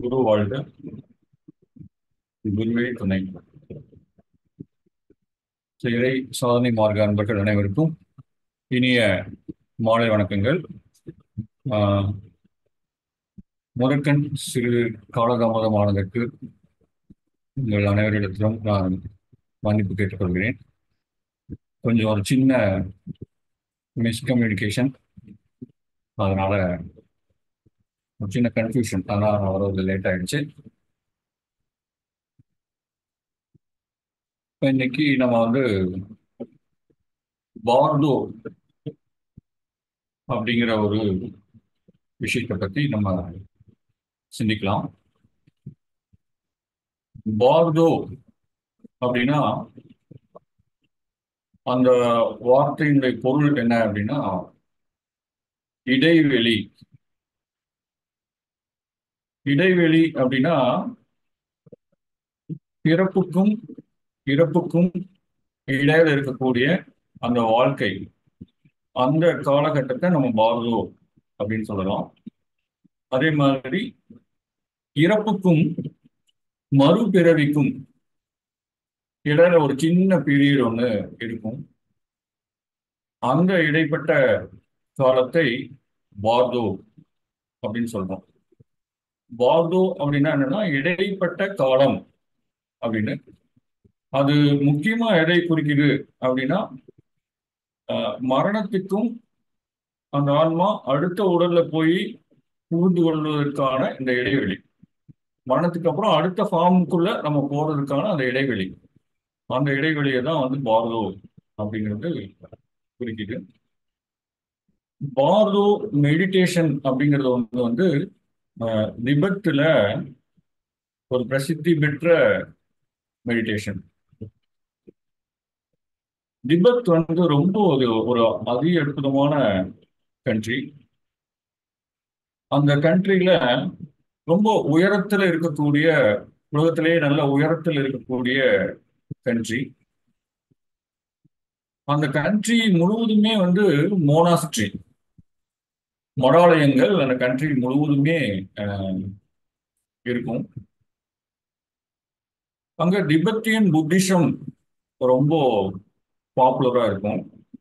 குரு வாழ்க குருவே துணை இறை சாதனை மார்க்க அன்பர்கள் அனைவருக்கும் இனிய மாலை வணக்கங்கள் ஆஹ், முதற்கண் சிறு காலதாமதமானதற்கு உங்கள் அனைவரிடத்திலும் நான் மன்னிப்பு கேட்டுக்கொள்கிறேன் கொஞ்சம் ஒரு சின்ன மிஸ்கம்யூனிகேஷன் அதனால ஒரு சின்ன கன்ஃபியூஷன் அதனால் வரது லேட் ஆயிடுச்சு இப்ப இன்னைக்கு நம்ம வந்து பார்தோ அப்படிங்கிற ஒரு விஷயத்தை பத்தி நம்ம சிந்திக்கலாம் பார்தோ அப்படின்னா அந்த வார்த்தையினுடைய பொருள் என்ன அப்படின்னா இடைவெளி இடைவெளி அப்படின்னா பிறப்புக்கும் இறப்புக்கும் இடையில இருக்கக்கூடிய அந்த வாழ்க்கை அந்த காலகட்டத்தை நம்ம பாரதோ அப்படின்னு சொல்லலாம் அதே மாதிரி இறப்புக்கும் மறுபிறவிக்கும் இடையில ஒரு சின்ன பீரியட் ஒன்று இருக்கும் அந்த இடைப்பட்ட காலத்தை பார்தோ அப்படின்னு சொல்றோம் பார்தோ அப்படின்னா என்னன்னா இடைப்பட்ட காலம் அப்படின்னு அது முக்கியமா எதை குறிக்குது அப்படின்னா அஹ், மரணத்துக்கும் அந்த ஆன்மா அடுத்த உடல்ல போய் புகுந்து கொள்வதற்கான இந்த இடைவெளி மரணத்துக்கு அப்புறம் அடுத்த ஃபார்முக்குள்ள நம்ம போறதுக்கான அந்த இடைவெளி அந்த இடைவெளியை தான் வந்து பார்தோ அப்படிங்கிறது குறிக்குது பார்தோ மெடிடேஷன் அப்படிங்கிறது வந்து வந்து அஹ், திபெத்துல ஒரு பிரசித்தி பெற்ற மெடிடேஷன் திபெத் வந்து ரொம்ப ஒரு ஒரு அதி அற்புதமான கண்ட்ரி அந்த கண்ட்ரில ரொம்ப உயரத்துல இருக்கக்கூடிய உலகத்திலேயே நல்ல உயரத்தில் இருக்கக்கூடிய கண்ட்ரி அந்த கண்ட்ரி முழுவதுமே வந்து மோனாஸ்ட்ரி மடாலயங்கள் அந்த கண்ட்ரி முழுவதுமே அஹ், இருக்கும் அங்க திபெத்தியன் புத்திசம் ரொம்ப பாப்புலரா இருக்கும்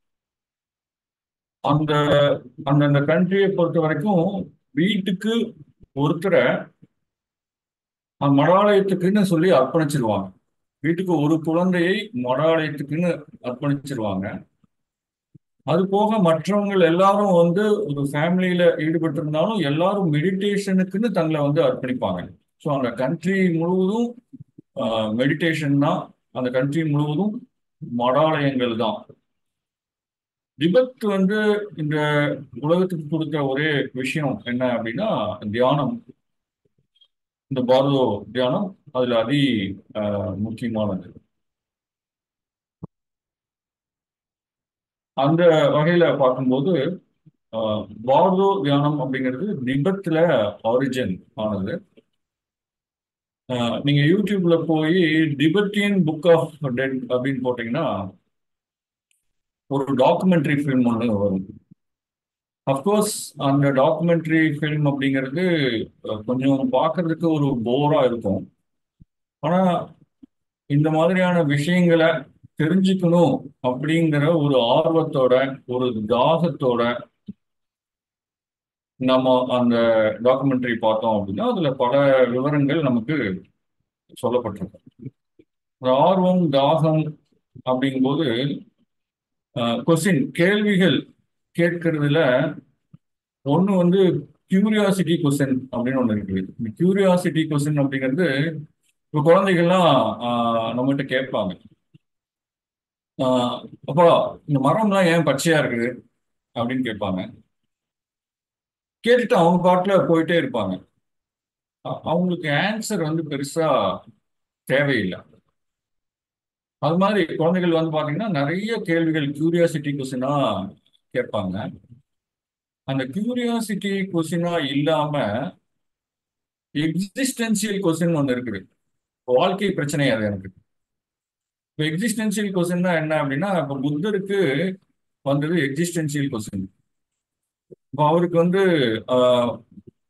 அந்த அந்த அந்த கண்ட்ரியை பொறுத்த வரைக்கும் வீட்டுக்கு ஒருத்தரை அந்த மடாலயத்துக்குன்னு சொல்லி அர்ப்பணிச்சிருவாங்க வீட்டுக்கு ஒரு குழந்தையை மடாலயத்துக்குன்னு அர்ப்பணிச்சிருவாங்க அது போக மற்றவங்க எல்லாரும் வந்து ஒரு ஃபேமிலியில ஈடுபட்டு இருந்தாலும் எல்லாரும் மெடிடேஷனுக்குன்னு தங்களை வந்து அர்ப்பணிப்பாங்க ஸோ அந்த கண்ட்ரி முழுவதும் மெடிடேஷன் தான் அந்த கண்ட்ரி முழுவதும் மடாலயங்கள் தான் திபெத் வந்து இந்த உலகத்துக்கு கொடுத்த ஒரே விஷயம் என்ன அப்படின்னா தியானம் இந்த பாரதோ தியானம் அதுல அதி அஹ், முக்கியமானது அந்த வகையில பார்க்கும்போது அஹ், பாரதோ தியானம் அப்படிங்கிறது திபெத்ல ஆரிஜின் ஆனது அஹ், நீங்க யூடியூப்ல போய் திபெத்தியன் புக் ஆஃப் டெட் அப்படின்னு போட்டீங்கன்னா ஒரு டாக்குமெண்ட்ரி ஃபிலிம் ஒன்று வரும் அஃப்கோர்ஸ் அந்த டாக்குமெண்ட்ரி ஃபிலிம் அப்படிங்கிறது அஹ், கொஞ்சம் பார்க்கறதுக்கு ஒரு போரா இருக்கும் ஆனா இந்த மாதிரியான விஷயங்களை தெரிஞ்சுக்கணும் அப்படிங்கிற ஒரு ஆர்வத்தோட ஒரு தாகத்தோட நம்ம அந்த டாக்குமெண்ட்ரி பார்த்தோம் அப்படின்னா அதுல பல விவரங்கள் நமக்கு சொல்லப்பட்டிருக்கும் ஒரு ஆர்வம் தாகம் அப்படிங்கும்போது கொஸ்டின் கேள்விகள் கேட்கறதுல ஒன்று வந்து கியூரியாசிட்டி கொஸ்டின் அப்படின்னு ஒன்று இருக்குது இந்த கியூரியாசிட்டி கொஸ்டின் அப்படிங்கிறது இப்போ குழந்தைகள்லாம் ஆஹ், நம்மகிட்ட கேட்பாங்க ஆஹ், அப்பா இந்த மரம்லாம் ஏன் பச்சையா இருக்குது அப்படின்னு கேட்பாங்க கேட்டுட்டு அவங்க பாட்டுல போயிட்டே இருப்பாங்க அ- அவங்களுக்கு ஆன்சர் வந்து பெருசா தேவையில்லை அது மாதிரி குழந்தைகள் வந்து பாத்தீங்கன்னா நிறைய கேள்விகள் கியூரியாசிட்டி கொஸ்டினா கேட்பாங்க அந்த கியூரியாசிட்டி கொஸ்டினா இல்லாம எக்ஸிஸ்டன்சியல் கொஸ்டின் ஒன்று இருக்குது வாழ்க்கை பிரச்சனை அது எனக்கு இப்போ எக்ஸிஸ்டன்சியல் கொஸ்டின்னா என்ன அப்படின்னா இப்போ புத்தருக்கு வந்தது எக்ஸிஸ்டன்சியல் கொஸ்டின் இப்போ அவருக்கு வந்து ஆஹ்,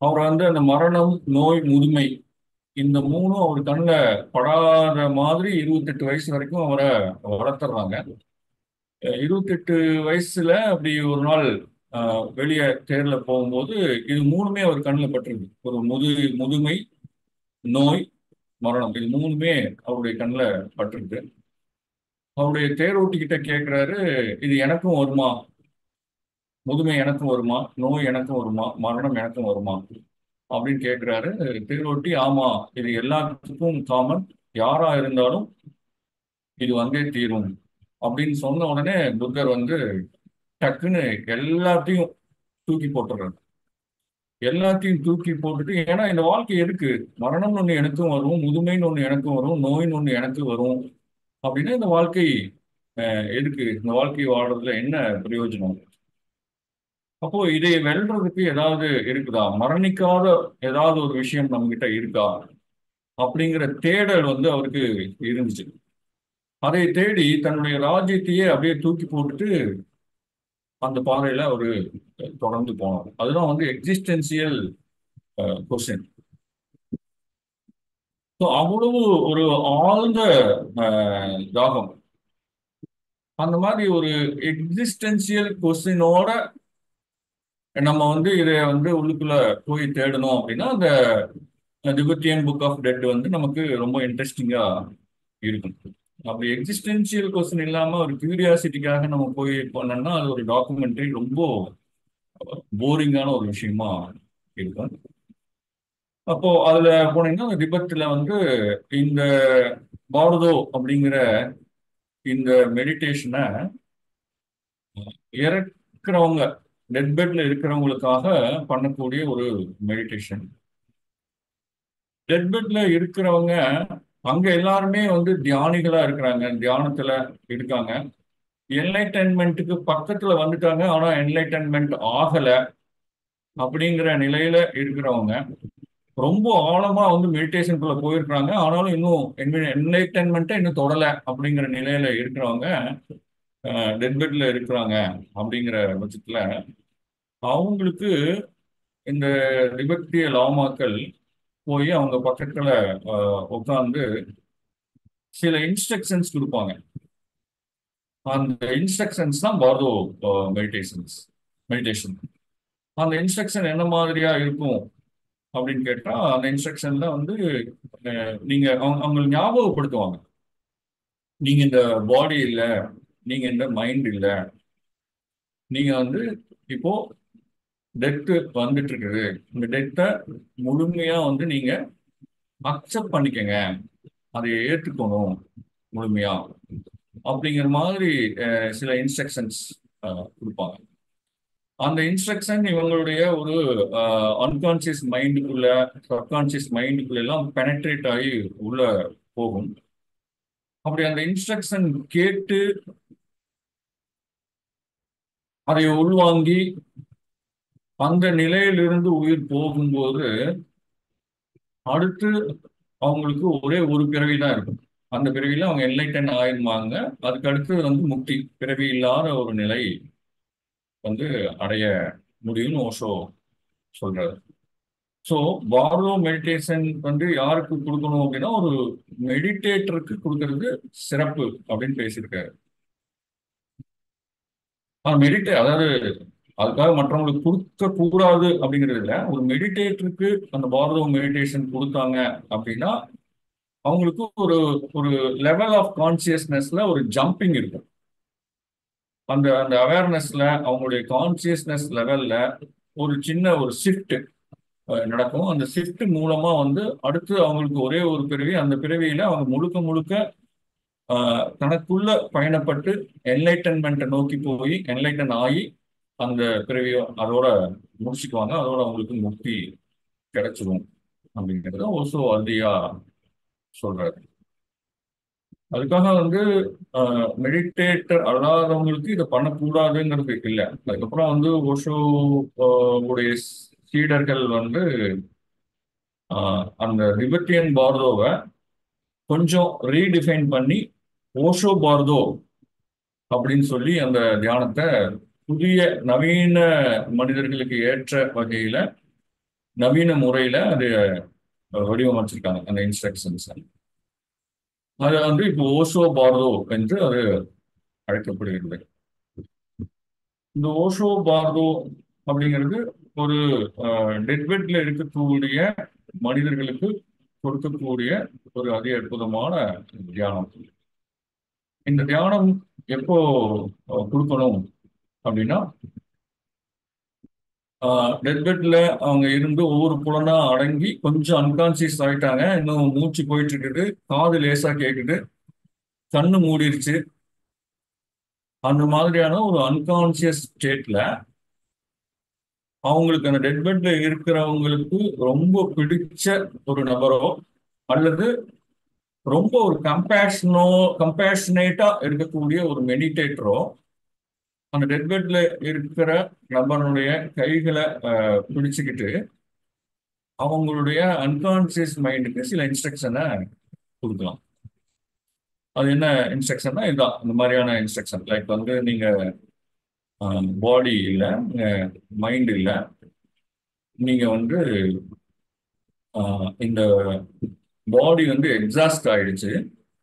அவர் வந்து அந்த மரணம் நோய் முதுமை இந்த மூணும் அவர் கண்ணில் படாத மாதிரி இருபத்தெட்டு வயசு வரைக்கும் அவரை வளர்த்துறாங்க இருபத்தெட்டு வயசுல அப்படி ஒரு நாள் ஆஹ், வெளியே தேர்ல போகும்போது இது மூணுமே அவர் கண்ணில் பட்டிருக்கு ஒரு முது முதுமை நோய் மரணம் இது மூணுமே அவருடைய கண்ணில் பட்டிருக்கு அவருடைய தேரோட்டிக்கிட்ட கேட்குறாரு இது எனக்கும் வருமா முதுமை எனக்கும் வருமா நோய் எனக்கும் வருமா மரணம் எனக்கும் வருமா அப்படின்னு கேட்குறாரு தேரோட்டி ஆமா இது எல்லாத்துக்கும் காமன் யாரா இருந்தாலும் இது வந்தே தீரும் அப்படின்னு சொன்ன உடனே புத்தர் வந்து டக்குன்னு எல்லாத்தையும் தூக்கி போட்டுறாரு எல்லாத்தையும் தூக்கி போட்டுட்டு ஏன்னா இந்த வாழ்க்கை எதுக்கு மரணம்னு ஒன்று எனக்கும் வரும் முதுமைன்னு ஒன்று எனக்கும் வரும் நோயின்னு ஒன்று எனக்கு வரும் அப்படின்னா இந்த வாழ்க்கை அஹ், எதுக்கு இந்த வாழ்க்கை வாழ்றதுல என்ன பிரயோஜனம் அப்போ இதை வெல்றதுக்கு ஏதாவது இருக்குதா மரணிக்காத ஏதாவது ஒரு விஷயம் நம்ம கிட்ட இருக்கா அப்படிங்கிற தேடல் வந்து அவருக்கு இருந்துச்சு அதை தேடி தன்னுடைய ராஜ்யத்தையே அப்படியே தூக்கி போட்டுட்டு அந்த பாதையில அவரு தொடர்ந்து போனார் அதுதான் வந்து எக்ஸிஸ்டென்சியல் கொஸ்டின் ஸோ அவ்வளவு ஒரு ஆழ்ந்த அஹ், தாகம் அந்த மாதிரி ஒரு எக்ஸிஸ்டென்சியல் கொஸ்டினோட நம்ம வந்து இதை வந்து உள்ளுக்குள்ள போய் தேடணும் அப்படின்னா அந்த திபெத்தியன் புக் ஆஃப் டெட் வந்து நமக்கு ரொம்ப இன்ட்ரெஸ்டிங்கா இருக்கும் அப்படி எக்ஸிஸ்டென்சியல் கொஸ்டின் இல்லாம ஒரு கியூரியாசிட்டிக்காக நம்ம போய் பண்ணோம்னா அது ஒரு டாக்குமெண்ட்ரி ரொம்ப போரிங்கான ஒரு விஷயமா இருக்கும் அப்போ அதுல போனீங்கன்னா அந்த திபெத்தில் வந்து இந்த பாரதோ அப்படிங்கிற இந்த மெடிடேஷனை இறக்குறவங்க டெத் பெட்ல இருக்கிறவங்களுக்காக பண்ணக்கூடிய ஒரு மெடிடேஷன் டெத் பெட்ல இருக்கிறவங்க அங்க எல்லாருமே வந்து தியானிகளா இருக்கிறாங்க தியானத்துல இருக்காங்க என்லைட்டன்மெண்ட்டுக்கு பக்கத்துல வந்துட்டாங்க ஆனா என்லைட்டன்மெண்ட் ஆகல அப்படிங்கிற நிலையில இருக்கிறவங்க ரொம்ப ஆழமா வந்து மெடிடேஷனுக்குள்ள போயிருக்கிறாங்க ஆனாலும் இன்னும் என்லைட்டன்மெண்ட்டை இன்னும் தொடல அப்படிங்கிற நிலையில இருக்கிறவங்க டெத் பெட்ல இருக்கிறாங்க அப்படிங்கிற பட்சத்துல அவங்களுக்கு இந்த திபெத்திய லாமாக்கள் போய் அவங்க பக்கத்துல உட்காந்து சில இன்ஸ்ட்ரக்ஷன்ஸ் கொடுப்பாங்க அந்த இன்ஸ்ட்ரக்ஷன்ஸ் தான் பாரதோ மெடிடேஷன்ஸ் மெடிடேஷன் அந்த இன்ஸ்ட்ரக்ஷன் என்ன மாதிரியா இருக்கும் அப்படின்னு கேட்டா அந்த இன்ஸ்ட்ரக்ஷன்ல வந்து அஹ், நீங்க அவங்க அவங்களுக்கு ஞாபகப்படுத்துவாங்க நீங்க இந்த பாடி இல்ல நீங்க இந்த மைண்ட் இல்ல நீங்க வந்து இப்போ டெத்து வந்துட்டு இருக்குது இந்த டெத்தை முழுமையா வந்து நீங்க அக்செப்ட் பண்ணிக்கங்க அதை ஏற்றுக்கணும் முழுமையா அப்படிங்கிற மாதிரி அஹ், சில இன்ஸ்ட்ரக்ஷன்ஸ் கொடுப்பாங்க அந்த இன்ஸ்ட்ரக்ஷன் இவங்களுடைய ஒரு அன்கான்சியஸ் மைண்டுக்குள்ள சப்கான்சியஸ் மைண்டுக்குள்ள எல்லாம் பெனட்ரேட் ஆகி உள்ள போகும் அப்படி அந்த இன்ஸ்ட்ரக்ஷன் கேட்டு அதை உள்வாங்கி அந்த நிலையிலிருந்து உயிர் போகும்போது அடுத்து அவங்களுக்கு ஒரே ஒரு பிறவி தான் இருக்கும் அந்த பிறவியில அவங்க என்லைட்டன் ஆயிருவாங்க அதுக்கு அடுத்து வந்து முக்தி பிறவி இல்லாத ஒரு நிலை வந்து அடைய முடியும்னு ஓஷோ சொல்றாரு ஸோ பாரோ மெடிடேஷன் வந்து யாருக்கு கொடுக்கணும் அப்படின்னா ஒரு மெடிடேட்டருக்கு கொடுக்கறது சிறப்பு அப்படின்னு பேசியிருக்காரு மெடிடே அதாவது அதுக்காக மற்றவங்களுக்கு கொடுக்க கூடாது அப்படிங்கிறது இல்லை ஒரு மெடிடேட்டருக்கு அந்த பாரதோ மெடிடேஷன் கொடுத்தாங்க அப்படின்னா அவங்களுக்கு ஒரு ஒரு லெவல் ஆஃப் கான்சியஸ்னஸ்ல ஒரு ஜம்பிங் இருக்கும் அந்த அந்த அவேர்னஸ்ல அவங்களுடைய கான்சியஸ்னஸ் லெவல்ல ஒரு சின்ன ஒரு ஷிஃப்ட் நடக்கும் அந்த ஷிஃப்ட் மூலமா வந்து அடுத்து அவங்களுக்கு ஒரே ஒரு பிறவி அந்த பிறவியில அவங்க முழுக்க முழுக்க ஆஹ், தனக்குள்ள பயணப்பட்டு என்லைட்டன்மெண்ட்டை நோக்கி போய் என்லைட்டன் ஆகி அந்த பிறவியை அதோட முடிச்சுக்குவாங்க அதோட அவங்களுக்கு முக்தி கிடைச்சிரும் அப்படிங்கிறத ஓசோ அல்தியா சொல்றாரு அதுக்காக வந்து மெடிடேட்டர் அல்லாதவங்களுக்கு இதை பண்ணக்கூடாதுங்கிறது இல்லை அதுக்கப்புறம் வந்து ஓஷோ ஆஹ், உடைய சீடர்கள் வந்து ஆஹ், அந்த ரிபர்டியன் பார்தோவை கொஞ்சம் ரீடிஃபைன் பண்ணி ஓஷோ பார்தோ அப்படின்னு சொல்லி அந்த தியானத்தை புதிய நவீன மனிதர்களுக்கு ஏற்ற வகையில நவீன முறையில அது வடிவமைச்சிருக்காங்க அந்த இன்ஸ்ட்ரக்ஷன்ஸ் அது வந்து இப்போ ஓஷோ பார்தோ என்று அது அழைக்கப்படுகிறது இந்த ஓஷோ பார்தோ அப்படிங்கிறது ஒரு டெட்பெட்ல இருக்கக்கூடிய மனிதர்களுக்கு கொடுக்கக்கூடிய ஒரு அதி அற்புதமான தியானம் இந்த தியானம் எப்போ அஹ், கொடுக்கணும் அப்படின்னா டெத்பெட்ல அவங்க இருந்து ஒவ்வொரு புலனா அடங்கி கொஞ்சம் அன்கான்சியஸ் ஆயிட்டாங்க இன்னும் மூச்சு போயிட்டு இருக்குது காது லேசா கேக்குது கண்ணு மூடிருச்சு அந்த மாதிரியான ஒரு அன்கான்சியஸ் ஸ்டேட்ல அவங்களுக்கு அந்த டெட் பெட்ல இருக்கிறவங்களுக்கு ரொம்ப பிடிச்ச ஒரு நபரோ அல்லது ரொம்ப ஒரு கம்பேஷனோ கம்பேஷனேட்டா இருக்கக்கூடிய ஒரு மெடிடேட்டரோ அந்த டெட் பெட்ல இருக்கிற நபருடைய கைகளை அஹ், பிடிச்சுக்கிட்டு அவங்களுடைய அன்கான்சியஸ் மைண்டுக்கு சில இன்ஸ்ட்ரக்ஷனை கொடுக்கலாம் அது என்ன இன்ஸ்ட்ரக்ஷன்னா இதுதான் இந்த மாதிரியான இன்ஸ்ட்ரக்ஷன் லைக் வந்து நீங்க பாடி இல்லை மைண்ட் இல்லை நீங்க வந்து ஆஹ், இந்த பாடி வந்து எக்ஸாஸ்ட் ஆயிடுச்சு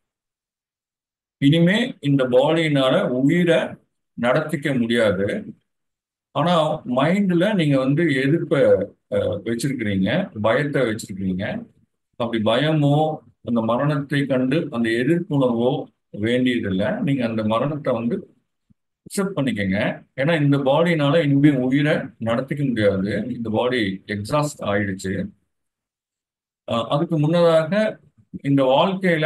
இனிமே இந்த பாடியினால உயிரை நடத்திக்க முடியாது ஆனா மைண்ட்ல நீங்க வந்து எதிர்ப்பை அஹ், வச்சிருக்கிறீங்க பயத்தை வச்சிருக்கிறீங்க அப்படி பயமோ அந்த மரணத்தை கண்டு அந்த எதிர்ப்புணர்வோ வேண்டியதில்லை நீங்க அந்த மரணத்தை வந்து அக்செப்ட் பண்ணிக்கங்க ஏன்னா இந்த பாடினால இனிமே உயிரை நடத்திக்க முடியாது இந்த பாடி எக்ஸாஸ்ட் ஆயிடுச்சு அஹ், அதுக்கு முன்னதாக இந்த வாழ்க்கையில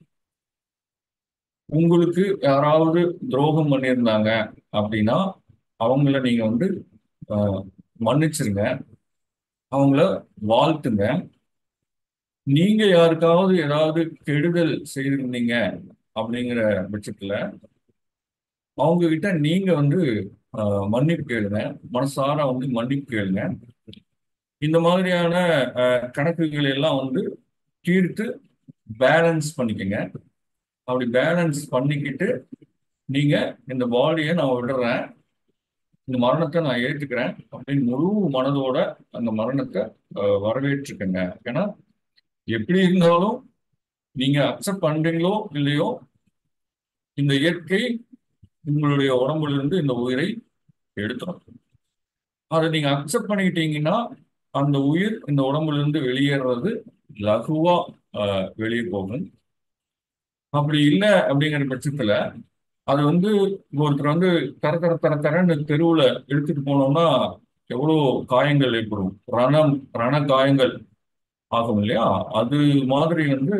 உங்களுக்கு யாராவது துரோகம் பண்ணியிருந்தாங்க அப்படின்னா அவங்கள நீங்க வந்து அஹ், மன்னிச்சிருங்க அவங்கள வாழ்த்துங்க நீங்க யாருக்காவது ஏதாவது கெடுதல் செய்திருந்தீங்க அப்படிங்கிற பட்சத்துல அவங்க கிட்ட நீங்க வந்து அஹ், மன்னிப்பு கேளுங்க மனசார வந்து மன்னிப்பு கேளுங்க இந்த மாதிரியான அஹ், கணக்குகள் எல்லாம் வந்து தீர்த்து பேலன்ஸ் பண்ணிக்கங்க அப்படி பேலன்ஸ் பண்ணிக்கிட்டு நீங்க இந்த பாடியை நான் விடுறேன் இந்த மரணத்தை நான் ஏற்றுக்கிறேன் அப்படின்னு முழு மனதோட அந்த மரணத்தை அஹ், வரவேற்றுக்கங்க ஏன்னா எப்படி இருந்தாலும் நீங்க அக்செப்ட் பண்றீங்களோ இல்லையோ இந்த இயற்கை உங்களுடைய உடம்புல இருந்து இந்த உயிரை எடுத்துரும் அதை நீங்க அக்செப்ட் பண்ணிக்கிட்டீங்கன்னா அந்த உயிர் இந்த உடம்புல இருந்து வெளியேறது லகுவா அஹ், வெளியே போகும் அப்படி இல்லை அப்படிங்கிற பட்சத்துல அது வந்து ஒருத்தர் வந்து தர தர தர தரன்னு தெருவுல எடுத்துட்டு போனோம்னா எவ்வளோ காயங்கள் ஏற்படும் ரணம் ரண காயங்கள் ஆகும் இல்லையா அது மாதிரி வந்து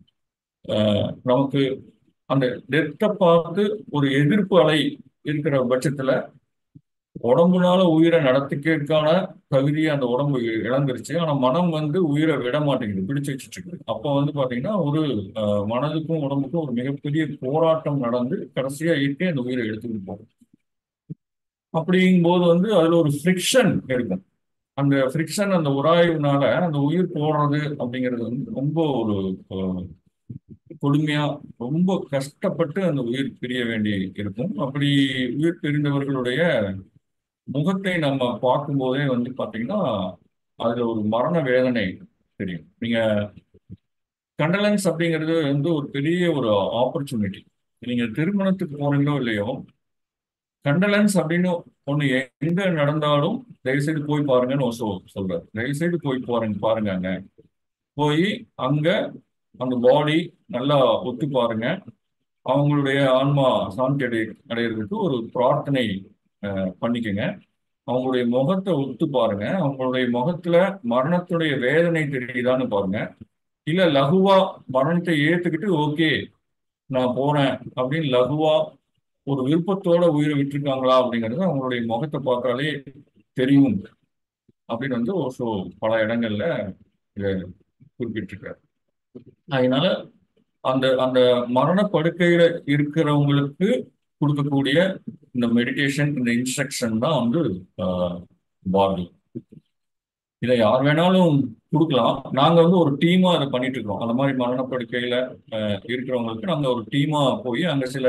அஹ், நமக்கு அந்த டெத்தை பார்த்து ஒரு எதிர்ப்பு அலை இருக்கிற பட்சத்துல உடம்புனால உயிரை நடத்திக்கிறதுக்கான தகுதியை அந்த உடம்பு இழந்துருச்சு ஆனா மனம் வந்து உயிரை விட மாட்டேங்குது பிடிச்சு வச்சுட்டு இருக்கு அப்போ வந்து பாத்தீங்கன்னா ஒரு அஹ், மனதுக்கும் உடம்புக்கும் ஒரு மிகப்பெரிய போராட்டம் நடந்து கடைசியா இயற்கை அந்த உயிரை எடுத்துக்கிட்டு போகும் அப்படிங்கும்போது வந்து அதுல ஒரு ஃப்ரிக்ஷன் இருக்கும் அந்த ஃப்ரிக்ஷன் அந்த உராய்வுனால அந்த உயிர் போடுறது அப்படிங்கிறது வந்து ரொம்ப ஒரு அஹ், கொடுமையா ரொம்ப கஷ்டப்பட்டு அந்த உயிர் பிரிய வேண்டி இருக்கும் அப்படி உயிர் பிரிந்தவர்களுடைய முகத்தை நம்ம பார்க்கும்போதே வந்து பாத்தீங்கன்னா அதுல ஒரு மரண வேதனை தெரியும் நீங்க கண்டலன்ஸ் அப்படிங்கிறது வந்து ஒரு பெரிய ஒரு ஆப்பர்ச்சுனிட்டி நீங்க திருமணத்துக்கு போறீங்களோ இல்லையோ கண்டலன்ஸ் அப்படின்னு ஒண்ணு எங்க நடந்தாலும் தயவுசெய்து போய் பாருங்கன்னு ஒரு சொல் சொல்றாரு தயவுசெய்து போய் பாருங்க பாருங்க அங்க போய் அங்க அந்த பாடி நல்லா ஒத்து பாருங்க அவங்களுடைய ஆன்மா சாந்தி அடை அடையிறதுக்கு ஒரு பிரார்த்தனை அஹ், பண்ணிக்கங்க அவங்களுடைய முகத்தை ஒத்து பாருங்க அவங்களுடைய முகத்துல மரணத்துடைய வேதனை தெரியுதான்னு பாருங்க இல்ல லகுவா மரணத்தை ஏத்துக்கிட்டு ஓகே நான் போறேன் அப்படின்னு லகுவா ஒரு விருப்பத்தோட உயிரை விட்டுருக்காங்களா அப்படிங்கிறது அவங்களுடைய முகத்தை பார்த்தாலே தெரியும் அப்படின்னு வந்து ஓசோ பல இடங்கள்ல இதை குறிப்பிட்டிருக்காரு அதனால அந்த அந்த மரண படுக்கையில இருக்கிறவங்களுக்கு கொடுக்கக்கூடிய இந்த மெடிடேஷன் இந்த இன்ஸ்ட்ரக்ஷன் தான் வந்து பாடி இதை யார் வேணாலும் கொடுக்கலாம் நாங்க வந்து ஒரு டீமா அதை பண்ணிட்டு இருக்கோம் அந்த மாதிரி மரணப்படுக்கையில அஹ், இருக்கிறவங்களுக்கு நாங்க ஒரு டீமா போய் அங்க சில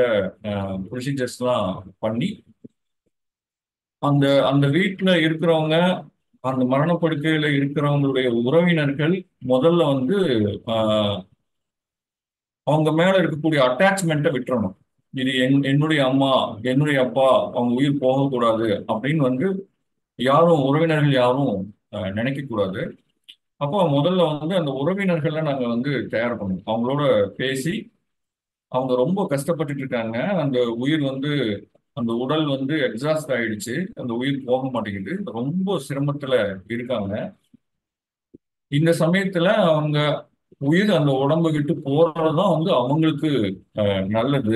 ப்ரொசீஜர்ஸ்லாம் பண்ணி அந்த அந்த வீட்டில் இருக்கிறவங்க அந்த மரணப்படுக்கையில இருக்கிறவங்களுடைய உறவினர்கள் முதல்ல வந்து ஆஹ், அவங்க மேல இருக்கக்கூடிய அட்டாச்மெண்ட்டை விட்டுறணும் இது என் என்னுடைய அம்மா என்னுடைய அப்பா அவங்க உயிர் போகக்கூடாது அப்படின்னு வந்து யாரும் உறவினர்கள் யாரும் ஆஹ், நினைக்கக்கூடாது அப்போ முதல்ல வந்து அந்த உறவினர்களை நாங்க வந்து தயார் பண்ணணும் அவங்களோட பேசி அவங்க ரொம்ப கஷ்டப்பட்டுட்டு இருக்காங்க அந்த உயிர் வந்து அந்த உடல் வந்து எக்ஸாஸ்ட் ஆயிடுச்சு அந்த உயிர் போக மாட்டேங்குது ரொம்ப சிரமத்துல இருக்காங்க இந்த சமயத்துல அவங்க உயிர் அந்த உடம்பு விட்டு போறதுதான் வந்து அவங்களுக்கு அஹ், நல்லது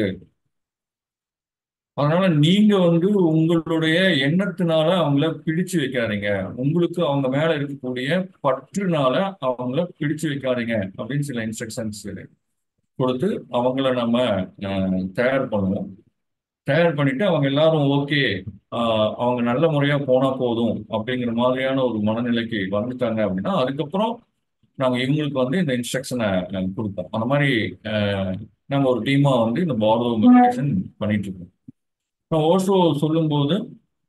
அதனால நீங்க வந்து உங்களுடைய எண்ணத்தினால அவங்கள பிடிச்சு வைக்காதீங்க உங்களுக்கு அவங்க மேல இருக்கக்கூடிய பற்றுனால அவங்கள பிடிச்சு வைக்காதீங்க அப்படின்னு சில இன்ஸ்ட்ரக்ஷன்ஸ் கொடுத்து அவங்கள நம்ம அஹ், தயார் பண்ணுவோம் தயார் பண்ணிட்டு அவங்க எல்லாரும் ஓகே அவங்க நல்ல முறையா போனா போதும் அப்படிங்கிற மாதிரியான ஒரு மனநிலைக்கு வந்துட்டாங்க அப்படின்னா அதுக்கப்புறம் நாங்க இவங்களுக்கு வந்து இந்த இன்ஸ்ட்ரக்ஷனை கொடுப்போம் அந்த மாதிரி அஹ், நாங்க ஒரு டீமா வந்து இந்த பாரோ மெடிடேஷன் பண்ணிட்டு இருக்கோம் நான் ஓஷோ சொல்லும்போது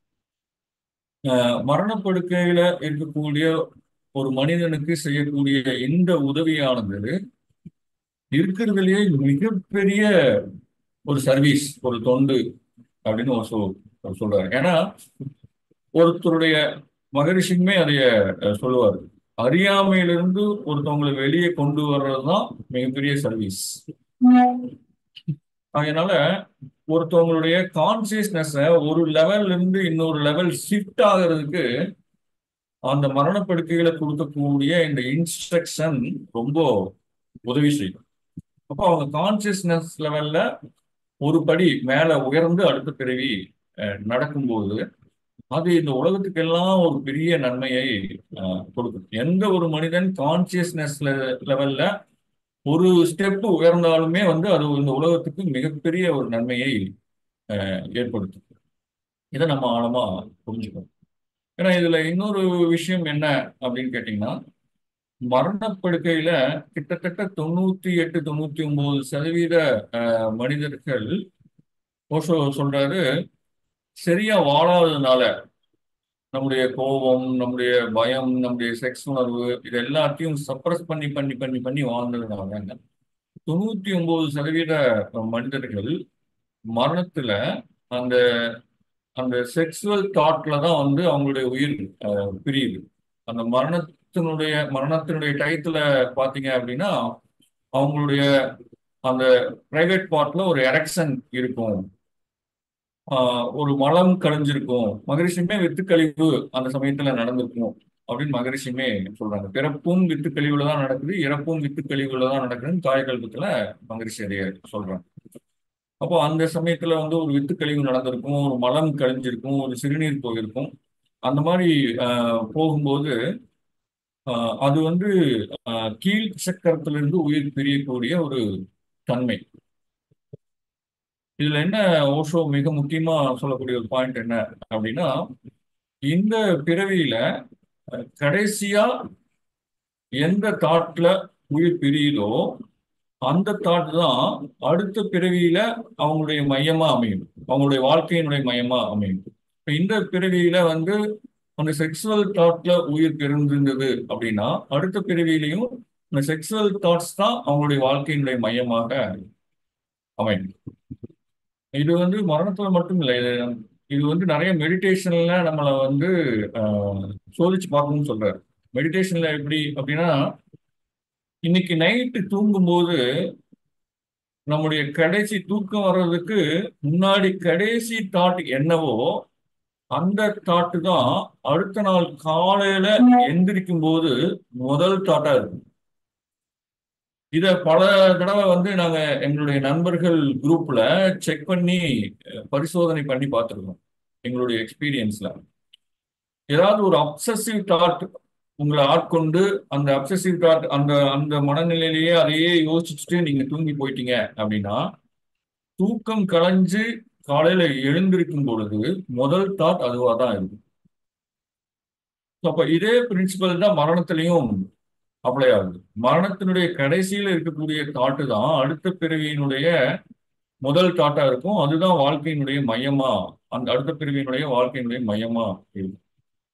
அஹ், மரணப்படுக்கையில இருக்கக்கூடிய ஒரு மனிதனுக்கு செய்யக்கூடிய இந்த உதவியானது இருக்கிறதுலயே மிகப்பெரிய ஒரு சர்வீஸ் ஒரு தொண்டு அப்படின்னு ஒரு சொல் அவர் சொல்றாரு ஏன்னா ஒருத்தருடைய மகரிஷியுமே அதைய அஹ், சொல்லுவார் அறியாமையிலிருந்து ஒருத்தவங்களை வெளியே கொண்டு வர்றதுதான் மிகப்பெரிய சர்வீஸ் அதனால ஒருத்தவங்களுடைய கான்சியஸ்னஸ ஒரு லெவல்ல இருந்து இன்னொரு லெவல் ஷிஃப்ட் ஆகிறதுக்கு அந்த மரணப்படுக்கைகளை கொடுக்கக்கூடிய இந்த இன்ஸ்ட்ரக்ஷன் ரொம்ப உதவி செய்யும் அப்போ அவங்க கான்சியஸ்னஸ் லெவல்ல ஒரு படி மேல உயர்ந்து அடுத்த பிறவி அஹ், நடக்கும்போது அது இந்த உலகத்துக்கெல்லாம் ஒரு பெரிய நன்மையை அஹ், கொடுக்கும் எந்த ஒரு மனிதன் கான்சியஸ்னஸ் லெவல்ல ஒரு ஸ்டெப் உயர்ந்தாலுமே வந்து அது இந்த உலகத்துக்கு மிகப்பெரிய ஒரு நன்மையை அஹ், ஏற்படுத்தும் இதை நம்ம ஆழமா புரிஞ்சுக்கணும் ஏன்னா இதுல இன்னொரு விஷயம் என்ன அப்படின்னு கேட்டீங்கன்னா மரணப்படுக்கையில கிட்டத்தட்ட தொண்ணூத்தி எட்டு தொண்ணூத்தி ஒன்பது சதவீத அஹ், மனிதர்கள் ஓஷோ சொல்றாரு சரியா வாழாததுனால நம்முடைய கோபம் நம்முடைய பயம் நம்முடைய செக்ஸ் உணர்வு இது எல்லாத்தையும் சப்ரஸ் பண்ணி பண்ணி பண்ணி பண்ணி வாழ்ந்ததுனால தொண்ணூத்தி ஒன்பது சதவீத மனிதர்கள் மரணத்துல அந்த அந்த செக்ஸுவல் தாட்ல தான் வந்து அவங்களுடைய உயிர் அஹ், பிரியுது அந்த மரணத்தினுடைய மரணத்தினுடைய டயத்துல பாத்தீங்க அப்படின்னா அவங்களுடைய அந்த பிரைவேட் பார்ட்ல ஒரு எரெக்ஷன் இருக்கும் ஆஹ் ஒரு மலம் கழிஞ்சிருக்கும் மகரிஷியுமே வித்துக்கழிவு அந்த சமயத்துல நடந்திருக்கும் அப்படின்னு மகரிஷியுமே சொல்றாங்க பிறப்பும் வித்துக்கழிவுல தான் நடக்குது இறப்பும் வித்துக்கழிவுல தான் நடக்குதுன்னு காயகல்பத்துல மகரிஷி அதைய சொல்றாங்க அப்போ அந்த சமயத்துல வந்து ஒரு வித்துக்கழிவு நடந்திருக்கும் ஒரு மலம் கழிஞ்சிருக்கும் ஒரு சிறுநீர் போயிருக்கும் அந்த மாதிரி ஆஹ் போகும்போது ஆஹ் அது வந்து ஆஹ் கீழ் சக்கரத்திலிருந்து உயிர் பிரியக்கூடிய ஒரு தன்மை இதுல என்ன ஓஷோ மிக முக்கியமா சொல்லக்கூடிய ஒரு பாயிண்ட் என்ன அப்படின்னா இந்த பிறவியில அஹ், கடைசியா எந்த தாட்ல உயிர் பிரியுதோ அந்த தாட் தான் அடுத்த பிறவியில அவங்களுடைய மையமா அமையும் அவங்களுடைய வாழ்க்கையினுடைய மையமா அமையும் இப்ப இந்த பிறவியில வந்து அந்த செக்ஸுவல் தாட்ல உயிர் பிறந்திருந்தது அப்படின்னா அடுத்த பிறவியிலையும் இந்த செக்ஸுவல் தாட்ஸ் தான் அவங்களுடைய வாழ்க்கையினுடைய மையமாக அமையும் இது வந்து மரணத்துல மட்டும் இல்லை இது இது வந்து நிறைய மெடிடேஷன்ல நம்மளை வந்து ஆஹ், சோதிச்சு பார்க்கணும்னு சொல்றாரு மெடிடேஷன்ல எப்படி அப்படின்னா இன்னைக்கு நைட்டு தூங்கும்போது நம்முடைய கடைசி தூக்கம் வர்றதுக்கு முன்னாடி கடைசி தாட் என்னவோ அந்த தாட்டு தான் அடுத்த நாள் காலையில எந்திரிக்கும் போது முதல் தாட்டா இருக்கும் இத பல தடவை வந்து நாங்க எங்களுடைய நண்பர்கள் குரூப்ல செக் பண்ணி அஹ், பரிசோதனை பண்ணி பார்த்துருக்கோம் எங்களுடைய எக்ஸ்பீரியன்ஸ்ல ஏதாவது ஒரு அப்சசிவ் தாட் உங்களை ஆட்கொண்டு அந்த அப்சசிவ் தாட் அந்த அந்த மனநிலையிலேயே அதையே யோசிச்சுட்டு நீங்க தூங்கி போயிட்டீங்க அப்படின்னா தூக்கம் கலைஞ்சு காலையில எழுந்திருக்கும் பொழுது முதல் தாட் அதுவா தான் இருக்கும் So, அப்ப இதே பிரின்சிபல் தான் மரணத்திலையும் அப்ளை ஆகுது மரணத்தினுடைய கடைசியில இருக்கக்கூடிய தாட்டு தான் அடுத்த பிறவியினுடைய முதல் தாட்டா இருக்கும் அதுதான் வாழ்க்கையினுடைய மையமா அந்த அடுத்த பிறவியினுடைய வாழ்க்கையினுடைய மையமா இருக்கும்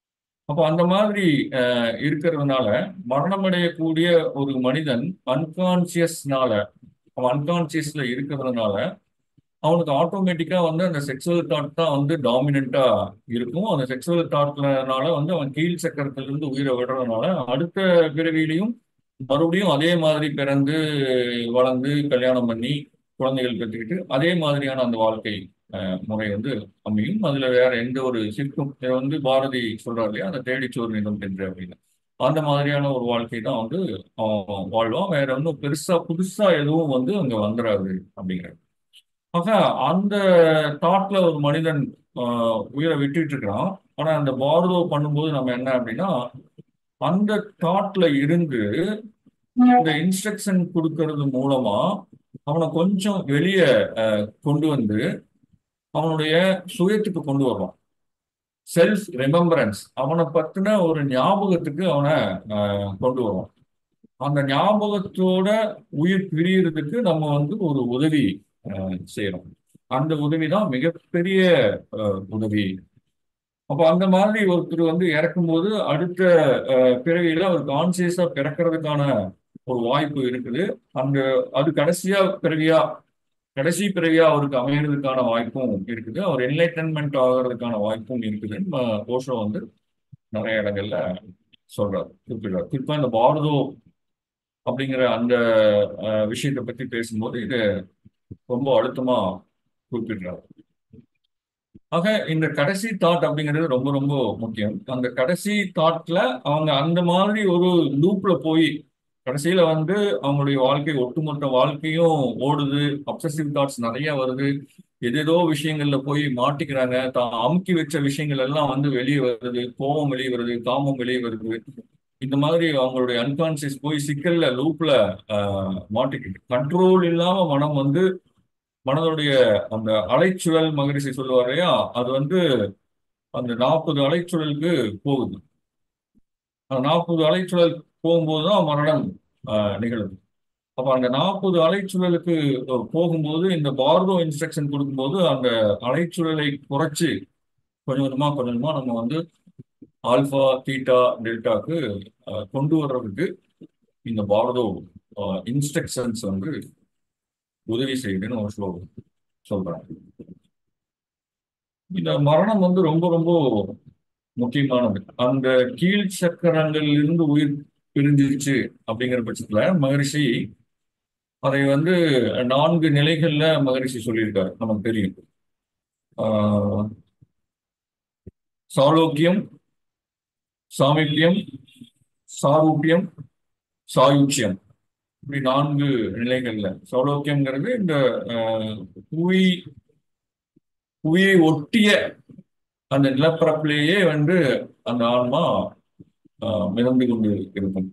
அப்போ அந்த மாதிரி அஹ், இருக்கிறதுனால மரணமடையக்கூடிய ஒரு மனிதன் அன்கான்சியஸ்னால அவன் அன்கான்சியஸ்ல இருக்கிறதுனால அவனுக்கு ஆட்டோமேட்டிக்கா வந்து அந்த செக்ஸுவல் தாட் தான் வந்து டாமினண்டா இருக்கும் அந்த செக்ஸுவல் தாட்னால வந்து அவன் கீழ் சக்கரத்துல இருந்து உயிரை விடுறதுனால அடுத்த பிறவியிலையும் மறுபடியும் அதே மாதிரி பிறந்து வளர்ந்து கல்யாணம் பண்ணி குழந்தைகள் பெற்றுக்கிட்டு அதே மாதிரியான அந்த வாழ்க்கை அஹ், முறை வந்து அமையும் அதுல வேற எந்த ஒரு சிற்கும் இதை வந்து பாரதி சொல்றாரு இல்லையா அந்த தேடிச்சோறு நிலம் என்று அப்படின்னு அந்த மாதிரியான ஒரு வாழ்க்கை தான் வந்து அவன் வாழ்வான் வேற ஒன்றும் பெருசா புதுசா எதுவும் வந்து அங்க வந்துடாது அப்படிங்கிறது ஆக அந்த தாட்ல ஒரு மனிதன் ஆஹ், உயிரை விட்டுட்டு இருக்கிறான் ஆனா அந்த பாரதோ பண்ணும்போது நம்ம என்ன அப்படின்னா அந்த தாட்ல இருந்து இந்த இன்ஸ்ட்ரக்ஷன் கொடுக்கறது மூலமா அவனை கொஞ்சம் வெளியே கொண்டு வந்து அவனுடைய சுயத்துக்கு கொண்டு வருவான் செல்ஃப் ரிமெம்பரன்ஸ் அவனை பத்தின ஒரு ஞாபகத்துக்கு அவனை ஆஹ், கொண்டு வருவான் அந்த ஞாபகத்தோட உயிர் பிரியறதுக்கு நம்ம வந்து ஒரு உதவி ஆஹ், செய்யறோம் அந்த உதவி தான் மிகப்பெரிய ஆஹ், உதவி அப்ப அந்த மாதிரி ஒருத்தர் வந்து இறக்கும்போது அடுத்த ஆஹ், பிறவியில அவர் கான்சியஸா பிறக்கிறதுக்கான ஒரு வாய்ப்பு இருக்குது அந்த அது கடைசியா பிறவியா கடைசி பிறவியா அவருக்கு அமையறதுக்கான வாய்ப்பும் இருக்குது அவர் என்லைட்டன்மெண்ட் ஆகிறதுக்கான வாய்ப்பும் இருக்குதுன்னு ம- ஓஷோ வந்து நிறைய இடங்கள்ல சொல்றாரு குறிப்பிடுறாரு குறிப்பா இந்த பாரதோ அப்படிங்கிற அந்த அஹ், விஷயத்தை பத்தி பேசும்போது இது ரொம்ப அழுத்தமா குறிப்பிடுறாரு ஆக இந்த கடைசி தாட் அப்படிங்கிறது ரொம்ப ரொம்ப முக்கியம் அந்த கடைசி தாட்ல அவங்க அந்த மாதிரி ஒரு லூப்ல போய் கடைசியில வந்து அவங்களுடைய வாழ்க்கை ஒட்டுமொத்த வாழ்க்கையும் ஓடுது அப்சசிவ் தாட்ஸ் நிறைய வருது ஏதேதோ விஷயங்கள்ல போய் மாட்டிக்கிறாங்க தான் அமுக்கி வச்ச விஷயங்கள் எல்லாம் வந்து வெளியே வருது கோபம் வெளியே வருது காமம் வெளியே வருது இந்த மாதிரி அவங்களுடைய அன்கான்சியஸ் போய் சிக்கல்ல லூப்ல மாட்டிக்கிட்டு கண்ட்ரோல் இல்லாம மனம் வந்து மனதுடைய அந்த அலைச்சுழல் மகரிஷி சொல்லுவார் இல்லையா அது வந்து அந்த நாற்பது அலைச்சுழலுக்கு போகுது அந்த நாற்பது அலைச்சுழல் போகும்போது தான் மரணம் ஆஹ், நிகழுது அப்ப அந்த நாற்பது அலைச்சுழலுக்கு அஹ், போகும்போது இந்த பார்டோ இன்ஸ்ட்ரக்ஷன் கொடுக்கும்போது அந்த அலைச்சுழலை குறைச்சு கொஞ்சம் கொஞ்சமா கொஞ்சம் கொஞ்சமா நம்ம வந்து ஆல்பா தீட்டா டெல்டாக்கு அஹ், கொண்டு வர்றதுக்கு இந்த பார்டோ இன்ஸ்ட்ரக்ஷன்ஸ் வந்து உதவி செய்யுதுன்னு ஒரு ஸ்லோ சொல்றாங்க இந்த மரணம் வந்து ரொம்ப ரொம்ப முக்கியமானது அந்த கீழ் சக்கரங்கள் இருந்து உயிர் பிரிஞ்சிருச்சு அப்படிங்கிற பட்சத்துல மகரிஷி அதை வந்து நான்கு நிலைகள்ல மகரிஷி சொல்லியிருக்காரு நமக்கு தெரியும் ஆஹ் சாலோக்கியம் சாமித்யம் சாரூபியம் சாயுச்சியம் இப்படி நான்கு நிலைகள்ல சௌலோக்கியம்ங்கிறது இந்த ஆஹ், புவி புவியை ஒட்டிய அந்த நிலப்பரப்பிலேயே வந்து அந்த ஆன்மா ஆஹ், மிதந்து கொண்டு இருக்கும்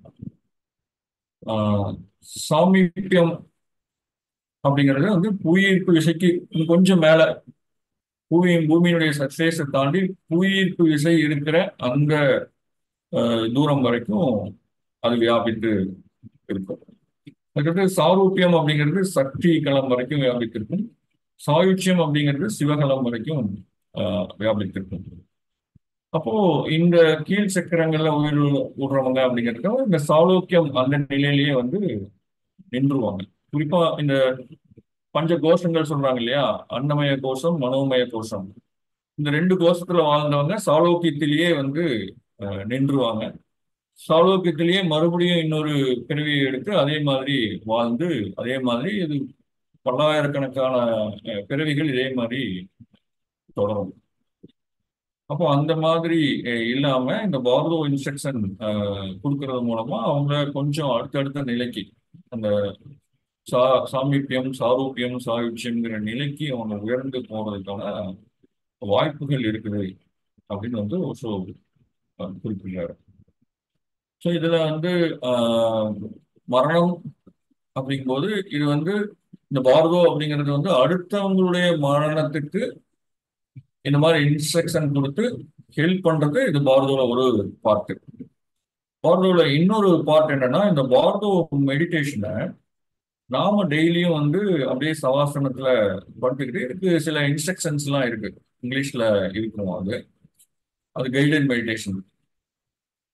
ஆஹ், சாமீபியம் அப்படிங்கிறது வந்து புவியீர்ப்பு விசைக்கு இன்னும் கொஞ்சம் மேல பூமியின் பூமியினுடைய சர்ஃபேஸை தாண்டி புவியீர்ப்பு விசை இருக்கிற அந்த ஆஹ், தூரம் வரைக்கும் அது வியாபித்து இருக்கும் அதுக்கடுத்து சாரூபியம் அப்படிங்கிறது சக்தி களம் வரைக்கும் வியாபித்திருக்கும் சாயுச்சியம் அப்படிங்கிறது சிவகலம் வரைக்கும் ஆஹ், வியாபித்திருக்கும் அப்போ இந்த கீழ் சக்கரங்கள்ல உயிர் விடுறவங்க அப்படிங்கிறது இந்த சாலோக்கியம் அந்த நிலையிலேயே வந்து நின்றுவாங்க குறிப்பா இந்த பஞ்ச கோஷங்கள் சொல்றாங்க இல்லையா அன்னமய கோஷம் மனோமய கோஷம் இந்த ரெண்டு கோஷத்துல வாழ்ந்தவங்க சாலோக்கியத்திலேயே வந்து ஆஹ், நின்றுவாங்க சாலோக்கியத்திலேயே மறுபடியும் இன்னொரு பிறவியை எடுத்து அதே மாதிரி வாழ்ந்து அதே மாதிரி இது பல்லாயிரக்கணக்கான அஹ், பிறவிகள் இதே மாதிரி தொடரும் அப்போ அந்த மாதிரி அஹ், இல்லாம இந்த பாரதோ இன்ஸ்ட்ரக்ஷன் கொடுக்கறது மூலமா அவங்க கொஞ்சம் அடுத்தடுத்த நிலைக்கு அந்த சா சாமீபியம் சாரூபியம் சாயுச்சியம்ங்கிற நிலைக்கு அவங்க உயர்ந்து போறதுக்கான வாய்ப்புகள் இருக்குது அப்படின்னு வந்து ஓஷோ அஹ், குறிப்பிடுறாரு ஸோ இதுல வந்து ஆஹ், மரணம் அப்படிங்கும்போது இது வந்து இந்த பாரதோ அப்படிங்கிறது வந்து அடுத்தவங்களுடைய மரணத்துக்கு இந்த மாதிரி இன்ஸ்ட்ரக்ஷன் கொடுத்து ஹெல்ப் பண்றது இது பாரதோல ஒரு பார்ட் பாரதோல இன்னொரு பார்ட் என்னன்னா இந்த பாரதோ மெடிடேஷனை நாம டெய்லியும் வந்து அப்படியே சவாசனத்துல படுத்துக்கிட்டு இதுக்கு சில இன்ஸ்ட்ரக்ஷன்ஸ் எல்லாம் இருக்கு இங்கிலீஷ்ல இருக்கும் அது அது கைடட் மெடிடேஷன்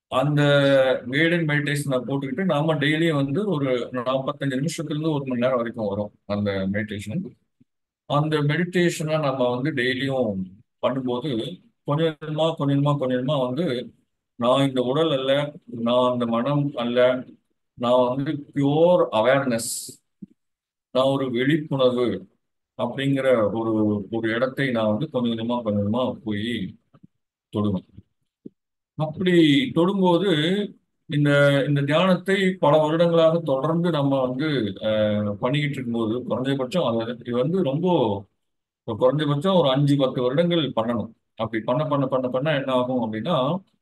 அந்த கைடட் மெடிடேஷனை போட்டுக்கிட்டு நாம டெய்லியும் வந்து ஒரு நாற்பத்தஞ்சு நிமிஷத்துல இருந்து ஒரு மணி நேரம் வரைக்கும் வரும் அந்த மெடிடேஷன் அந்த மெடிடேஷனை நம்ம வந்து டெய்லியும் பண்ணும்போது கொஞ்சம் கொஞ்சமா கொஞ்சம் கொஞ்சமா கொஞ்சம் கொஞ்சமா வந்து நான் இந்த உடல் அல்ல நான் அந்த மனம் அல்ல நான் வந்து பியோர் அவேர்னஸ் நான் ஒரு விழிப்புணர்வு அப்படிங்கிற ஒரு ஒரு இடத்தை நான் வந்து கொஞ்சம் கொஞ்சமா கொஞ்சம் கொஞ்சமா போய் தொடுவேன் அப்படி தொடும்போது இந்த இந்த தியானத்தை பல வருடங்களாக தொடர்ந்து நம்ம வந்து அஹ், பண்ணிக்கிட்டு இருக்கும்போது குறைஞ்சபட்சம் அது இது வந்து ரொம்ப ஒரு குறைஞ்சபட்சம் ஒரு அஞ்சு பத்து வருடங்கள் பண்ணணும் அப்படி பண்ண பண்ண பண்ண பண்ண என்ன ஆகும் அப்படின்னா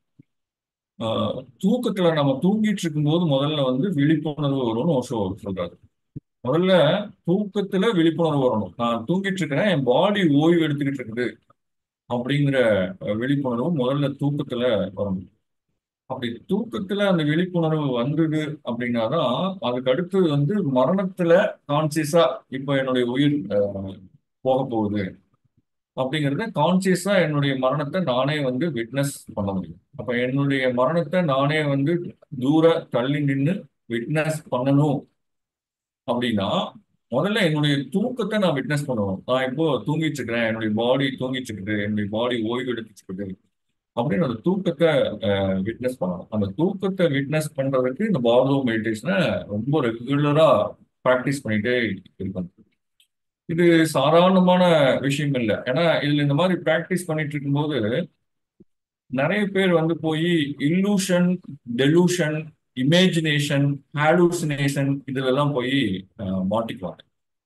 ஆஹ், தூக்கத்துல நம்ம தூங்கிட்டு இருக்கும்போது முதல்ல வந்து விழிப்புணர்வு வரும்னு ஓஷோ சொல்றாரு முதல்ல தூக்கத்துல விழிப்புணர்வு வரணும் நான் தூங்கிட்டு இருக்கிறேன் என் பாடி ஓய்வு எடுத்துக்கிட்டு இருக்குது அப்படிங்கிற அஹ், விழிப்புணர்வு முதல்ல தூக்கத்துல வரணும் அப்படி தூக்கத்துல அந்த விழிப்புணர்வு வந்தது அப்படின்னா தான் அதுக்கு அடுத்து வந்து மரணத்துல கான்சியஸா இப்போ என்னுடைய உயிர் அஹ், போக போகுது அப்படிங்கிறத கான்சியஸா என்னுடைய மரணத்தை நானே வந்து விட்னஸ் பண்ண முடியும் அப்ப என்னுடைய மரணத்தை நானே வந்து தூர தள்ளி நின்று விட்னஸ் பண்ணணும் அப்படின்னா முதல்ல என்னுடைய தூக்கத்தை நான் விட்னஸ் பண்ணுவேன் நான் இப்போ தூங்கிட்டு இருக்கிறேன் என்னுடைய பாடி தூங்கிட்டு இருக்குது என்னுடைய பாடி ஓய்வு எடுத்துட்டு இருக்குது அப்படின்னு அந்த தூக்கத்தை விட்னஸ் பண்ணணும் அந்த தூக்கத்தை விட்னஸ் பண்றதுக்கு இந்த பாரதோ மெடிடேஷனை ரொம்ப ரெகுலரா ப்ராக்டிஸ் பண்ணிட்டே இருக்கணும் இது சாதாரணமான விஷயம் இல்லை ஏன்னா இதுல இந்த மாதிரி ப்ராக்டிஸ் பண்ணிட்டு இருக்கும்போது நிறைய பேர் வந்து போய் இல்லூஷன் டெலூஷன் இமேஜினேஷன் ஹாலூசினேஷன் இதுலெல்லாம் போய் அஹ், மாட்டிக்குவாங்க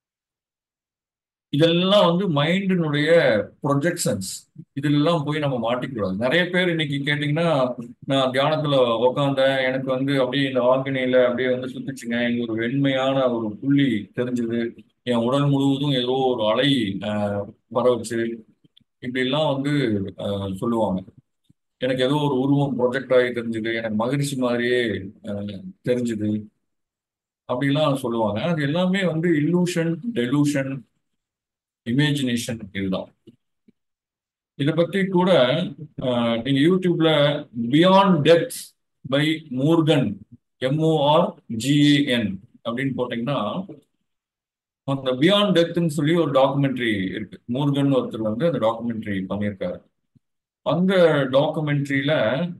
இதெல்லாம் வந்து மைண்டினுடைய ப்ரொஜெக்ஷன்ஸ் இதுலெல்லாம் போய் நம்ம மாட்டிக்கூடாது நிறைய பேர் இன்னைக்கு கேட்டிங்கன்னா நான் தியானத்துல உக்காந்தேன் எனக்கு வந்து அப்படியே இந்த ஆர்கனியில அப்படியே வந்து சுத்துச்சுங்க இங்க ஒரு வெண்மையான ஒரு புள்ளி தெரிஞ்சது என் உடல் முழுவதும் ஏதோ ஒரு அலை அஹ், பரவுச்சு இப்படிலாம் வந்து அஹ், சொல்லுவாங்க எனக்கு ஏதோ ஒரு உருவம் ப்ரொஜெக்ட் ஆகி தெரிஞ்சுது எனக்கு மகிழ்ச்சி மாதிரியே அஹ், தெரிஞ்சுது அப்படிலாம் சொல்லுவாங்க அது எல்லாமே வந்து இல்லூஷன் டெலூஷன் இமேஜினேஷன் இதுதான் இதை பத்தி கூட அஹ், நீங்க யூடியூப்ல beyond death by Morgan M O R G A N அப்படின்னு போட்டீங்கன்னா அந்த பியாண்ட் டெத்னு சொல்லி ஒரு டாக்குமெண்ட்ரி இருக்கு மூர்கன் ஒருத்தர் வந்து அந்த டாக்குமெண்ட்ரி பண்ணியிருக்காரு அந்த டாக்குமெண்ட்ரியில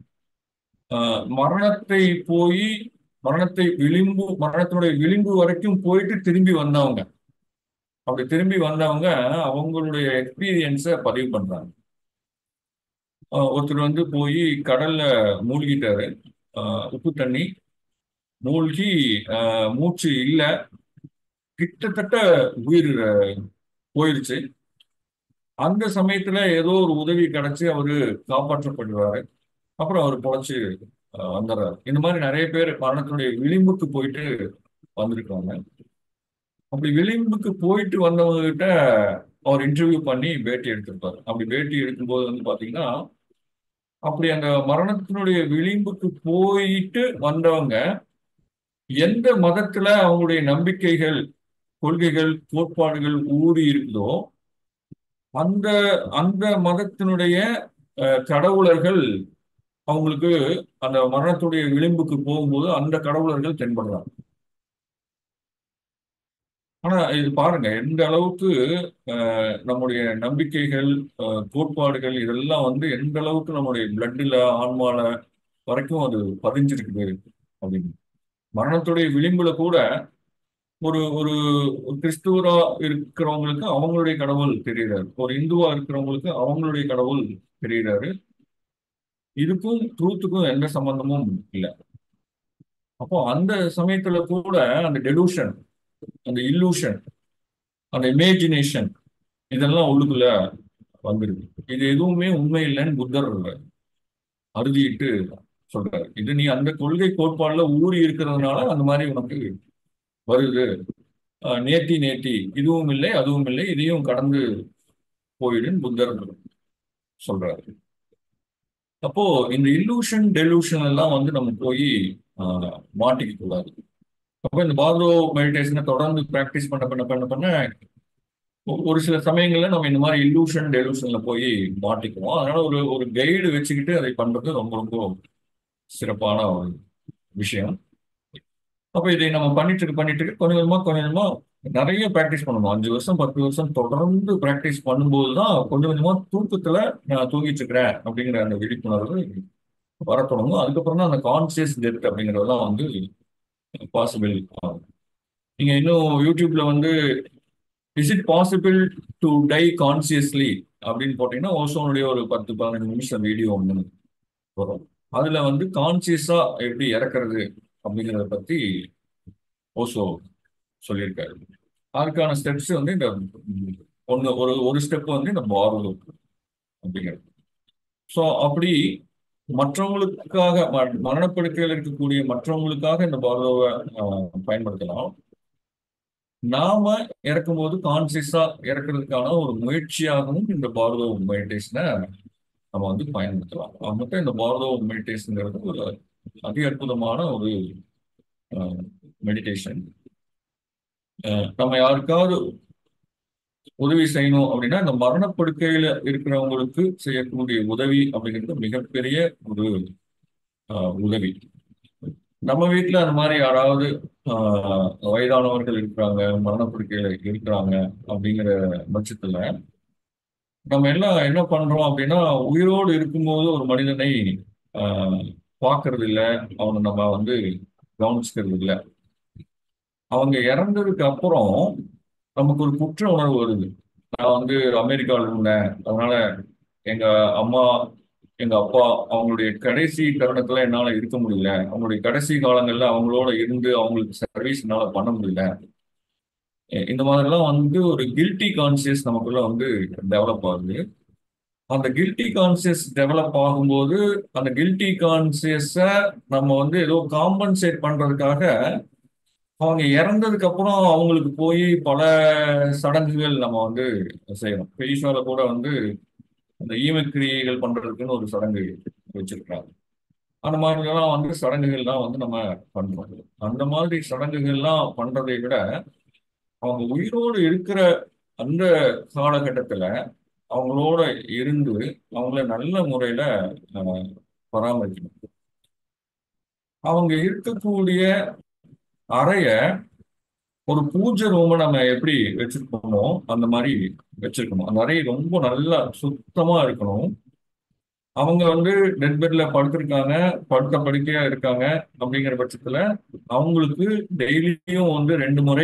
மரணத்தை போய் மரணத்தை விளிம்பு மரணத்தினுடைய விளிம்பு வரைக்கும் போயிட்டு திரும்பி வந்தவங்க அப்படி திரும்பி வந்தவங்க அவங்களுடைய எக்ஸ்பீரியன்ஸை பதிவு பண்றாங்க அஹ் ஒருத்தர் வந்து போய் கடல்ல மூழ்கிட்டாரு அஹ் உப்பு தண்ணி மூழ்கி அஹ் மூச்சு இல்ல கிட்டத்தட்ட உயிர் அஹ், போயிருச்சு அந்த சமயத்துல ஏதோ ஒரு உதவி கிடைச்சு அவரு காப்பாற்றப்படுறாரு அப்புறம் அவர் பொழைச்சு அஹ், வந்துடுறாரு இந்த மாதிரி நிறைய பேர் மரணத்தினுடைய விளிம்புக்கு போயிட்டு வந்திருக்காங்க அப்படி விளிம்புக்கு போயிட்டு வந்தவங்க கிட்ட அவர் இன்டர்வியூ பண்ணி பேட்டி எடுத்திருப்பாரு அப்படி பேட்டி எடுக்கும்போது வந்து பாத்தீங்கன்னா அப்படி அந்த மரணத்தினுடைய விளிம்புக்கு போயிட்டு வந்தவங்க எந்த மதத்துல அவங்களுடைய நம்பிக்கைகள் கொள்கைகள் கோட்பாடுகள் ஊறி இருக்குதோ அந்த அந்த மதத்தினுடைய அஹ், கடவுளர்கள் அவங்களுக்கு அந்த மரணத்துடைய விளிம்புக்கு போகும்போது அந்த கடவுளர்கள் தென்படுறாங்க ஆனா இது பாருங்க எந்த அளவுக்கு அஹ், நம்முடைய நம்பிக்கைகள் அஹ், கோட்பாடுகள் இதெல்லாம் வந்து எந்த அளவுக்கு நம்முடைய பிளட்ல ஆன்மால வரைக்கும் அது பதிஞ்சிருக்குது அப்படின்னு மரணத்துடைய விளிம்புல கூட ஒரு ஒரு ஒரு கிறிஸ்துவரா இருக்கிறவங்களுக்கு அவங்களுடைய கடவுள் தெரியுறாரு ஒரு இந்துவா இருக்கிறவங்களுக்கு அவங்களுடைய கடவுள் தெரியுறாரு இதுக்கும் ட்ரூத்துக்கும் எந்த சம்பந்தமும் இல்லை அப்போ அந்த சமயத்துல கூட அந்த டெலூஷன் அந்த இல்லூஷன் அந்த இமேஜினேஷன் இதெல்லாம் உள்ளுக்குள்ள வந்துருது இது எதுவுமே உண்மை இல்லைன்னு புத்தர் அறுதிட்டு சொல்றாரு இது நீ அந்த கொள்கை கோட்பாடுல ஊறி இருக்கிறதுனால அந்த மாதிரி உனக்கு வருது அஹ் நேத்தி நேத்தி இதுவும் இல்லை அதுவும் இல்லை இதையும் கடந்து போயிடுன்னு புத்தர் சொல்றாரு அப்போ இந்த இல்லூஷன் டெலூஷன் எல்லாம் வந்து நம்ம போய் மாட்டிக்க கூடாது அப்போ இந்த பாத்ரோ மெடிடேஷனை தொடர்ந்து ப்ராக்டிஸ் பண்ண பண்ண பண்ண பண்ண ஒ- ஒரு சில சமயங்கள்ல நம்ம இந்த மாதிரி இல்லூஷன் டெலூஷன்ல போய் மாட்டிக்குவோம் அதனால ஒரு ஒரு கைடு வச்சுக்கிட்டு அதை பண்றது ரொம்ப ரொம்ப சிறப்பான ஒரு விஷயம் அப்ப இதை நம்ம பண்ணிட்டு இருக்க பண்ணிட்டு இருக்க கொஞ்சம் கொஞ்சமா கொஞ்சம் கொஞ்சமா நிறைய ப்ராக்டிஸ் பண்ணணும் அஞ்சு வருஷம் பத்து வருஷம் தொடர்ந்து ப்ராக்டிஸ் பண்ணும்போது தான் கொஞ்சம் கொஞ்சமா தூக்கத்துல நான் தூங்கிட்டு இருக்கிறேன் அப்படிங்கிற அந்த விழிப்புணர்வு வர தொடங்கும் அதுக்கப்புறம் தான் அந்த கான்சியஸ் டெத் அப்படிங்கிறதெல்லாம் வந்து பாசிபிள் ஆகும் நீங்க இன்னும் யூடியூப்ல வந்து is it possible to die consciously அப்படின்னு போட்டீங்கன்னா ஓசோனுடைய ஒரு பத்து பதினஞ்சு நிமிஷம் வீடியோ ஒன்று வரும் அதுல வந்து கான்சியஸா எப்படி இறக்குறது அப்படிங்கிறத பத்தி ஓசோ சொல்லியிருக்காரு அதுக்கான ஸ்டெப்ஸ் வந்து இந்த ஒன்று ஒரு ஒரு ஸ்டெப் வந்து இந்த பார்வோ அப்படிங்கிறது ஸோ அப்படி மற்றவங்களுக்காக ம- மரணப்படுக்கையில் இருக்கக்கூடிய மற்றவங்களுக்காக இந்த பார்வோவை பயன்படுத்தலாம் நாம இறக்கும்போது கான்சியஸா இறக்குறதுக்கான ஒரு முயற்சியாகவும் இந்த பார்வோ மெடிடேஷனை நம்ம வந்து பயன்படுத்தலாம் அது மட்டும் இந்த பார்வோ மெடிடேஷன்ங்கிறது ஒரு அதி அற்புதமான ஒரு மெடிடேஷன் நம்ம யாருக்காவது உதவி செய்யணும் அப்படின்னா இந்த மரணப்படுக்கையில இருக்கிறவங்களுக்கு செய்யக்கூடிய உதவி அப்படிங்கிறது மிகப்பெரிய ஒரு ஆஹ், உதவி நம்ம வீட்ல அந்த மாதிரி யாராவது ஆஹ், வயதானவர்கள் இருக்கிறாங்க மரணப்படுக்கையில இருக்கிறாங்க அப்படிங்கிற பட்சத்துல நம்ம எல்லாம் என்ன பண்றோம் அப்படின்னா உயிரோடு இருக்கும்போது ஒரு மனிதனை ஆஹ், பார்க்கறது இல்ல அவனை நம்ம வந்து கவனிச்சுக்கிறது இல்ல அவங்க இறந்ததுக்கு அப்புறம் நமக்கு ஒரு குற்ற உணர்வு வருது நான் வந்து அமெரிக்காவில் இருந்தேன் அதனால எங்க அம்மா எங்க அப்பா அவங்களுடைய கடைசி தருணத்துல என்னால இருக்க முடியல அவங்களுடைய கடைசி காலங்கள்ல அவங்களோட இருந்து அவங்களுக்கு சர்வீஸ் என்னால பண்ண முடியல எ- இந்த மாதிரிலாம் வந்து ஒரு கில்ட்டி கான்சியஸ் நமக்குள்ள வந்து டெவலப் ஆகுது அந்த கில்ட்டி கான்சியஸ் டெவலப் ஆகும்போது அந்த கில்ட்டி கான்சியஸ நம்ம வந்து ஏதோ காம்பன்சேட் பண்றதுக்காக அவங்க இறந்ததுக்கு அப்புறம் அவங்களுக்கு போய் பல சடங்குகள் நம்ம வந்து செய்யறோம் பெரியசால கூட வந்து அந்த ஈமக்கிரியைகள் பண்றதுக்குன்னு ஒரு சடங்கு வச்சிருக்காங்க அந்த மாதிரிலாம் வந்து சடங்குகள்லாம் வந்து நம்ம பண்றோம் அந்த மாதிரி சடங்குகள்லாம் பண்றதை விட அவங்க உயிரோடு இருக்கிற அந்த காலகட்டத்துல அவங்களோட இருந்து அவங்கள நல்ல முறையில நம்ம பராமரிக்கணும் அவங்க இருக்கக்கூடிய அறைய ஒரு பூஜை ரூமை நம்ம எப்படி வச்சிருக்கோமோ அந்த மாதிரி வச்சிருக்கணும் அந்த அறை ரொம்ப நல்லா சுத்தமா இருக்கணும் அவங்க வந்து டெட் பெட்ல படுத்திருக்காங்க படுத்த படுக்கையா இருக்காங்க அப்படிங்கிற பட்சத்துல அவங்களுக்கு டெய்லியும் வந்து ரெண்டு முறை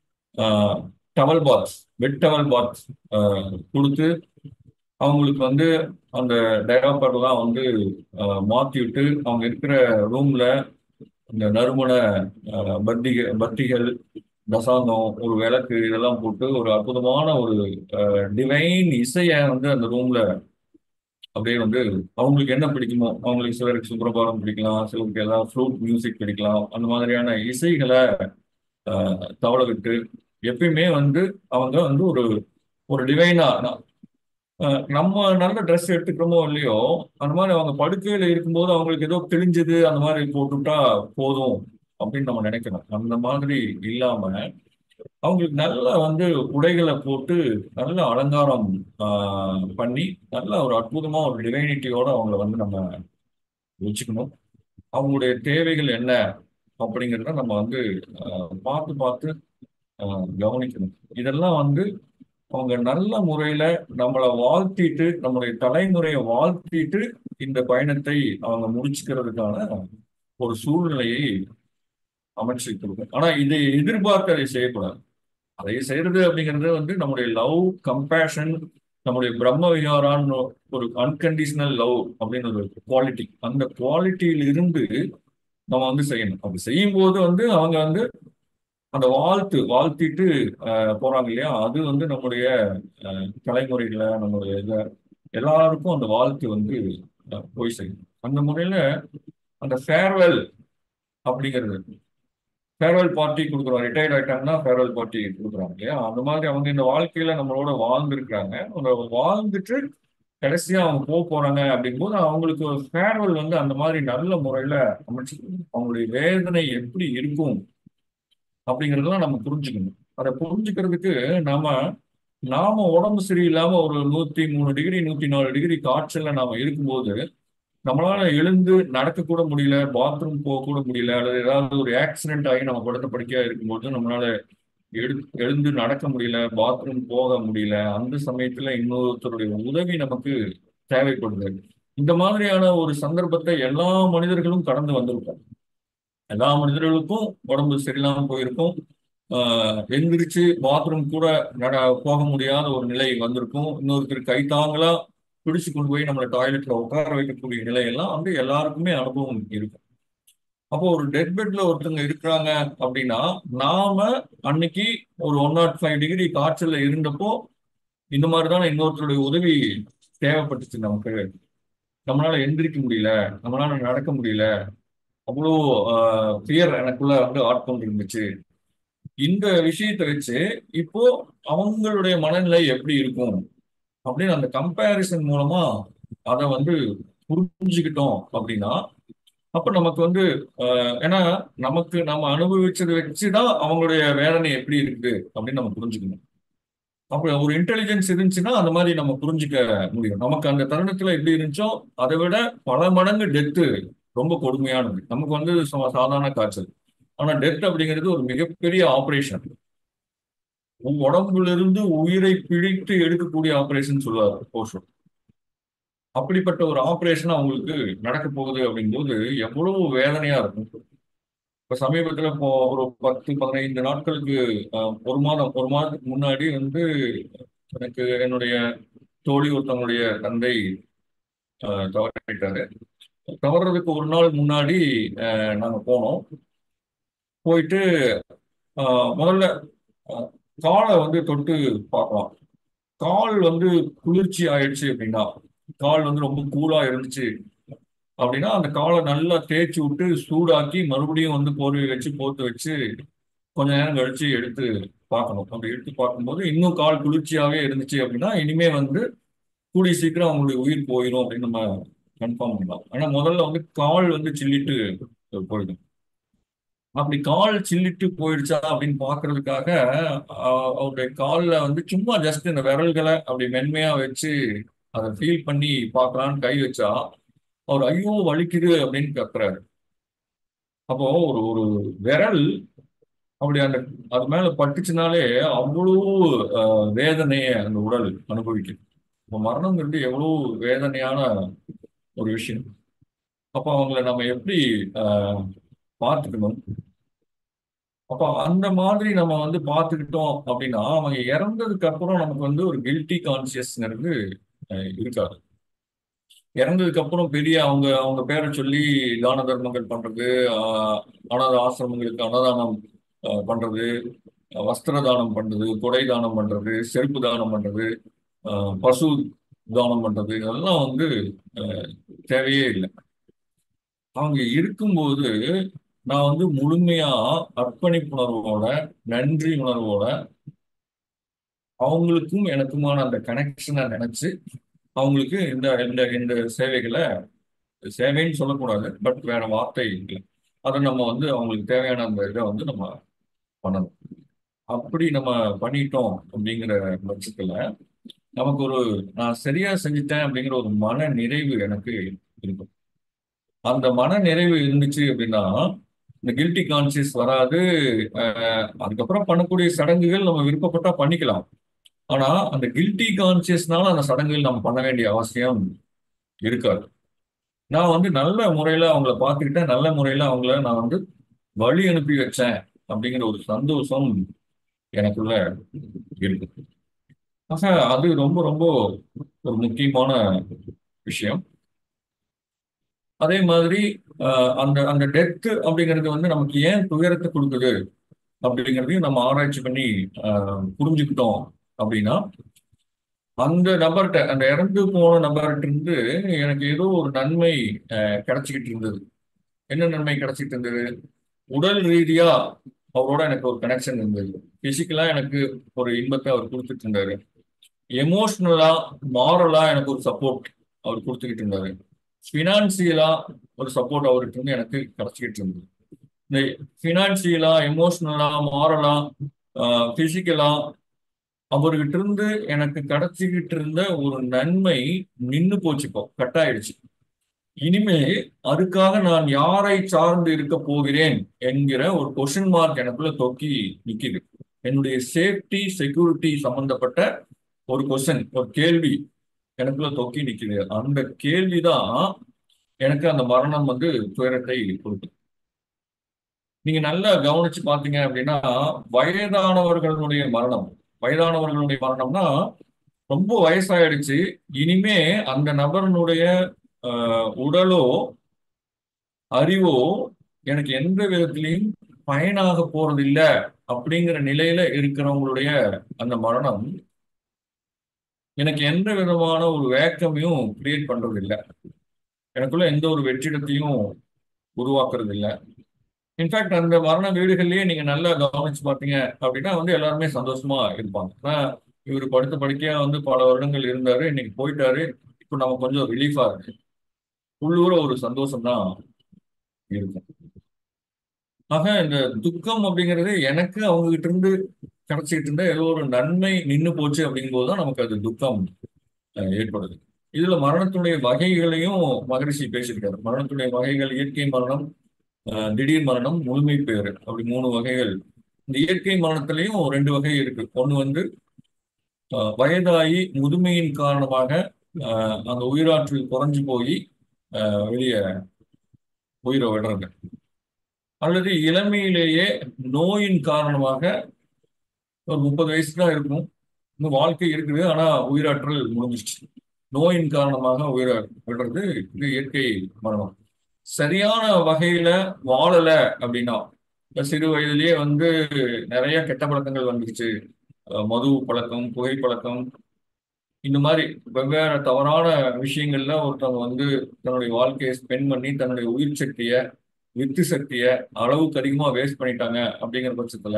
towel baths wet towel baths கொடுத்து அவங்களுக்கு வந்து அந்த டயப்பர்லாம் வந்து ஆஹ், மாத்தி விட்டு அவங்க இருக்கிற ரூம்ல இந்த நறுமண ஆஹ், பத்திக பத்திகள் தசாங்கம் ஒரு விளக்கு இதெல்லாம் போட்டு ஒரு அற்புதமான ஒரு டிவைன் இசையை வந்து அந்த ரூம்ல அப்படியே வந்து அவங்களுக்கு என்ன பிடிக்குமோ அவங்களுக்கு சிலருக்கு சுப்ரபாதம் பிடிக்கலாம் சிலருக்கு எல்லாம் ஃப்ளூட் மியூசிக் பிடிக்கலாம் அந்த மாதிரியான இசைகளை ஆஹ், தவள விட்டு எப்பயுமே வந்து அவங்க வந்து ஒரு ஒரு டிவைனா அஹ் நம்ம நல்ல ட்ரெஸ் எடுத்துக்கிறோமோ இல்லையோ அந்த மாதிரி அவங்க படுக்கையில இருக்கும்போது அவங்களுக்கு ஏதோ கிழிஞ்சது அந்த மாதிரி போட்டுட்டா போதும் அப்படின்னு நம்ம நினைக்கணும் அந்த மாதிரி இல்லாம அவங்களுக்கு நல்ல வந்து உடைகளை போட்டு நல்ல அலங்காரம் ஆஹ், பண்ணி நல்ல ஒரு அற்புதமா ஒரு டிவைனிட்டியோட அவங்கள வந்து நம்ம வச்சுக்கணும் அவங்களுடைய தேவைகள் என்ன அப்படிங்கிறத நம்ம வந்து ஆஹ், பார்த்து பார்த்து ஆஹ், கவனிக்கணும் இதெல்லாம் வந்து அவங்க நல்ல முறையில நம்மளை வாழ்த்திட்டு நம்மளுடைய தலைமுறையை வாழ்த்திட்டு இந்த பயணத்தை அவங்க முடிச்சுக்கிறதுக்கான ஒரு சூழ்நிலையை அமைச்சு கொடுக்கும் ஆனா இதை எதிர்பார்த்து அதை செய்யக்கூடாது அதை செய்யறது அப்படிங்கிறது வந்து நம்முடைய லவ் கம்பேஷன் நம்முடைய பிரம்ம விகாரான்னு ஒரு அன்கண்டிஷனல் லவ் அப்படின்னு ஒரு குவாலிட்டி அந்த குவாலிட்டியில இருந்து நம்ம வந்து செய்யணும் அப்படி செய்யும் போது வந்து அவங்க வந்து அந்த வாழ்த்து வாழ்த்திட்டு அஹ், போறாங்க இல்லையா அது வந்து நம்முடைய அஹ், தலைமுறைகளை நம்முடைய இத எல்லாருக்கும் அந்த வாழ்த்து வந்து அஹ், போய் செய்யும் அந்த முறையில அந்த ஃபேர்வெல் அப்படிங்கிறது ஃபேர்வெல் பார்ட்டி கொடுக்குறோம் ரிட்டையர்ட் ஆயிட்டாங்கன்னா ஃபேர்வெல் பார்ட்டி கொடுக்குறாங்க இல்லையா அந்த மாதிரி அவங்க இந்த வாழ்க்கையில நம்மளோட வாழ்ந்துருக்காங்க அவங்க வாழ்ந்துட்டு கடைசியா அவங்க போக போறாங்க அப்படிங்கும்போது அவங்களுக்கு ஒரு ஃபேர்வெல் வந்து அந்த மாதிரி நல்ல முறையில அமைச்சு அவங்களுடைய வேதனை எப்படி இருக்கும் அப்படிங்கிறதெல்லாம் நம்ம புரிஞ்சுக்கணும் அதை புரிஞ்சுக்கிறதுக்கு நாம நாம உடம்பு சரியில்லாம ஒரு நூத்தி மூணு டிகிரி நூத்தி நாலு டிகிரி காய்ச்சல்ல நாம இருக்கும்போது நம்மளால எழுந்து நடக்க கூட முடியல பாத்ரூம் போக கூட முடியல அல்லது ஏதாவது ஒரு ஆக்சிடென்ட் ஆகி நம்ம படுத்த படுக்கையா இருக்கும்போது நம்மளால எழு எழுந்து நடக்க முடியல பாத்ரூம் போக முடியல அந்த சமயத்துல இன்னொருத்தருடைய உதவி நமக்கு தேவைப்படுது இந்த மாதிரியான ஒரு சந்தர்ப்பத்தை எல்லா மனிதர்களும் கடந்து வந்திருக்கோம் எல்லா மனிதர்களுக்கும் உடம்பு சரியில்லாம போயிருக்கும் ஆஹ் எந்திரிச்சு பாத்ரூம் கூட நட போக முடியாத ஒரு நிலை வந்திருக்கும் இன்னொருத்தர் கைத்தாங்களா பிடிச்சு கொண்டு போய் நம்மளை டாய்லெட்ல உட்கார வைக்கக்கூடிய நிலையெல்லாம் வந்து எல்லாருக்குமே அனுபவம் இருக்கும் அப்போ ஒரு டெத் பெட்ல ஒருத்தவங்க இருக்கிறாங்க அப்படின்னா நாம அன்னைக்கு ஒரு ஒன் நாட் ஃபைவ் டிகிரி காய்ச்சல்ல இருந்தப்போ இந்த மாதிரி தான் இன்னொருத்தருடைய உதவி தேவைப்பட்டுச்சு நமக்கு நம்மளால எந்திரிக்க முடியல நம்மளால நடக்க முடியல அவ்வளோ ஃபியர் எனக்குள்ள வந்து ஆட்கொண்டு இருந்துச்சு இந்த விஷயத்தை வச்சு இப்போ அவங்களுடைய மனநிலை எப்படி இருக்கும் அப்படின்னு அந்த கம்பேரிசன் மூலமா அதை வந்து புரிஞ்சுக்கிட்டோம் அப்படின்னா அப்ப நமக்கு வந்து ஆஹ், ஏன்னா நமக்கு நம்ம அனுபவிச்சதை வச்சுதான் அவங்களுடைய வேதனை எப்படி இருக்குது அப்படின்னு நம்ம புரிஞ்சுக்கணும் அப்ப ஒரு இன்டெலிஜென்ஸ் இருந்துச்சுன்னா அந்த மாதிரி நம்ம புரிஞ்சுக்க முடியும் நமக்கு அந்த தருணத்துல எப்படி இருந்துச்சோ அதை விட பல மடங்கு டெத்து ரொம்ப கொடுமையானது நமக்கு வந்து சா- சாதாரண காய்ச்சல் ஆனா டெத் அப்படிங்கிறது ஒரு மிகப்பெரிய ஆபரேஷன் உடம்புல இருந்து உயிரை பிடித்து எடுக்கக்கூடிய ஆபரேஷன் சொல்லுவார் ஓஷோ அப்படிப்பட்ட ஒரு ஆபரேஷன் அவங்களுக்கு நடக்க போகுது அப்படிங்கும்போது எவ்வளவு வேதனையா இருக்கும் இப்ப சமீபத்துல இப்போ ஒரு பத்து பதினைந்து நாட்களுக்கு அஹ், ஒரு மாதம் ஒரு மாதத்துக்கு முன்னாடி வந்து எனக்கு என்னுடைய தோழி ஒருத்தவங்களுடைய தந்தை அஹ், தவறிட்டாரு தவறுறதுக்கு ஒரு நாள் முன்னாடி அஹ், நாங்க போனோம் போயிட்டு அஹ், முதல்ல அஹ், காலை வந்து தொட்டு பார்க்கலாம் கால் வந்து குளிர்ச்சி ஆயிடுச்சு அப்படின்னா கால் வந்து ரொம்ப கூலா இருந்துச்சு அப்படின்னா அந்த காலை நல்லா தேய்ச்சி விட்டு சூடாக்கி மறுபடியும் வந்து போர்வை வச்சு போத்து வச்சு கொஞ்ச நேரம் கழிச்சு எடுத்து பார்க்கணும் அப்படி எடுத்து பார்க்கும்போது இன்னும் கால் குளிர்ச்சியாவே இருந்துச்சு அப்படின்னா இனிமே வந்து கூடிய சீக்கிரம் அவங்களுடைய உயிர் போயிடும் அப்படின்னு நம்ம கன்ஃபார்ம் பண்ணலாம் ஆனா முதல்ல வந்து கால் வந்து சில்லிட்டு போயிடும் அப்படி கால் சில்லிட்டு போயிடுச்சா அப்படின்னு பாக்குறதுக்காக ஆஹ், அவருடைய கால்ல வந்து சும்மா ஜஸ்ட் இந்த விரல்களை அப்படி மென்மையா வச்சு அதை ஃபீல் பண்ணி பார்க்கலான்னு கை வச்சா அவர் ஐயோ வலிக்குது அப்படின்னு கத்துறாரு அப்போ ஒரு ஒரு விரல் அப்படி அந்த அது மேல பட்டுச்சுனாலே அவ்வளோ ஆஹ், வேதனையை அந்த உடல் அனுபவிக்குது இப்போ மரணங்கிறது எவ்வளவு வேதனையான ஒரு விஷயம் அப்போ அவங்கள நம்ம எப்படி ஆஹ், பார்த்துக்கணும் அப்போ அந்த மாதிரி நம்ம வந்து பார்த்துக்கிட்டோம் அப்படின்னா அவங்க இறந்ததுக்கு அப்புறம் நமக்கு வந்து ஒரு கில்ட்டி கான்சியஸ்ங்கிறது இருக்காது இறந்ததுக்கு அப்புறம் பெரிய அவங்க அவங்க பேரை சொல்லி தான தர்மங்கள் பண்றது ஆஹ், அனாதை ஆசிரமங்களுக்கு அன்னதானம் ஆஹ், பண்றது ஆஹ், வஸ்திர தானம் பண்றது கொடை தானம் பண்றது செருப்பு தானம் பண்றது ஆஹ், பசு தானம் பண்றது இதெல்லாம் வந்து ஆஹ், தேவையே இல்லை அவங்க இருக்கும்போது நான் வந்து முழுமையா அர்ப்பணிப்புணர்வோட நன்றி உணர்வோட அவங்களுக்கும் எனக்குமான அந்த கனெக்ஷனை நினைச்சு அவங்களுக்கு இந்த இந்த இந்த சேவைகளை சேவைன்னு சொல்லக்கூடாது பட் வேற வார்த்தை இல்லை அதை நம்ம வந்து அவங்களுக்கு தேவையான அந்த இதை வந்து நம்ம பண்ணணும் அப்படி நம்ம பண்ணிட்டோம் அப்படிங்கிற பட்சத்துல நமக்கு ஒரு நான் சரியா செஞ்சுட்டேன் அப்படிங்கிற ஒரு மன நிறைவு எனக்கு இருக்கும் அந்த மன நிறைவு இருந்துச்சு அப்படின்னா இந்த கில்ட்டி கான்சியஸ் வராது அஹ் அதுக்கப்புறம் பண்ணக்கூடிய சடங்குகள் நம்ம விருப்பப்பட்டா பண்ணிக்கலாம் ஆனா அந்த கில்ட்டி கான்சியஸ்னால அந்த சடங்குகள் நம்ம பண்ண வேண்டிய அவசியம் இருக்காது நான் வந்து நல்ல முறையில அவங்கள பார்த்துக்கிட்டேன் நல்ல முறையில அவங்கள நான் வந்து வழி அனுப்பி வச்சேன் அப்படிங்கிற ஒரு சந்தோஷம் எனக்குள்ள இருக்கு ஆக அது ரொம்ப ரொம்ப ஒரு முக்கியமான விஷயம் அதே மாதிரி அஹ், அந்த அந்த டெத்து அப்படிங்கிறது வந்து நமக்கு ஏன் துயரத்தை கொடுக்குது அப்படிங்கிறதையும் நம்ம ஆராய்ச்சி பண்ணி அஹ், புரிஞ்சுக்கிட்டோம் அப்படின்னா அந்த நபர்கிட்ட அந்த இறந்து போன நபர்கிட்ட இருந்து எனக்கு ஏதோ ஒரு நன்மை அஹ், கிடைச்சிக்கிட்டு இருந்தது என்ன நன்மை கிடைச்சிட்டு இருந்தது உடல் ரீதியா அவரோட எனக்கு ஒரு கனெக்ஷன் இருந்தது பிசிக்கலா எனக்கு ஒரு இன்பத்தை அவர் கொடுத்துட்டு இருந்தாரு எமோஷனலா மாரலா எனக்கு ஒரு சப்போர்ட் அவர் கொடுத்துக்கிட்டு இருந்தாரு ஃபினான்சியலா ஒரு சப்போர்ட் அவர்கிட்ட இருந்து எனக்கு கிடைச்சிக்கிட்டு இருந்தது இந்த ஃபினான்சியலா எமோஷனலா மாரலா பிசிக்கலா அவர்கிட்ட இருந்து எனக்கு கிடைச்சிக்கிட்டு இருந்த ஒரு நன்மை நின்னு போச்சு இப்போ கட் ஆயிடுச்சு இனிமே அதுக்காக நான் யாரை சார்ந்து இருக்க போகிறேன் என்கிற ஒரு கொஸ்டின் மார்க் எனக்குள்ள தொக்கி நிக்குது என்னுடைய சேஃப்டி செக்யூரிட்டி சம்பந்தப்பட்ட ஒரு கொஸ்டின் ஒரு கேள்வி எனக்குள்ள தொக்கி நிக்குது அந்த கேள்விதான் எனக்கு அந்த மரணம் வந்து துயரத்தை கொடுக்குது நீங்க நல்லா கவனிச்சு பாத்தீங்க அப்படின்னா வயதானவர்களுடைய மரணம் வயதானவர்களுடைய மரணம்னா ரொம்ப வயசாயிடுச்சு இனிமே அந்த நபரனுடைய ஆஹ், உடலோ அறிவோ எனக்கு எந்த விதத்திலையும் பயனாக போறது இல்ல அப்படிங்கிற நிலையில இருக்கிறவங்களுடைய அந்த மரணம் எனக்கு எந்த விதமான ஒரு வேக்கமையும் கிரியேட் பண்றது இல்ல எனக்குள்ள எந்த ஒரு வெற்றிடத்தையும் உருவாக்குறது இல்ல இன்ஃபேக்ட் அந்த மரண வீடுகள்லயே நீங்க நல்லா கவனிச்சு பார்த்தீங்க அப்படின்னா வந்து எல்லாருமே சந்தோஷமா இருப்பாங்க ஆனா இவர் படுத்த படுக்கையா வந்து பல வருடங்கள் இருந்தாரு இன்னைக்கு போயிட்டாரு இப்போ நம்ம கொஞ்சம் ரிலீஃபா இருக்கு உள்ளூர ஒரு சந்தோஷம் தான் இருக்கும் ஆக இந்த துக்கம் அப்படிங்கிறது எனக்கு அவங்க கிட்ட இருந்து கிடைச்சிட்டு இருந்த ஏதோ ஒரு நன்மை நின்னு போச்சு அப்படிங்கும்போது தான் நமக்கு அது துக்கம் அஹ், ஏற்படுது இதுல மரணத்துடைய வகைகளையும் மகரிஷி பேசியிருக்காரு மரணத்துடைய வகைகள் இயற்கை மரணம் அஹ், திடீர் மரணம் முழுமை பேறு அப்படி மூணு வகைகள் இந்த இயற்கை மரணத்திலையும் ரெண்டு வகை இருக்கு ஒண்ணு வந்து அஹ், வயதாகி முதுமையின் காரணமாக அஹ், அந்த உயிராற்றல் குறைஞ்சு போய் அஹ், வெளியே உயிரை விடுறது அல்லது இளமையிலேயே நோயின் காரணமாக ஒரு முப்பது வயசு தான் இருக்கும் இன்னும் வாழ்க்கை இருக்குது ஆனா உயிராற்றல் முடிஞ்சிச்சு நோயின் காரணமாக உயிரை விடுறது இது இயற்கை மரணம் சரியான வகையில வாழல அப்படின்னா இப்ப சிறு வயதிலேயே வந்து நிறைய கெட்ட பழக்கங்கள் வந்துருச்சு அஹ் மது பழக்கம் புகைப்பழக்கம் இந்த மாதிரி வெவ்வேறு தவறான விஷயங்கள்ல ஒருத்தவங்க வந்து தன்னுடைய வாழ்க்கையை ஸ்பெண்ட் பண்ணி தன்னுடைய உயிர் சக்தியை வித்து சக்தியை அளவுக்கு அதிகமா வேஸ்ட் பண்ணிட்டாங்க அப்படிங்கிற பட்சத்துல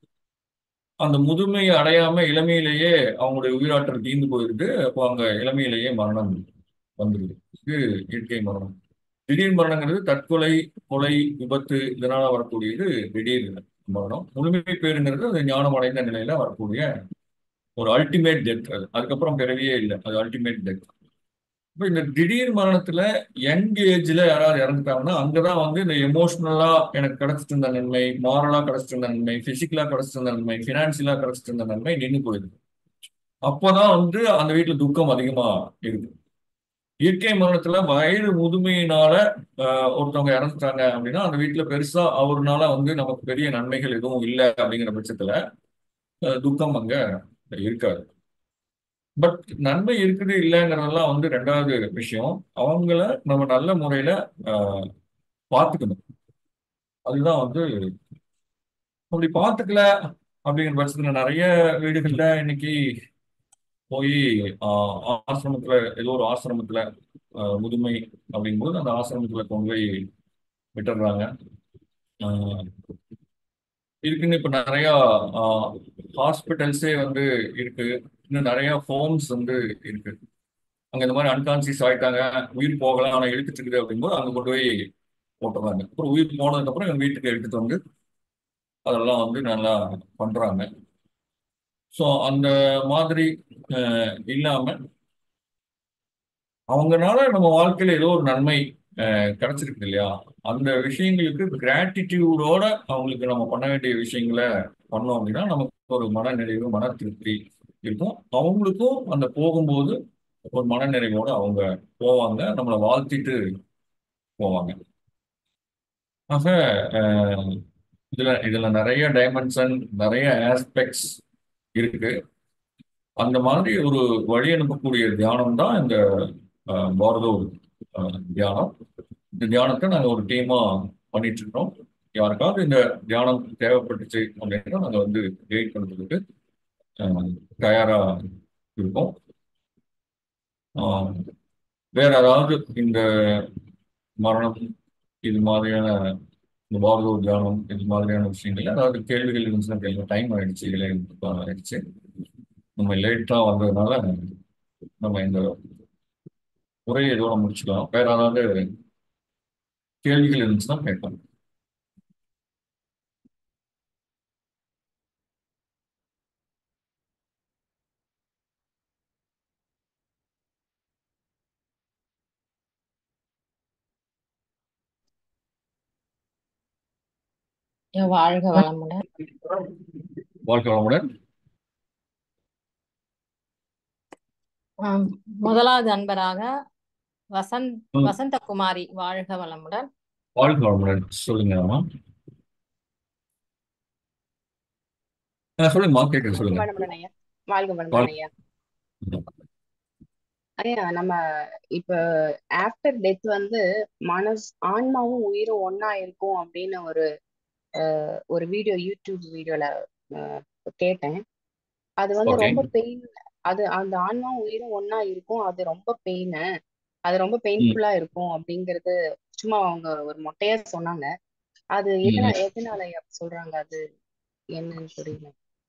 அந்த முதுமையை அடையாம இளமையிலேயே அவங்களுடைய உயிராற்றல் தீர்ந்து போயிருக்கு அப்போ அங்க இளமையிலேயே மரணம் வந்துடுது இது இயற்கை மரணம் திடீர் மரணங்கிறது தற்கொலை கொலை விபத்து இதனால வரக்கூடியது திடீர் மரணம் முழுமை பேருங்கிறது அது ஞானம் அடைந்த நிலையில வரக்கூடிய ஒரு அல்டிமேட் டெத் அது அதுக்கப்புறம் பிறவியே இல்லை அது அல்டிமேட் டெத் இப்போ இந்த திடீர் மரணத்துல யங் ஏஜ்ல யாராவது இறந்துட்டாங்கன்னா அங்கதான் வந்து இந்த எமோஷனலா எனக்கு கிடைச்சிட்டு இருந்த நன்மை மாரலா கிடைச்சிட்டு இருந்த நன்மை பிசிக்கலா கிடைச்சிட்டு இருந்த நன்மை பினான்சியலா கிடைச்சிட்டு இருந்த நன்மை நின்று போயிடுது அப்போதான் வந்து அந்த வீட்டுல துக்கம் அதிகமா இருக்கு இயற்கை மரணத்துல வயது முதுமையினால ஆஹ், ஒருத்தவங்க இறந்துட்டாங்க அப்படின்னா அந்த வீட்டுல பெருசா அவர்னால வந்து நமக்கு பெரிய நன்மைகள் எதுவும் இல்லை அப்படிங்கிற பட்சத்துல ஆஹ், துக்கம் அங்க இருக்காது பட் நன்மை இருக்குது இல்லைங்கிறதெல்லாம் வந்து ரெண்டாவது விஷயம் அவங்கள நம்ம நல்ல முறையில ஆஹ், பார்த்துக்கணும் அதுதான் வந்து அப்படி பார்த்துக்கல அப்படிங்கிற பட்சத்துல நிறைய வீடுகள்ல இன்னைக்கு போய் ஆஹ், ஆசிரமத்துல ஏதோ ஒரு ஆசிரமத்துல ஆஹ், முதுமை அப்படிங்கும்போது அந்த ஆசிரமத்துல கொண்டு போய் விட்டுடுறாங்க ஆஹ், இதுக்குன்னு இப்ப நிறைய ஹாஸ்பிட்டல்ஸே வந்து இருக்கு இன்னும் நிறைய ஹோம்ஸ் வந்து இருக்கு அங்க இந்த மாதிரி அன்கான்சியஸ் ஆயிட்டாங்க உயிர் போகலாம் ஆனா இழுத்துட்டு இருக்குது அப்படிங்கும்போது அங்க கொண்டு போய் போட்டுறாங்க அப்புறம் உயிர் போனதுக்கு அப்புறம் எங்க வீட்டுக்கு எடுத்துட்டு வந்து அதெல்லாம் வந்து நல்லா பண்றாங்க ஸோ அந்த மாதிரி அஹ், இல்லாம அவங்கனால நம்ம வாழ்க்கையில ஏதோ ஒரு நன்மை அஹ், கிடைச்சிருக்கு இல்லையா அந்த விஷயங்களுக்கு கிராட்டிடியூடோட அவங்களுக்கு நம்ம பண்ண வேண்டிய விஷயங்களை பண்ணோம் அப்படின்னா நமக்கு ஒரு மன நிறைவு மன திருப்தி இருக்கும் அவங்களுக்கும் அந்த போகும்போது ஒரு மன நிறைவோட அவங்க போவாங்க நம்மளை வாழ்த்திட்டு போவாங்க ஆக அஹ், இதுல இதுல நிறைய டைமென்ஷன் நிறைய ஆஸ்பெக்ட்ஸ் இருக்கு அந்த மாதிரி ஒரு வழி அனுப்பக்கூடிய தியானம் தான் இந்த அஹ், பாரதூர் அஹ், தியானம் இந்த தியானத்தை நாங்கள் ஒரு டீமா பண்ணிட்டு இருக்கோம் யாருக்காவது இந்த தியானம் தேவைப்பட்டுச்சு அப்படின்னா நாங்கள் வந்து கைட் பண்ணுறதுக்கு அஹ், தயாரா இருக்கோம் அஹ், வேற ஏதாவது இந்த மரணம் இது மாதிரியான இந்த பாரதூர் தியானம் இது மாதிரியான விஷயங்கள் அதாவது கேள்விகள் இருந்துச்சுன்னா கேள்வி டைம் ஆயிடுச்சு இல்லை ஆயிடுச்சு நம்ம லேட்டா வந்ததுனால நம்ம இந்த உரையை இதோட முடிச்சுக்கலாம் வேற ஏதாவது கேள்விகள் இருந்துச்சுன்னா கேட்கலாம் ஐயா, வாழ்க வளமுடன் வாழ்க்கை வளமுடன் ஆம், முதலாவது அன்பராக வசந்த் ம், வசந்தகுமாரி வாழ்க வளமுடன் வாழ்க்கை வளமுடன் சொல்லுங்க அம்மா ஆ, சொல்லுங்கம்மா கேட்குது சொல்லுங்க வளமுடன் ஐயா வாழ்க வளமுடன் வாழ் ஐயா ஐயா நம்ம இப்ப ஆஃப்டர் டெத் வந்து மனஸ் ஆன்மாவும் உயிரும் ஒண்ணா இருக்கும் அப்படின்னு ஒரு அஹ், ஒரு வீடியோ யூடியூப் வீடியோல கேட்டேன் அது வந்து ஓகே ரொம்ப பெயின் அது அந்த ஆன்மாவும் உயிரும் ஒண்ணா இருக்கும் அது ரொம்ப பெயின் அது ரொம்ப ம் பெயின்ஃபுல்லா இருக்கும் அப்படிங்கிறது சும்மா அவங்க ஒரு மொட்டையா சொன்னாங்க அது ம் எதனா ம். எதனால அப்படி சொல்றாங்க அது என்னன்னு புரியல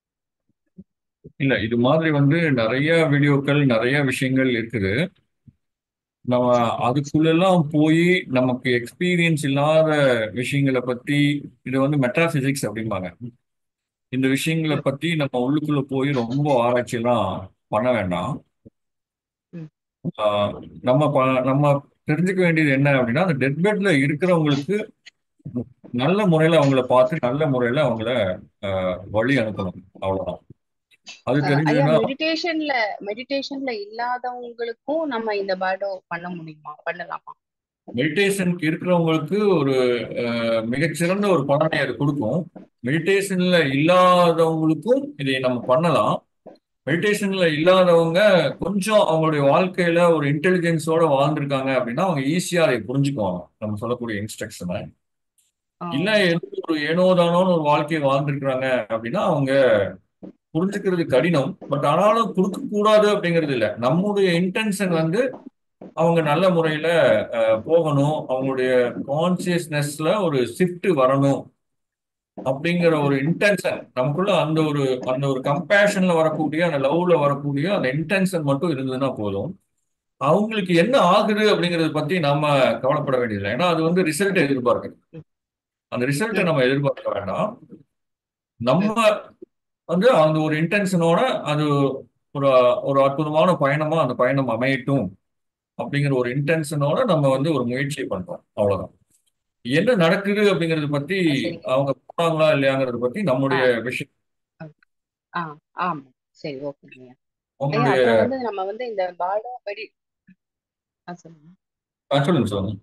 இல்ல இது மாதிரி வந்து நிறைய வீடியோக்கள் நிறைய விஷயங்கள் இருக்குது நம்ம சரி அதுக்குள்ளெல்லாம் போய் நமக்கு எக்ஸ்பீரியன்ஸ் இல்லாத விஷயங்களை பத்தி இது வந்து மெட்டாபிசிக்ஸ் அப்படிம்பாங்க இந்த விஷயங்களை ம் பத்தி நம்ம உள்ளுக்குள்ள போய் ரொம்ப ஆராய்ச்சி எல்லாம் பண்ண வேண்டாம் ம் ஆஹ் நம்ம ப- நம்ம தெரிஞ்சுக்க வேண்டியது என்ன அப்படின்னா அந்த டெத் பெட்ல இருக்கிறவங்களுக்கு நல்ல முறையில அவங்கள பார்த்து நல்ல முறையில அவங்கள ஆஹ் வழி அனுப்பணும் அவ்வளவுதான் அது அஹ் ஐயா தெரிஞ்சதுன்னா மெடிடேஷன்ல மெடிடேஷன்ல இல்லாதவங்களுக்கும் நம்ம இந்த பாடோ பண்ண முடியுமா பண்ணலாமா மெடிடேஷனுக்கு இருக்கிறவங்களுக்கு ஒரு ஆஹ் மிகச்சிறந்த ஒரு பலனை அது கொடுக்கும் மெடிடேஷன்ல இல்லாதவங்களுக்கும் இதை நம்ம பண்ணலாம் மெடிடேஷன்ல இல்லாதவங்க கொஞ்சம் அவங்களுடைய வாழ்க்கையில ஒரு இன்டெலிஜென்ஸோட வாழ்ந்திருக்காங்க அப்படின்னா அவங்க ஈஸியா அதை புரிஞ்சுக்குவாங்க நம்ம சொல்லக்கூடிய இன்ஸ்ட்ரக்ஷனை ஆ இல்ல ஏதோ ஒரு ஏனோ தானோன்னு ஒரு வாழ்க்கையை வாழ்ந்திருக்கிறாங்க அப்படின்னா அவங்க புரிஞ்சுக்கிறது கடினம் பட் ஆனாலும் கொடுக்க கூடாது அப்படிங்கிறது இல்ல நம்முடைய இன்டென்ஷன் ம் வந்து அவங்க நல்ல முறையில அஹ், போகணும் அவங்களுடைய கான்சியஸ்னஸ்ல ஒரு ஷிஃப்ட் வரணும் அப்படிங்கிற ஒரு ம் இன்டென்ஷன் நமக்குள்ள அந்த ஒரு அந்த ஒரு கம்பேஷன்ல வரக்கூடிய அந்த லவ்ல வரக்கூடிய அந்த இன்டென்ஷன் மட்டும் இருந்ததுன்னா போதும் அவங்களுக்கு என்ன ஆகுது அப்படிங்கறத பத்தி நாம கவலைப்பட வேண்டியதில்லை ஏன்னா அது வந்து ரிசல்ட் எதிர்பார்க்குது ம் அந்த ரிசல்ட்டை ம் நம்ம எதிர்பார்க்க வேண்டாம் நம்ம ம் வந்து அந்த ஒரு இன்டென்ஷனோட அது ஒரு ஒரு அற்புதமான பயணமா அந்த பயணம் அமையட்டும் அப்படிங்கிற ஒரு இன்டென்ஷனோட நம்ம வந்து ஒரு முயற்சியை பண்றோம் அவ்வளவுதான் என்ன நடக்குது அப்படிங்கறத பத்தி ஆ, சரிங்க அவங்க போனாங்களா இல்லையாங்கிறத பத்தி ஆ நம்முடைய விஷயம் ஆ ஆ, ஆமா சரி ஓகேங்க ஐயா ஐயா அவங்களுடைய அப்புறம் வந்து நம்ம வந்து இந்த பாடோ மெடி ஆ சொல்லுங்க ஆ, சொல்லுங்க சொல்லுங்க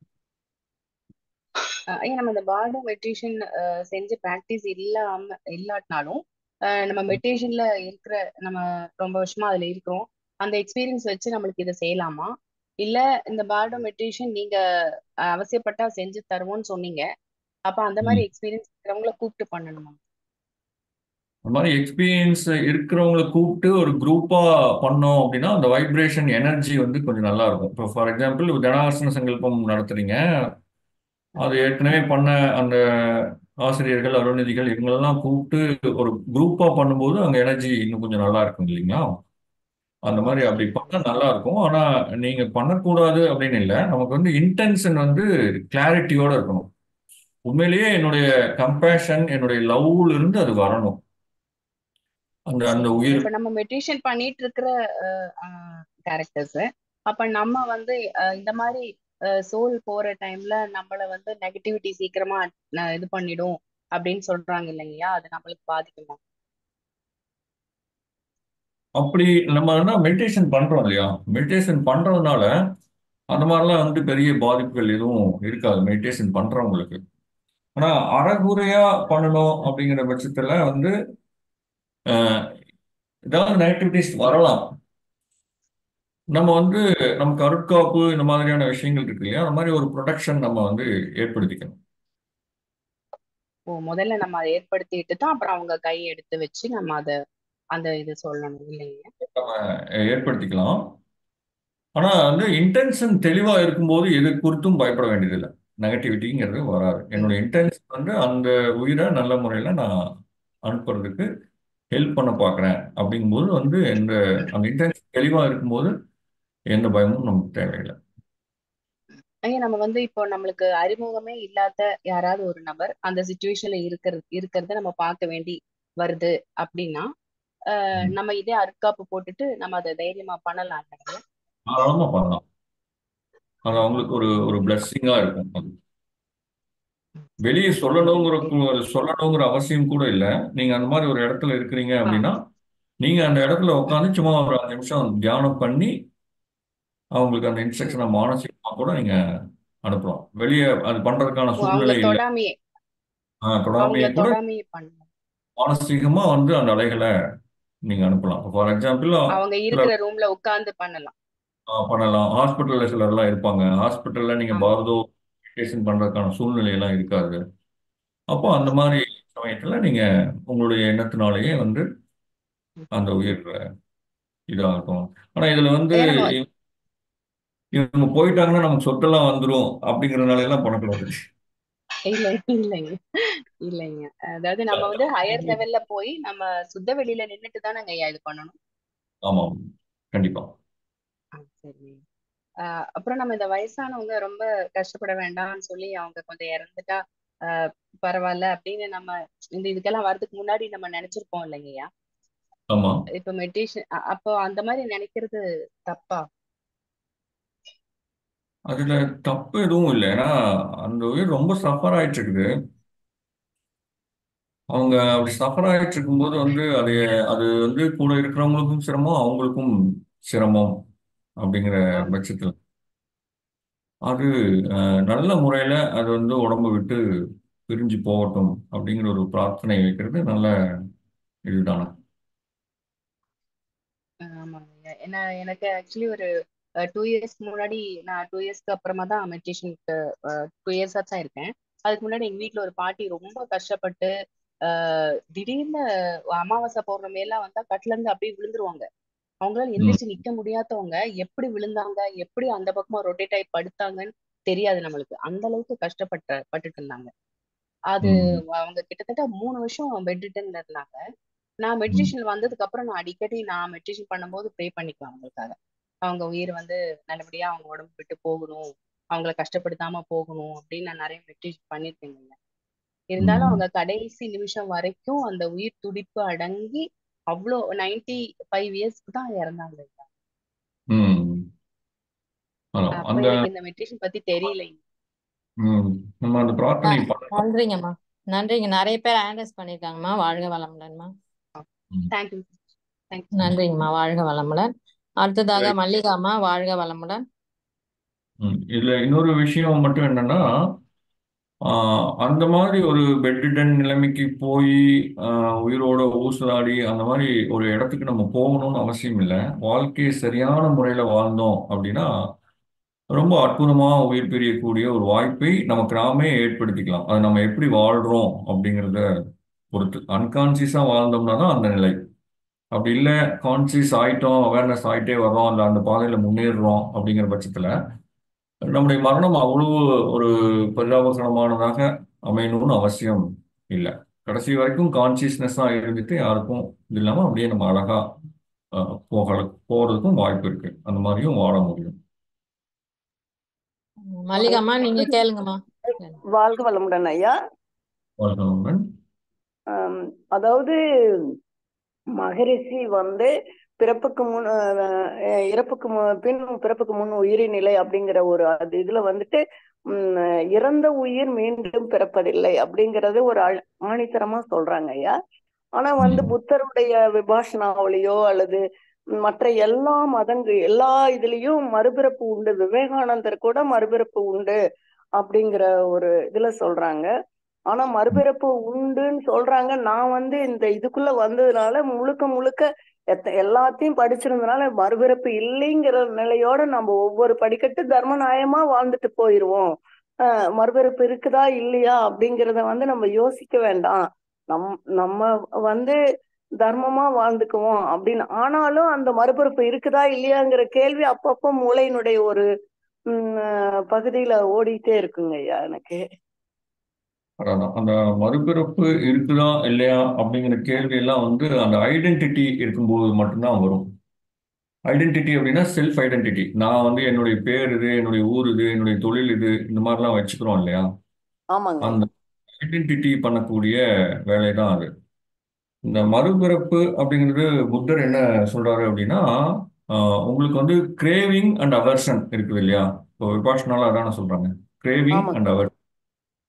அஹ் ஐயா நம்ம இந்த பாடோ மெடிடேஷன் செஞ்சு ப்ராக்டிஸ் இல்லாம இல்லாட்டினாலும் அஹ் நம்ம மெடிடேஷன்ல இருக்கிற நம்ம ரொம்ப வருஷமா அதுல இருக்கிறோம் அந்த எக்ஸ்பீரியன்ஸ் வச்சு நம்மளுக்கு இதை செய்யலாமா இல்ல இந்த பாடோ மெடிடேஷன் நீங்க அஹ், அவசியப்பட்டா செஞ்சு தருவோம்னு சொன்னீங்க அப்ப அந்த மாதிரி ம். எக்ஸ்பீரியன்ஸ் இருக்கிறவங்கள கூப்பிட்டு பண்ணணுமா அந்த மாதிரி எக்ஸ்பீரியன்ஸ் இருக்கிறவங்களை கூப்பிட்டு ஒரு குரூப்பா பண்ணோம் அப்படின்னா அந்த வைப்ரேஷன் எனர்ஜி வந்து கொஞ்சம் நல்லா இருக்கும் இப்போ ஃபார் எக்ஸாம்பிள் தனாசன சங்கல்பம் நடத்துறீங்க அது ஏற்கனவே பண்ண அந்த ஆசிரியர்கள் அருள்நிதிகள் இவங்களெல்லாம் கூப்பிட்டு ஒரு குரூப்பா பண்ணும்போது அங்க எனர்ஜி இன்னும் கொஞ்சம் நல்லா இருக்கும் இல்லைங்களா அந்த ஓ மாதிரி அப்படி சரி பண்ணா நல்லா இருக்கும் ஆனா நீங்க பண்ணக்கூடாது அப்படின்னு இல்லை நமக்கு வந்து இன்டென்ஷன் வந்து கிளாரிட்டியோட இருக்கணும் உண்மையிலேயே என்னுடைய கம்பேஷன் என்னுடைய லவ்ல இருந்து அது வரணும் அந்த அந்த சரிங்க உயிர் இப்ப நம்ம மெடிடேஷன் பண்ணிட்டு இருக்கிற கேரக்டர்ஸ் அப்ப நம்ம வந்து அஹ், இந்த மாதிரி சோல் போற டைம்ல நம்மள வந்து நெகட்டிவிட்டி சீக்கிரமா அஹ், இது பண்ணிடும் அப்படின்னு சொல்றாங்க இல்லைங்கய்யா அது நம்மளுக்கு பாதிக்குமா அப்படி நம்ம என்ன மெடிடேஷன் பண்றோம் இல்லையா மெடிடேஷன் பண்றதுனால அந்த மாதிரிலாம் வந்து பெரிய பாதிப்புகள் எதுவும் இருக்காது மெடிடேஷன் பண்றவங்களுக்கு ஆனா அறகுறையா பண்ணணும் அப்படிங்கிற பட்சத்துல வந்து அஹ், ஏதாவது நெகட்டிவிட்டிஸ் வரலாம் நம்ம வந்து நமக்கு அருட்காப்பு இந்த மாதிரியான விஷயங்கள் இருக்கு இல்லையா அந்த மாதிரி ஒரு ப்ரொடெக்ஷன் நம்ம வந்து ஏற்படுத்திக்கணும் ஓ முதல்ல நம்ம அதை ஏற்படுத்திட்டு தான் அப்புறம் அவங்க கை எடுத்து வச்சு நம்ம அதை அந்த இது சொல்லணும் இல்லைங்க நம்ம ஏற்படுத்திக்கலாம் ஆனா வந்து இன்டென்ஷன் தெளிவா இருக்கும்போது எது குறித்தும் பயப்பட வேண்டியதில்லை நெகட்டிவிட்டிங்கிறது வராது ம் என்னோட இன்டென்ஷன் வந்து அந்த உயிரை நல்ல முறையில நான் அனுப்புறதுக்கு ஹெல்ப் பண்ண பார்க்குறேன் அப்படிங்கும்போது வந்து எந்த அந்த இன்டென்ஷன் தெளிவா இருக்கும்போது எந்த பயமும் நமக்கு தேவையில்லை ஐயா நம்ம வந்து இப்போ நம்மளுக்கு அறிமுகமே இல்லாத யாராவது ஒரு நபர் அந்த சுச்சுவேஷன்ல இருக்கிறது இருக்கிறத நம்ம பார்க்க வேண்டி வருது அப்படின்னா அஹ், ம். நம்ம இதே அருட்காப்பு போட்டுட்டு நம்ம அதை தைரியமா பண்ணலாம் இல்லைங்க தாராளமா பண்ணலாம் அது அவங்களுக்கு ஒரு ஒரு பிளஸ்ஸிங்கா இருக்கும் அது வெளியே சொல்லணுங்கிற கு- சொல்லணுங்கிற அவசியம் கூட இல்லை நீங்க அந்த மாதிரி ஒரு இடத்துல இருக்கிறீங்க ஆ அப்படின்னா நீங்க அந்த இடத்துல உட்காந்து சும்மா ஒரு அஞ்சு நிமிஷம் தியானம் பண்ணி அவங்களுக்கு அந்த ம். இன்ஸ்ட்ரக்ஷனை மானசீகமா கூட நீங்க அனுப்பலாம் வெளியே அது பண்றதுக்கான ஓ, அவங்கள சூழ்நிலை இல்லை தொடாமையே ஆஹ் தொடாமையே அவங்கள கூட தொடாமையே பண்ணலாம் மானசீகமா வந்து அந்த அலைகளை நீங்க அனுப்பலாம் ஃபார் எக்ஸாம்பிள் அவங்க சில இருக்கிற ரூம்ல உட்கார்ந்து பண்ணலாம் ஆஹ் பண்ணலாம் ஹாஸ்பிட்டல்ல சிலர்லாம் இருப்பாங்க ஹாஸ்பிட்டல்ல நீங்க ஆமா பாரதோ மெடிடேஷன் பண்றதுக்கான சூழ்நிலை எல்லாம் இருக்காது அப்போ அந்த சரி மாதிரி சமயத்துல நீங்க உங்களுடைய எண்ணத்தினாலேயே வந்து ம். அந்த உயிர் இதாகும் ஆனா இதுல வந்து ஏன்னா நம்ம இவ- இவங்க போயிட்டாங்கன்னா நமக்கு சொத்தெல்லாம் வந்துரும் அப்படிங்கறதுனால எல்லாம் பண்ணக்கூடாது இல்ல இல்லைங்க இல்லைங்க அதாவது நம்ம வந்து ஹையர் லெவல்ல போய் நம்ம சுத்த வெளியில நின்னுட்டு தான் நாங்க இது பண்ணணும் ஆமாம் கண்டிப்பா ஆ, சரி ஆஹ் அப்புறம் நம்ம இந்த வயசானவங்க ரொம்ப கஷ்டப்பட வேண்டாம்னு சொல்லி அவங்க கொஞ்சம் இறந்துட்டா ஆஹ் பரவாயில்ல அப்படின்னு நம்ம இந்த இதுக்கெல்லாம் வர்றதுக்கு முன்னாடி நம்ம நினைச்சிருப்போம் இல்லைங்கய்யா ஆமா இப்ப மெடிடேஷன் அப்போ அந்த மாதிரி நினைக்கிறது தப்பா அதுல தப்பு எதுவும் இல்லை ஏன்னா அந்த உயிர் ரொம்ப சஃபர் ஆயிட்டு இருக்குது அவங்க அப்படி சஃபர் ஆயிட்டு இருக்கும்போது வந்து அது அது வந்து கூட இருக்கிறவங்களுக்கும் சிரமம் அவங்களுக்கும் சிரமம் அப்படிங்கிற ஆமா பட்சத்தில் அது அஹ், நல்ல முறையில அது வந்து உடம்பு விட்டு பிரிஞ்சு போகட்டும் அப்படிங்கிற ஒரு பிரார்த்தனை வைக்கிறது நல்ல இதுதானே ஆமாங்க ஏன்னா எனக்கு ஆக்சுவலி ஒரு டூ இயர்ஸ்க்கு முன்னாடி நான் டூ இயர்ஸ்க்கு அப்புறமா தான் மெடிடேஷனுக்கு டூ இயர்ஸா தான் இருக்கேன் அதுக்கு முன்னாடி எங்க வீட்ல ஒரு பாட்டி ரொம்ப கஷ்டப்பட்டு ஆஹ் திடீர்னு அமாவாசை பௌர்ணமி எல்லாம் வந்தா கட்டுல இருந்து அப்படியே விழுந்துருவாங்க அவங்களால ம் எந்திரிச்சு நிக்க முடியாதவங்க எப்படி விழுந்தாங்க எப்படி அந்த பக்கமா ரொட்டேட் ஆகி படுத்தாங்கன்னு தெரியாது நம்மளுக்கு அந்த அளவுக்கு கஷ்டப்பட்ட பட்டுட்டு இருந்தாங்க அது ம் அவங்க கிட்டத்தட்ட மூணு வருஷம் பெட்ரிட்டன்ல இருந்தாங்க நான் ம் மெடிடேஷன் வந்ததுக்கு அப்புறம் நான் அடிக்கடி நான் மெடிடேஷன் பண்ணும்போது ப்ரே பண்ணிக்குவேன் அவங்களுக்காக அவங்க உயிர் வந்து நல்லபடியா அவங்க உடம்பு விட்டு போகணும் அவங்கள கஷ்டப்படுத்தாம போகணும் அப்படின்னு நான் நிறைய மெடிடேஷன் பண்ணிருக்கேங்க இருந்தாலும் ம் அவங்க கடைசி நிமிஷம் வரைக்கும் அந்த உயிர் துடிப்பு அடங்கி அவ்வளோ நைன்டி ஃபைவ் இயர்ஸ்க்கு தான் இறந்தாங்க ம் ஆமாம் அப்ப அந்த எனக்கு இந்த மெடிடேஷன் பத்தி தெரியலைங்க ம் நம்ம அந்த பிரார்த்தனை ந- பண்ணலாம் நன்றிங்கம்மா நன்றிங்க நிறைய பேர் ஆண்டர்ஸ் பண்ணியிருக்காங்கம்மா வாழ்க வளமுடன்மா ம் தேங்க்யூ தேங்க்யூ நன்றிங்கம்மா வாழ்க வளமுடன் அடுத்ததாக மல்லிகாம்மா வாழ்க வளமுடன் ம். இதுல இன்னொரு விஷயம் மட்டும் என்னன்னா ஆஹ், அந்த மாதிரி ஒரு பெட்ரிடன் நிலைமைக்கு போய் உயிரோட ஊசலாடி அந்த மாதிரி ஒரு இடத்துக்கு நம்ம போகணும்னு அவசியம் இல்லை வாழ்க்கையை சரியான முறையில வாழ்ந்தோம் அப்படின்னா ரொம்ப அற்புதமா உயிர் பிரியக்கூடிய ஒரு வாய்ப்பை நமக்கு நாமே ஏற்படுத்திக்கலாம் அது நம்ம எப்படி வாழ்றோம் அப்படிங்கிறத பொறுத்து அன்கான்சியஸா வாழ்ந்தோம்னா தான் அந்த நிலை அப்படி இல்லை கான்சியஸ் ஆயிட்டோம் அவேர்னஸ் ஆயிட்டே வர்றோம் இல்லை அந்த பாதையில முன்னேறுறோம் அப்படிங்கிற பட்சத்துல நம்முடைய மரணம் அவ்வளவு ஒரு பரிதாபகரமானதாக அமையணும்னு அவசியம் இல்லை கடைசி வரைக்கும் கான்சியஸ்னஸா இருந்துட்டு யாருக்கும் இது இல்லாம அப்படியே நம்ம அழகா அஹ், போகல போறதுக்கும் வாய்ப்பு இருக்கு அந்த மாதிரியும் வாழ முடியும் மல்லிகாம்மா நீங்க கேளுங்கம்மா வாழ்க வளமுடன் ஐயா வாழ்க வளமுடன். ஆம், அதாவது மகரிஷி வந்து பிறப்புக்கு முன் அஹ், இறப்புக்கு மு- பின் பிறப்புக்கு முன் உயிரின் நிலை அப்படிங்கிற ஒரு அது இதுல வந்துட்டு உம், இறந்த உயிர் மீண்டும் பிறப்பதில்லை அப்படிங்கறது ஒரு ஆழ்- ஆணித்தரமா சொல்றாங்க ஐயா ஆனா வந்து ம். புத்தருடைய விபாஷனாவிலேயோ அல்லது மற்ற எல்லா மதங்கள் எல்லா இதுலயும் மறுபிறப்பு உண்டு விவேகானந்தர் கூட மறுபிறப்பு உண்டு அப்படிங்கிற ஒரு இதுல சொல்றாங்க ஆனா மறுபிறப்பு உண்டுன்னு சொல்றாங்க நான் வந்து இந்த இதுக்குள்ள வந்ததுனால முழுக்க முழுக்க எத்த எல்லாத்தையும் படிச்சிருந்தனால மறுபிறப்பு இல்லைங்கிற நிலையோட நம்ம ஒவ்வொரு படிக்கட்டு தர்ம நியாயமா வாழ்ந்துட்டு போயிருவோம் ஆஹ் மறுபிறப்பு இருக்குதா இல்லையா அப்படிங்கிறத வந்து நம்ம யோசிக்க வேண்டாம் நம் நம்ம வந்து தர்மமா வாழ்ந்துக்குவோம் அப்படின்னு ஆனாலும் அந்த மறுபிறப்பு இருக்குதா இல்லையாங்கிற கேள்வி அப்பப்போ மூளையினுடைய ஒரு உம் ஆஹ் பகுதியில ஓடிட்டே இருக்குங்க ஐயா எனக்கு அதான் அந்த மறுபிறப்பு இருக்குதா இல்லையா அப்படிங்கிற கேள்வி எல்லாம் வந்து அந்த ஐடென்டிட்டி இருக்கும்போது மட்டும்தான் வரும் ஐடென்டிட்டி அப்படின்னா செல்ஃப் ஐடென்டிட்டி நான் வந்து என்னுடைய பேர் இது என்னுடைய ஊர் இது என்னுடைய தொழில் இது இந்த மாதிரிலாம் வச்சுக்கிறோம் இல்லையா ஆமாங்க அந்த ஐடென்டிட்டி பண்ணக்கூடிய வேலை தான் அது இந்த மறுபிறப்பு அப்படிங்கிறது புத்தர் என்ன சொல்றாரு அப்படின்னா ஆஹ், உங்களுக்கு வந்து கிரேவிங் அண்ட் அவர்ஷன் இருக்குது இல்லையா இப்போ விபாஷனால அதான சொல்றாங்க கிரேவிங் ஆமாங்க அண்ட் அவர்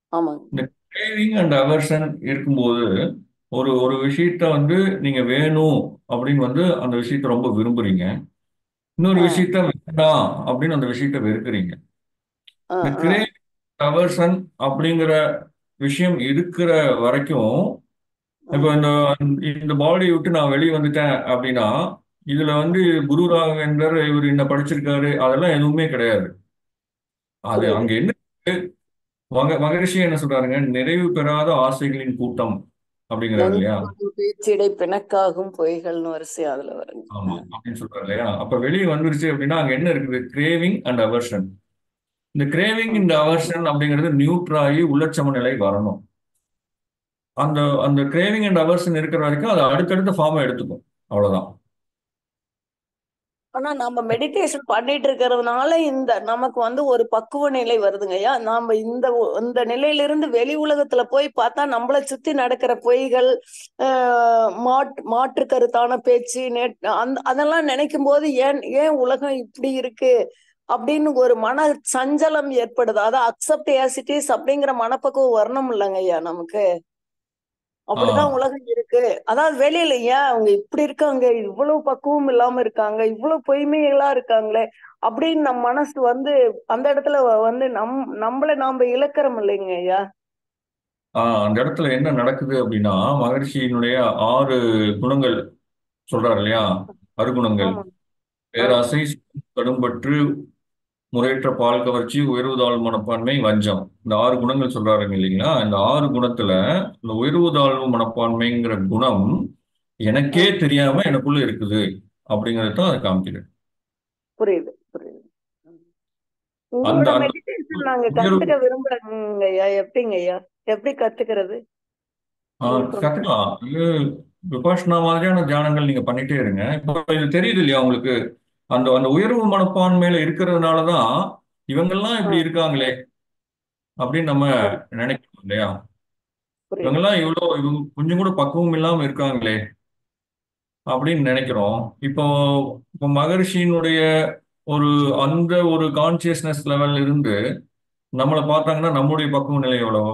ஆமாங்க இந்த கிரேவிங் அண்ட் அவர்ஷன் இருக்கும்போது ஒரு ஒரு விஷயத்த வந்து நீங்க வேணும் அப்படின்னு வந்து அந்த விஷயத்த ரொம்ப விரும்புறீங்க இன்னொரு ஆ விஷயத்த வேண்டாம் அப்படின்னு அந்த விஷயத்த வெறுக்கிறீங்க ஆ இந்த ஆ கிரேவிங் அவர்ஷன் அப்படிங்கிற விஷயம் இருக்கிற வரைக்கும் இப்போ ம் இந்த இந்த பாடியை விட்டு நான் வெளியே வந்துட்டேன் அப்படின்னா இதுல வந்து குரு ராகவேந்தர் இவர் என்ன படிச்சிருக்காரு அதெல்லாம் எதுவுமே கிடையாது அது புரியுது அங்க என்ன இருக்கு? மக மகரிஷி என்ன சொல்றாருங்க நிறைவு பெறாத ஆசைகளின் கூட்டம் அப்படிங்கிறாரு இல்லையா நெஞ்சுக்கு பேச்சிடை பிணக்காகும் பொய்கள்னு வரிசை அதுல வருங்க ஆமா அப்படின்னு சொல்றாரு இல்லையா அப்ப வெளியே வந்துருச்சு அப்படின்னா அங்க என்ன இருக்குது கிரேவிங் அண்ட் அவர்ஷன் இந்த கிரேவிங் இந்த அவர்ஷன் அப்படிங்கிறது நியூட்ராகி உள்ளட்சம நிலை வரணும் அந்த அந்த கிரேவிங் அண்ட் அவர்ஷன் இருக்கிற வரைக்கும் அது அடுத்தடுத்த ஃபார்மை எடுத்துக்கும் அவ்வளவுதான் ஆனா நம்ம மெடிடேஷன் பண்ணிட்டு இருக்கிறதுனால இந்த நமக்கு வந்து ஒரு பக்குவ நிலை வருதுங்க ஐயா நாம இந்த ஒ- இந்த நிலையிலிருந்து வெளி உலகத்துல போய் பார்த்தா நம்மளை சுத்தி நடக்கிற பொய்கள் ஆஹ் மாட் மாற்று கருத்தான பேச்சு நேட் அந்த அதெல்லாம் நினைக்கும் போது ஏன் ஏன் உலகம் இப்படி இருக்கு அப்படின்னு ஒரு மன சஞ்சலம் ஏற்படுது அதான் அக்செப்ட் ஏசிட்டிஸ் அப்படிங்கிற மனப்பக்குவம் வரணும் இல்லைங்க ஐயா நமக்கு அப்படிதான் ஆஹ் உலகம் இருக்கு அதாவது வெளியில ஏன் அவங்க இப்படி இருக்காங்க இவ்வளவு பக்குவம் இல்லாம இருக்காங்க இவ்வளவு பொய்மைகளா இருக்காங்களே அப்படின்னு நம்ம மனசு வந்து அந்த இடத்துல வ- வந்து நம் நம்மள நாம இழக்கிறோம் இல்லைங்க ஐயா ஆஹ் அந்த இடத்துல என்ன நடக்குது அப்படின்னா மகரிஷியினுடைய ஆறு குணங்கள் சொல்றாரு இல்லையா அருகுணங்கள் ஆமா ஆ பேராசை கடும்பற்று முறையற்ற பால் கவர்ச்சி உயர்வுதாழ் மனப்பான்மை வஞ்சம் இந்த ஆறு குணங்கள் சொல்றாருங்க இல்லைங்களா இந்த ஆறு குணத்துல இந்த உயர்வுதாழ்வு மனப்பான்மைங்கிற குணம் எனக்கே ம் தெரியாம எனக்குள்ள இருக்குது அப்படிங்கறது தான் அதை காமிக்குது புரியுது புரியுது ம். அந்த உங்களோட அந்த மெடிடேஷன் நாங்க உயர்வு கத்துக்க விரும்புறோங்க ஐயா எப்படிங்க ஐயா எப்படி கத்துக்கிறது ஆஹ் உங்களுக்கு ரொம்ப கத்துக்கலாம் இது விபாஷனா மாதிரியான தியானங்கள் நீங்க பண்ணிட்டே இருங்க இப்போ இது தெரியுது இல்லையா உங்களுக்கு அந்த அந்த உயர்வு மனப்பான்மையில இருக்கிறதுனால தான் இவங்கெல்லாம் ஆ இப்படி இருக்காங்களே அப்படின்னு நம்ம புரியுது நினைக்கிறோம் இல்லையா புரியுது இவங்கெல்லாம் இவ்வளோ இவங்க கொஞ்சம் கூட பக்குவம் இல்லாம இருக்காங்களே அப்படின்னு நினைக்கிறோம் இப்போ இப்போ மகரிஷியினுடைய ஒரு அந்த ஒரு கான்சியஸ்னஸ் லெவல்ல இருந்து நம்மளை பார்த்தாங்கன்னா நம்முடைய பக்குவ நிலை எவ்வளவோ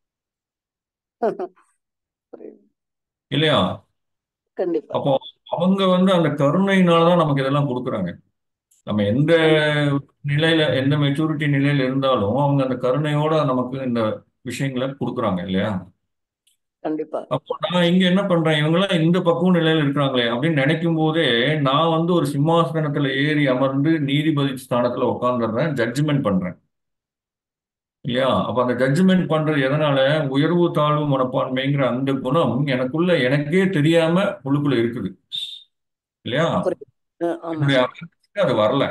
புரியுது இல்லையா கண்டிப்பா அப்போ அவங்க வந்து அந்த கருணையினால தான் நமக்கு இதெல்லாம் கொடுக்குறாங்க நம்ம எந்த கண்டிப்பா நிலையில எந்த மெச்சூரிட்டி நிலையில இருந்தாலும் அவங்க அந்த கருணையோட நமக்கு இந்த விஷயங்களை கொடுக்குறாங்க இல்லையா கண்டிப்பா அப்போ நான் இங்க என்ன பண்றேன் இவங்கெல்லாம் இந்த பக்குவ நிலையில இருக்கிறாங்களே அப்படின்னு நினைக்கும் போதே நான் வந்து ஒரு சிம்மாசனத்துல ஏறி அமர்ந்து நீதிபதி ஸ்தானத்துல உட்கார்ந்துடுறேன் ஜட்ஜ்மெண்ட் பண்றேன் இல்லையா அப்ப அந்த ஜட்ஜ்மெண்ட் பண்றது எதனால உயர்வு தாழ்வு மனப்பான்மைங்கிற அந்த குணம் எனக்குள்ள எனக்கே தெரியாம உள்ளுக்குள்ள இருக்குது இல்லையா புரியுது ஆ, ஆமா என்னுடைய அகத்துக்கு அது வரல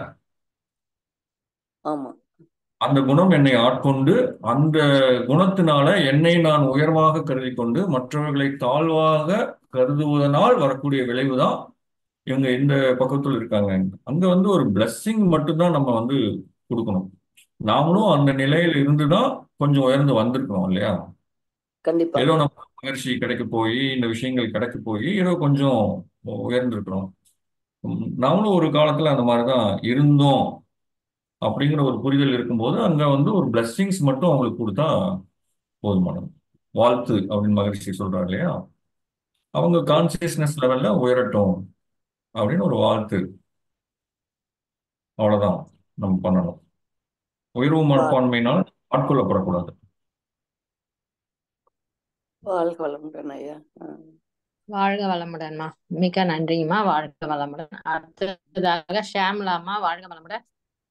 ஆமா அந்த குணம் என்னை ஆட்கொண்டு அந்த குணத்தினால என்னை நான் உயர்வாக கருதி கொண்டு மற்றவர்களை தாழ்வாக கருதுவதனால் வரக்கூடிய விளைவுதான் இவங்க இந்த பக்கத்துல இருக்காங்க அங்க வந்து ஒரு blessing மட்டும்தான் நம்ம வந்து கொடுக்கணும் நாமளும் அந்த நிலையில இருந்துதான் கொஞ்சம் உயர்ந்து வந்திருக்கிறோம் இல்லையா கண்டிப்பா ஏதோ நம்ம முயற்சி கிடைக்க போய் இந்த விஷயங்கள் கிடைக்க போய் ஏதோ கொஞ்சம் உயர்ந்திருக்கிறோம் உம், நாமளும் ஒரு காலத்துல அந்த மாதிரிதான் இருந்தோம் அப்படிங்கிற ஒரு புரிதல் இருக்கும்போது அங்க வந்து ஒரு blessings மட்டும் அவங்களுக்கு கொடுத்தா போதுமானது வாழ்த்து அப்படின்னு மகிழ்ச்சி சொல்றாரு இல்லையா அவங்க புரியுது கான்சியஸ்னஸ் லெவல்ல உயரட்டும் அப்படின்னு ஒரு வாழ்த்து அவ்வளவுதான் நம்ம பண்ணணும் உயர்வு வா- மனப்பான்மையினால் ஆட்கொள்ளப்படக்கூடாது வாழ்க வளமுடன் ஐயா ஆ. வாழ்க வளமுடன்மா மிக்க நன்றிம்மா வாழ்க வளமுடன் அடுத்ததாக ஷியாமலாம்மா வாழ்க வளமுடன்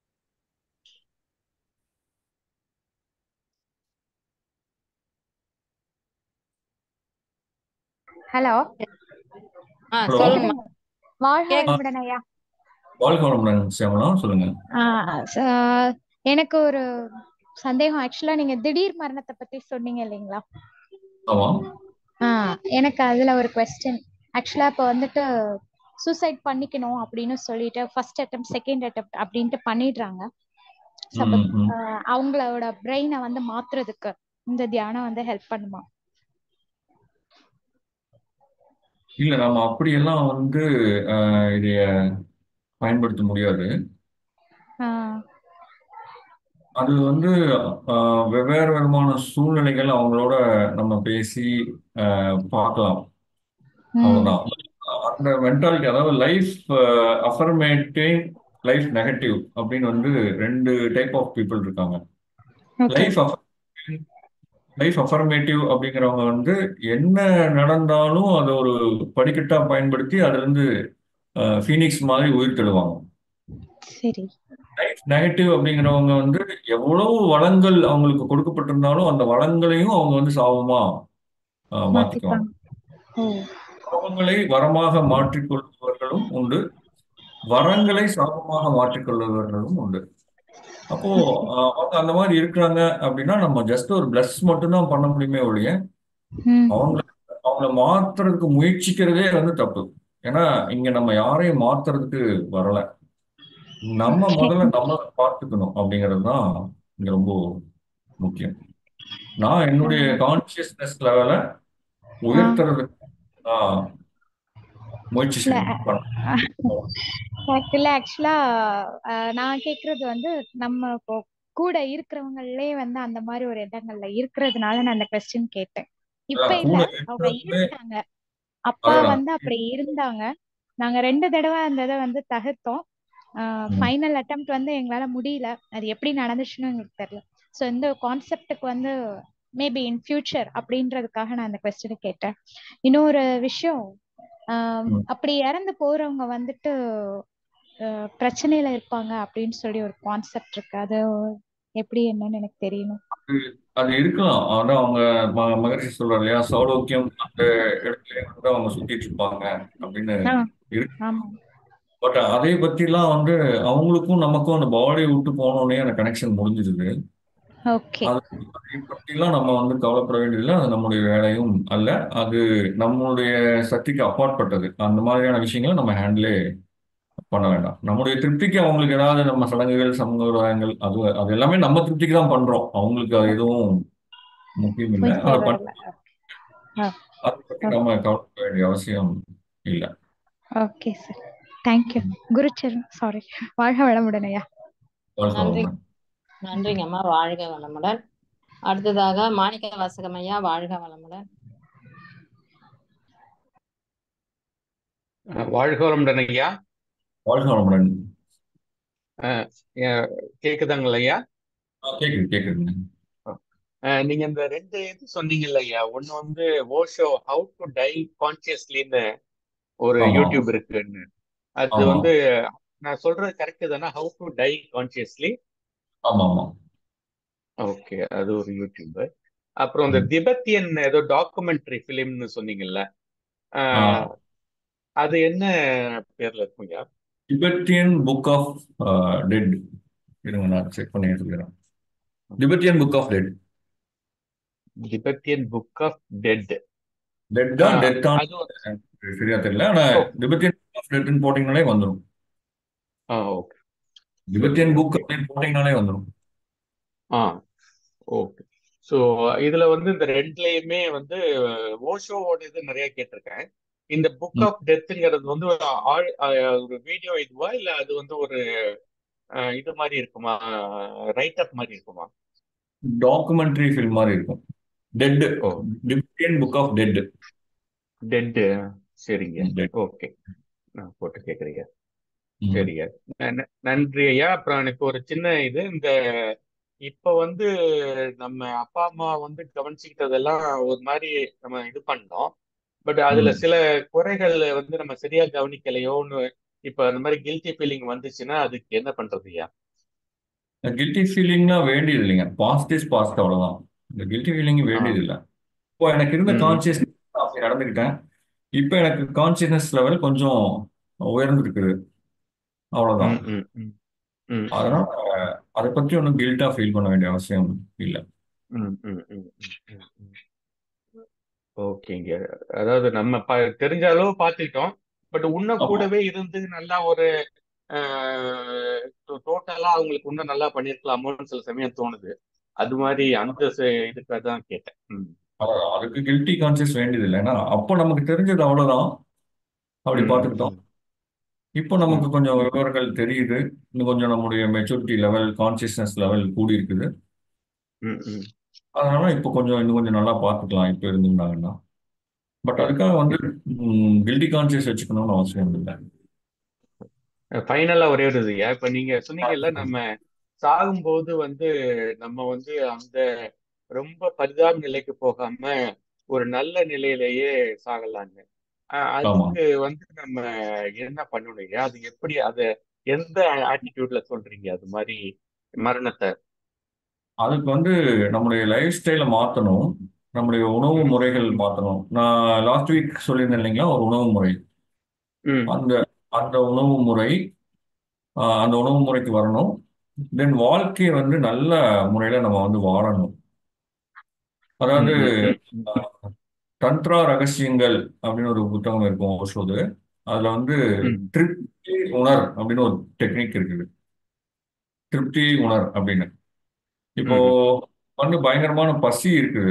ஹலோ ஆ ஹலோ சொல்லுங்கம்மா வாழ்க கேக் வளமுடன் ஐயா வாழ்க வளமுடன் சியாமலா சொல்லுங்க ஆ, ச- எனக்கு ஒரு சந்தேகம் ஆக்சுவலா நீங்க திடீர் மரணத்தை பத்தி சொன்னீங்க இல்லைங்களா ஆமா ஆ எனக்கு அதுல ஒரு கொஸ்டின் ஆக்சுவலா இப்போ வந்துட்டு சூசைட் பண்ணிக்கணும் அப்படின்னு சொல்லிட்டு ஃபர்ஸ்ட் அட்டெம்ப்ட் செகண்ட் அட்டெம்ப்ட் அப்படின்ட்டு பண்ணிடுறாங்க ஸோ அப்போ ம் ம் அவங்களோட பிரெயினை வந்து மாத்துறதுக்கு இந்த தியானம் வந்து ஹெல்ப் பண்ணுமா இல்ல நம்ம அப்படியெல்லாம் வந்து அஹ், இதைய பயன்படுத்த முடியாது ஆ, அது வந்து ஆஹ், வெவ்வேறு விதமான சூழ்நிலைகள் அவங்களோட நம்ம பேசி ஆஹ், பார்க்கலாம் ம் அவ்வளவுதான் அந்த மென்டாலிட்டி அதாவது லைஃப் அஃபர்மேட்டிவ் லைஃப் நெகட்டிவ் அப்படின்னு வந்து ரெண்டு டைப் ஆஃப் பீப்புள் இருக்காங்க ஓகே லைஃப் லைஃப் அஃபர்மேட்டிவ் அப்படிங்கிறவங்க வந்து என்ன நடந்தாலும் அதை ஒரு படிக்கட்டா பயன்படுத்தி அதுல இருந்து ஃபீனிக்ஸ் மாதிரி உயிர் தெழுவாங்க சரி லைஃப் நெகட்டிவ் அப்படிங்கிறவங்க வந்து எவ்வளவு வளங்கள் அவங்களுக்கு கொடுக்கப்பட்டிருந்தாலும் அந்த வளங்களையும் அவங்க வந்து சாபமா ஆஹ், மாத்திக்குவாங்க மாத்திப்பாங்க ஓ சாபங்களை வரமாக மாற்றிக்கொள்பவர்களும் உண்டு வரங்களை சாபமாக மாற்றிக்கொள்பவர்களும் உண்டு அப்போ ஆஹ், அவங்க அந்த மாதிரி இருக்கிறாங்க அப்படின்னா நம்ம ஜஸ்ட் ஒரு பிளஸ் மட்டும்தான் பண்ண முடியுமே ஒழிய ம் அவங்கள அவங்கள மாத்துறதுக்கு முயற்சிக்கிறதே வந்து தப்பு ஏன்னா இங்க நம்ம யாரையும் மாத்துறதுக்கு வரல நம்ம ஓகே முதல்ல நம்மளை பார்த்துக்கணும் அப்படிங்கிறது தான் இங்க ரொம்ப முக்கியம் நான் என்னுடைய கான்சியஸ்னஸ் லெவலை ஆ உயர்த்துறதுக்கு நான் முயற்சி இல்ல செஞ்சு பண்ணேன் இல்ல ஆக்சுவலா நான் கேக்குறது வந்து நம்ம இப்போ கூட இருக்கிறவங்களே வந்து அந்த மாதிரி ஒரு இடங்கள்ல இருக்கிறதுனால நான் அந்த கொஸ்டின் கேட்டேன் இப்ப அதான் இல்ல கூட அவங்க இருக்கிறவங்களே இருந்தாங்க அப்பா அதுதான் வந்து அப்படி இருந்தாங்க நாங்க ரெண்டு தடவை அந்த இதை வந்து தகர்த்தோம் ம். ஃபைனல் அட்டெம்ப்ட் வந்து எங்களால முடியல அது எப்படி நடந்துச்சுன்னு எங்களுக்கு தெரியல ஸோ இந்த கான்செப்டுக்கு வந்து மேபி இன் ஃபியூச்சர் அப்படின்றதுக்காக நான் அந்த கொஸ்டினை கேட்டேன் இன்னொரு விஷயம் ஆம், ம். அப்படி இறந்து போறவங்க வந்துட்டு அஹ், பிரச்சனையில இருப்பாங்க அப்படின்னு சொல்லி ஒரு கான்செப்ட் இருக்கு அது எப்படி என்னன்னு எனக்கு தெரியணும் அது இருக்கலாம் அதான் அவங்க ம- மகரிஷி சொல்றாரு இல்லையா சௌலோக்கியம் அந்த இடத்துல வந்து அவங்க சுத்திட்டு இருப்பாங்க அப்படின்னு ஆ இருக்கு ஆமா பட் அதை பத்திலாம் வந்து அவங்களுக்கும் நமக்கும் அந்த பாடி விட்டு போனோடனே அந்த கனெக்ஷன் முடிஞ்சிருது ஓகே அது அதை பற்றிலாம் நம்ம வந்து கவலைப்பட வேண்டியதில்லை அது நம்முடைய வேலையும் அல்ல அது நம்மளுடைய சக்திக்கு அப்பாற்பட்டது அந்த மாதிரியான விஷயங்களை நம்ம ஹேண்டிலே பண்ண வேண்டாம் நம்முடைய திருப்திக்கு அவங்களுக்கு ஏதாவது நம்ம சடங்குகள் சம்பிரதாயங்கள் அது அது எல்லாமே நம்ம திருப்திக்கு தான் பண்றோம் அவங்களுக்கு அது எதுவும் முக்கியம் இல்லை போய் அதை சேர்றதில்ல பண்ண அதை பற்றி நம்ம கவலைப்பட வேண்டிய அவசியம் இல்லை okay sir thank you Gurucharan sorry வாழ்க வளமுடன் ஐயா வாழ்க நன்றி வளமுடன். நன்றிங்கம்மா வாழ்க வளமுடன் அடுத்ததாக மாணிக்க வாசகம் ஐயா வாழ்க வளமுடன் அஹ் வாழ்க வளமுடன் ஐயா வாழ்க வளமுடன் அஹ் அஹ் கேக்குதாங்களா ஐயா ஆ, கேக்குது கேக்குதுங்க அஹ் நீங்க இந்த ரெண்டு இது சொன்னீங்கல்ல ஐயா ஒண்ணு வந்து ஓஷோ ஹவு டு டை கான்சியஸ்லின்னு ஒரு ஆமா யூடியூப் இருக்குன்னு அது ஆமா வந்து நான் சொல்றது கரெக்ட் தானே ஹவு டு டை கான்சியஸ்லி ஆமா ஆமா ஓகே அது ஒரு யூடியூப் அப்புறம் இந்த ம். திபெத்தியன் ஏதோ டாக்குமெண்ட்ரி ஃபிலிம்னு சொன்னீங்கல்ல ஆ, அஹ் அது என்ன பேர்ல இருக்கும் ஐயா திபெத்தியன் புக் ஆஃப் டெட் இருங்க நான் செக் பண்ணி சொல்லிடுறேன் Tibetan book of dead Tibetan book of dead dead தான் டெத் தான் அது ஒரு- சரியா தெரியல ஆனா ஓ திபெத்தியன் புக் ஆஃப் டெட்னு போட்டீங்கனாலே வந்துடும் ஆ ஓகே திபெத்தியன் புக் அப்படின்னு போட்டீங்கனாலே வந்துடும் ஆ ஓகே ஸோ இதுல வந்து இந்த ரெண்டுலயுமே வந்து ஓஷோவோட இது நிறைய கேட்டிருக்கேன் இந்த புக் ம். ஆஃப் டெத்துங்கிறது வந்து ஒரு ஆழ் அஹ் ஒரு வீடியோ இதுவா இல்ல அது வந்து ஒரு அஹ், இது மாதிரி இருக்குமா ரைட் அப் மாதிரி இருக்குமா டாக்குமெண்ட்ரி ஃபில்ம் மாதிரி இருக்கும் டெட் ஓ Tibetan book of dead dead சரிங்க டெட் ஓகே நான் போட்டு கேக்குறீங்க சரிங்க ந- நன்றி ஐயா அப்புறம் எனக்கு ஒரு சின்ன இது இந்த இப்ப வந்து நம்ம அப்பா அம்மா வந்து கவனிச்சுக்கிட்டதெல்லாம் ஒரு மாதிரி நம்ம இது பண்ணோம் பட் அதுல ம். சில குறைகள் வந்து நம்ம சரியா கவனிக்கலையோன்னு இப்ப அந்த மாதிரி கில்ட்டி ஃபீலிங் வந்துச்சுன்னா அதுக்கு என்ன பண்றது ஐயா கில்ட்டி ஃபீலிங்லாம் வேண்டியது இல்லைங்க பாஸ்ட் இஸ் பாஸ்ட் அவ்வளவுதான் இந்த கில்ட்டி ஃபீலிங் ஆ வேண்டியது இல்லை இப்போ எனக்கு இருந்த ம் கான்சியஸ்னஸ் அப்படி நடந்துக்கிட்டேன் இப்போ எனக்கு கான்சியஸ்னஸ் லெவல் கொஞ்சம் உயர்ந்துருக்குது அவ்வளவுதான் ம் ம் ம் ம் அதனால அதை பற்றி ஒன்றும் கில்ட்டா ஃபீல் பண்ண வேண்டிய அவசியம் இல்லை ம் ம் ம் ம் ம் ஓகேங்க அதாவது நம்ம ப தெரிஞ்ச அளவு பார்த்துக்கிட்டோம் பட் இன்னும் ஆமா கூடவே இருந்து நல்லா ஒரு டோட்டலா அவங்களுக்கு இன்னும் நல்லா பண்ணியிருக்கலாமோன்னு சில சமயம் தோணுது அது மாதிரி அந்த ச- இதுக்காக தான் கேட்டேன் ம் அதான் அதுக்கு கில்ட்டி கான்சியஸ் வேண்டியது இல்லை ஏன்னா அப்போ நமக்கு தெரிஞ்சது அவ்வளவுதான் அப்படி ம் பார்த்துக்கிட்டோம் ம் இப்போ ம் நமக்கு கொஞ்சம் விவரங்கள் தெரியுது இன்னும் கொஞ்சம் நம்முடைய மெச்சூரிட்டி லெவல் கான்சியஸ்னஸ் லெவல் கூடி இருக்குது ம் ம் அதனால இப்போ கொஞ்சம் இன்னும் கொஞ்சம் நல்லா பார்த்துக்கலாம் இப்போ இருந்திருந்தாங்கன்னா பட் அதுக்காக வந்து கில்டி கான்சியஸ் வச்சுக்கணும்னு அவசியம் இல்லை ஃபைனலா ஒரே ஒரு இதுயா இப்ப நீங்க சொன்னீங்கல்ல நம்ம சாகும்போது வந்து நம்ம வந்து அந்த ரொம்ப பரிதாப நிலைக்கு போகாம ஒரு நல்ல நிலையிலேயே சாகலான்னு அஹ் ஆமா அதுக்கு வந்து நம்ம என்ன பண்ணணும் ஐயா அது எப்படி அத எந்த ஆட்டிடியூட்ல சொல்றீங்க அது மாதிரி மரணத்தை அதுக்கு வந்து நம்முடைய லைஃப் ஸ்டைலை மாற்றணும் நம்முடைய உணவு ம் முறைகள் மாற்றணும் நான் லாஸ்ட் வீக் சொல்லியிருந்தேன் இல்லைங்களா ஒரு உணவு முறை ம் அந்த அந்த உணவு முறை ஆஹ் அந்த உணவு முறைக்கு வரணும் தென் வாழ்க்கையை வந்து நல்ல முறையில் நம்ம வந்து வாழணும் ம் அதாவது ம் ம் ஆஹ், தந்த்ரா ரகசியங்கள் அப்படின்னு ஒரு புத்தகம் இருக்கும் ஓஷோது அதில் வந்து ம் திருப்தி உணர் அப்படின்னு ஒரு டெக்னிக் இருக்குது திருப்தி உணர் அப்படின்னு இப்போ ம் வந்து பயங்கரமான பசி இருக்குது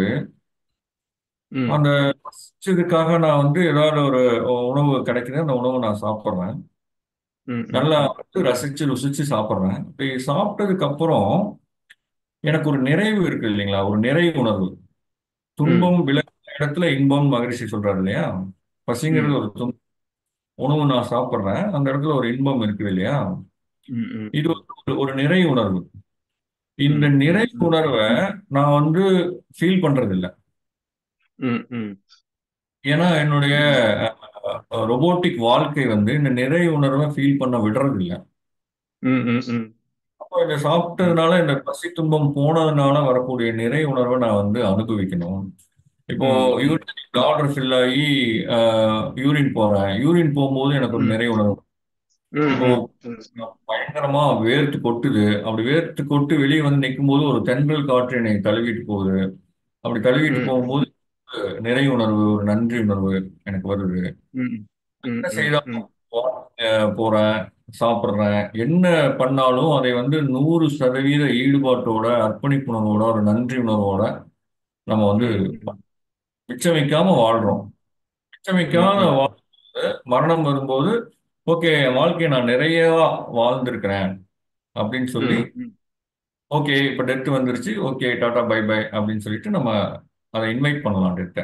ம் அந்த பசிச்சதுக்காக நான் வந்து ஏதாவது ஒரு உணவு கிடைக்குது அந்த உணவை நான் சாப்பிட்றேன் ம் ம் நல்லா ம் வந்து ரசிச்சு ருசிச்சு சாப்பிட்றேன் இப்படி சாப்பிட்டதுக்கு அப்புறம் எனக்கு ஒரு நிறைவு இருக்கு இல்லைங்களா ஒரு நிறைவு உணர்வு ம் துன்பம் விலகின இடத்துல இன்பம் மகிழ்ச்சி சொல்றாரு இல்லையா ம் பசிங்கிறது ஒரு துன்பம் உணவு நான் சாப்பிட்றேன் அந்த இடத்துல ஒரு இன்பம் இருக்குது இல்லையா ம் ம் இது ம் ஒரு ஒரு நிறை உணர்வு இந்த ம் ம் நிறை ம் உணர்வை நான் வந்து ஃபீல் பண்றது இல்ல ம் ம் ஏன்னா என்னுடைய ரொபோட்டிக் வாழ்க்கை வந்து இந்த நிறை உணர்வை ஃபீல் பண்ண விடுறது இல்ல ம் ம் ம் அப்போ இதை சாப்பிட்டதுனால இந்த பசி துன்பம் போனதுனால வரக்கூடிய நிறை உணர்வை நான் வந்து அனுபவிக்கணும் இப்போ ம் யூரின் ஆர்டர் ஃபில் ஆகி யூரின் போறேன் யூரின் போகும்போது எனக்கு ஒரு ம் நிறை உணர்வு ம் இப்போ ம் ம் பயங்கரமா வேர்த்து கொட்டுது அப்படி வேர்த்து கொட்டு வெளியே வந்து நிற்கும் போது ஒரு தென்றல் காற்று என்னை தழுவிட்டு போகுது அப்படி தழுவிட்டு ம் போகும்போது நிறை உணர்வு ஒரு நன்றி உணர்வு எனக்கு வருது ம் ம் என்ன ம் செய்தாலும் ம் அஹ் போறேன் சாப்பிட்றேன் என்ன பண்ணாலும் அதை வந்து நூறு சதவீத ஈடுபாட்டோட அர்ப்பணிப்புணர்வோட ஒரு நன்றி உணர்வோட நம்ம வந்து ம் மிச்சம் வைக்காம வாழ்றோம் மிச்சம் ம் வைக்காத ம் வாழ்ந்து மரணம் வரும்போது ஓகே என் வாழ்க்கையை நான் நிறைய வாழ்ந்திருக்கிறேன் அப்படின்னு சொல்லி ம் ம் ஓகே இப்போ டெத் வந்துருச்சு ஓகே டாடா பை பை அப்படின்னு சொல்லிட்டு நம்ம அதை இன்வைட் பண்ணலாம் டெத்தை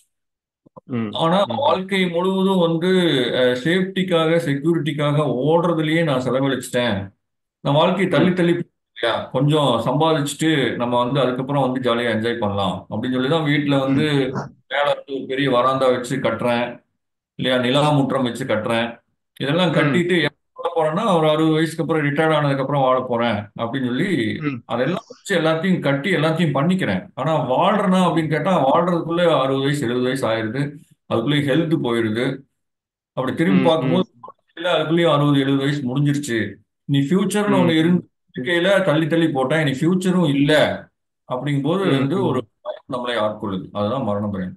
ம் ஆனா ம் வாழ்க்கை முழுவதும் வந்து சேஃப்டிக்காக செக்யூரிட்டிக்காக ஓடுறதுலயே நான் செலவழிச்சிட்டேன் நான் வாழ்க்கையை தள்ளி ம் தள்ளி இல்லையா கொஞ்சம் சம்பாதிச்சுட்டு நம்ம வந்து அதுக்கப்புறம் வந்து ஜாலியாக என்ஜாய் பண்ணலாம் அப்படின்னு சொல்லி தான் வீட்டில் வந்து மேலே வந்து ஒரு பெரிய வராந்தா வச்சு கட்டுறேன் இல்லையா நிலா முற்றம் வச்சு கட்டுறேன் இதெல்லாம் ம் கட்டிட்டு எப்போ வாழ போறேன்னா ஒரு அறுபது வயசுக்கு அப்புறம் ரிட்டையர்ட் ஆனதுக்கப்புறம் வாழ போறேன் அப்படின்னு சொல்லி ம் அதெல்லாம் வச்சு எல்லாத்தையும் கட்டி எல்லாத்தையும் பண்ணிக்கிறேன் ஆனா வாழ்றேனா அப்படின்னு கேட்டா வாழ்றதுக்குள்ளே அறுபது வயசு எழுபது வயசு ஆயிடுது அதுக்குள்ளேயே ஹெல்த் போயிடுது அப்படி திரும்பி ம் ம் பார்க்கும்போது இல்ல அதுக்குள்ளேயும் அறுபது எழுபது வயசு முடிஞ்சிருச்சு நீ ஃபியூச்சர்னு ஒன்று ம் இருந்து இருக்கையில தள்ளி தள்ளி போட்டேன் இனி ஃபியூச்சரும் இல்லை அப்படிங்கும்போது ம் வந்து ம் ஒரு பயம் நம்மளை ஆட்கொள்ளுது அதுதான் மரண பயம்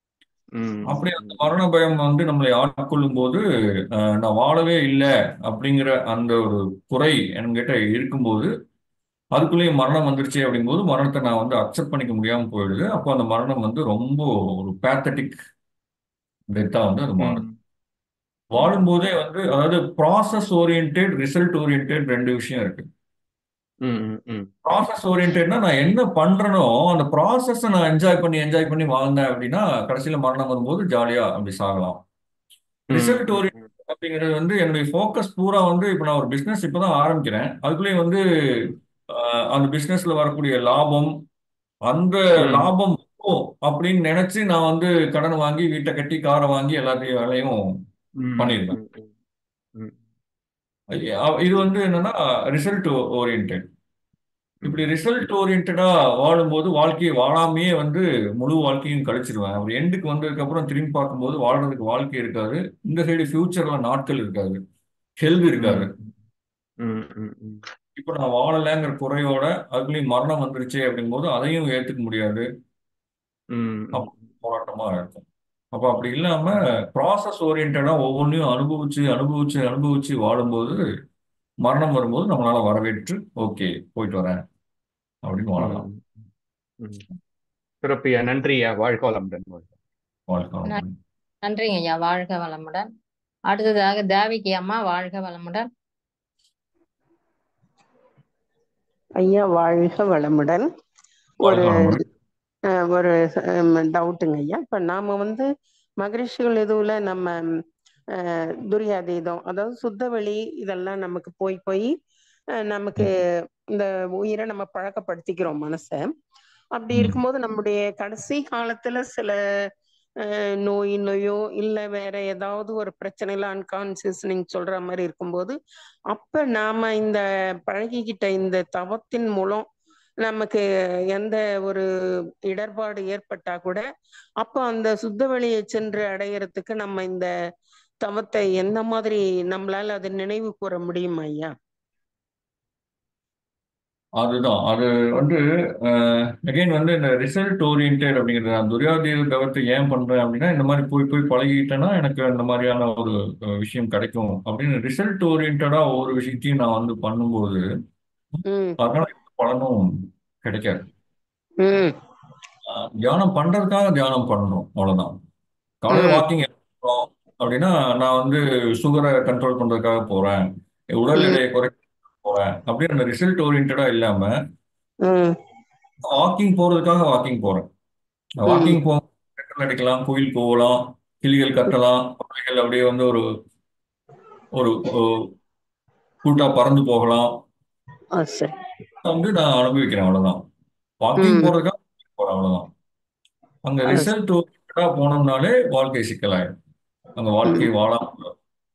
ம் அப்படி அந்த ம் மரண பயம் வந்து நம்மளை ஆட்கொள்ளும் போது அஹ், நான் வாழவே இல்லை அப்படிங்கிற அந்த ஒரு குறை என்கிட்ட இருக்கும்போது அதுக்குள்ளேயும் மரணம் வந்துருச்சு அப்படிங்கும்போது மரணத்தை நான் வந்து அக்செப்ட் பண்ணிக்க முடியாம போயிடுது அப்போ அந்த மரணம் வந்து ரொம்ப ஒரு பேத்தட்டிக் டெத்தா வந்து அது மாறுது ம் வாழும்போதே வந்து அதாவது ப்ராசஸ் ஓரியன்ட் ரிசல்ட் ஓரியன்ட் ரெண்டு விஷயம் இருக்கு ம் ம் ம் ப்ராசஸ் ஓரியன்டா நான் என்ன பண்றேனோ அந்த ப்ராசஸை நான் என்ஜாய் பண்ணி என்ஜாய் பண்ணி வாழ்ந்தேன் அப்படின்னா கடைசியில மரணம் வரும்போது ஜாலியா அப்படி சாகலாம் ம் ரிசல்ட் ம் ஓரியன்ட் அப்படிங்கிறது வந்து என்னுடைய ஃபோக்கஸ் பூரா வந்து இப்போ நான் ஒரு பிஸ்னஸ் இப்போதான் ஆரம்பிக்கிறேன் அதுக்குள்ளேயே வந்து அஹ், அந்த பிஸ்னஸ்ல வரக்கூடிய லாபம் அந்த ம் லாபம் வரும் அப்படின்னு நினைச்சு நான் வந்து கடன் வாங்கி வீட்டை கட்டி காரை வாங்கி எல்லாத்தையும் வேலையும் ம் பண்ணிடுவேன் ம் ம் அஹ் இது வந்து என்னன்னா ரிசல்ட் ஓரியன்ட் இப்படி ம் ரிசல்ட் ஓரியன்டா வாழும்போது வாழ்க்கையை வாழாமையே வந்து முழு வாழ்க்கையும் கழிச்சிருவேன் ஒரு எண்டுக்கு வந்ததுக்கு அப்புறம் திரும்பி பார்க்கும்போது வாழ்றதுக்கு வாழ்க்கை இருக்காது இந்த சைடு ஃபியூச்சர்ல நாட்கள் இருக்காது ஹெல்த் இருக்காது ம் ம் ம் இப்போ நான் வாழலைங்கிற குறையோட அதுக்குள்ளேயும் மரணம் வந்துருச்சே அப்படிங்கும்போது அதையும் ஏத்துக்க முடியாது ம் அப்ப போராட்டமா இருக்கும் அப்போ அப்படி இல்லாம ப்ராசஸ் ஓரியன்டா ஒவ்வொன்றையும் அனுபவிச்சு அனுபவிச்சு அனுபவிச்சு வாழும்போது மரணம் வரும்போது நம்மளால வரவேற்று ஓகே போயிட்டு வரேன் அப்படின்னு வாழலாம் ம் ம் சிறப்பியா நன்றியா வாழ்க வளமுடன் வாழ்க்கை நன்றிங்க ஐயா வாழ்க வளமுடன் அடுத்ததாக தேவிகி அம்மா வாழ்க வளமுடன் ஐயா வாழ்க வளமுடன் ஒரு வாழ்க வளமுடன் அஹ், ஒரு டவுட்டுங்க ஐயா இப்ப நாம வந்து மகரிஷிகள் இதுல நம்ம அஹ், துரியாதீதம் அதாவது சுத்தவெளி இதெல்லாம் நமக்கு போய் போய் அஹ், நமக்கு இந்த உயிரை நம்ம பழக்கப்படுத்திக்கிறோம் மனசை அப்படி ம். இருக்கும்போது நம்முடைய கடைசி காலத்துல சில அஹ், நோய் நோயோ இல்ல வேற ஏதாவது ஒரு பிரச்சனையில அன்கான்சியஸ் நீங்க சொல்ற மாதிரி இருக்கும்போது அப்ப நாம இந்த பழகிக்கிட்ட இந்த தவத்தின் மூலம் நமக்கு எந்த ஒரு இடர்பாடு ஏற்பட்டா கூட அப்ப அந்த சுத்த வெளியை சென்று அடையறதுக்கு நம்ம இந்த தவத்தை எந்த மாதிரி நம்மளால அதை நினைவு கூற முடியுமா ஐயா அதுதான் அது வந்து அகைன் வந்து இந்த ரிசல்ட் ஓரியன்ட் அப்படிங்கிறது நான் துரியாதீத தவத்தை ஏன் பண்றேன் அப்படின்னா இந்த மாதிரி போய் போய் பழகிட்டேன்னா எனக்கு அந்த மாதிரியான ஒரு அஹ், விஷயம் கிடைக்கும் அப்படின்னு ரிசல்ட் ஓரியன்டா ஒவ்வொரு விஷயத்தையும் நான் வந்து பண்ணும்போது ம் அதனால எந்த பலனும் கிடைக்காது ம் அஹ், தியானம் பண்றதுக்காக தியானம் பண்ணணும் அவ்வளவுதான் காலையில ம் வாக்கிங் அப்படின்னா நான் வந்து சுகரை கண்ட்ரோல் பண்றதுக்காக போறேன் உடல் ம் எடையை குறைக்க போறேன் அப்படின்னு அந்த ரிசல்ட் ஓரியன்டா இல்லாம ம் வாக்கிங் போறதுக்காக வாக்கிங் போறேன் ம் வாக்கிங் போக கட்டல் அடிக்கலாம் கோயில் போகலாம் கிளிகள் கத்தலாம் பறவைகள் அப்படியே வந்து ஒரு ஒரு ஒரு கூட்டா பறந்து போகலாம் ஆ சரி வந்து நான் அனுபவிக்கிறேன் அவ்வளவுதான் வாக்கிங் ம் போறதுக்காக போறேன் அவ்வளவுதான் அங்க ஆ ரிசல்ட் ஓரியன்டா போனோம்னாலே வாழ்க்கை சிக்கலாயிடும் அங்க ம் வாழ்க்கை வாழாம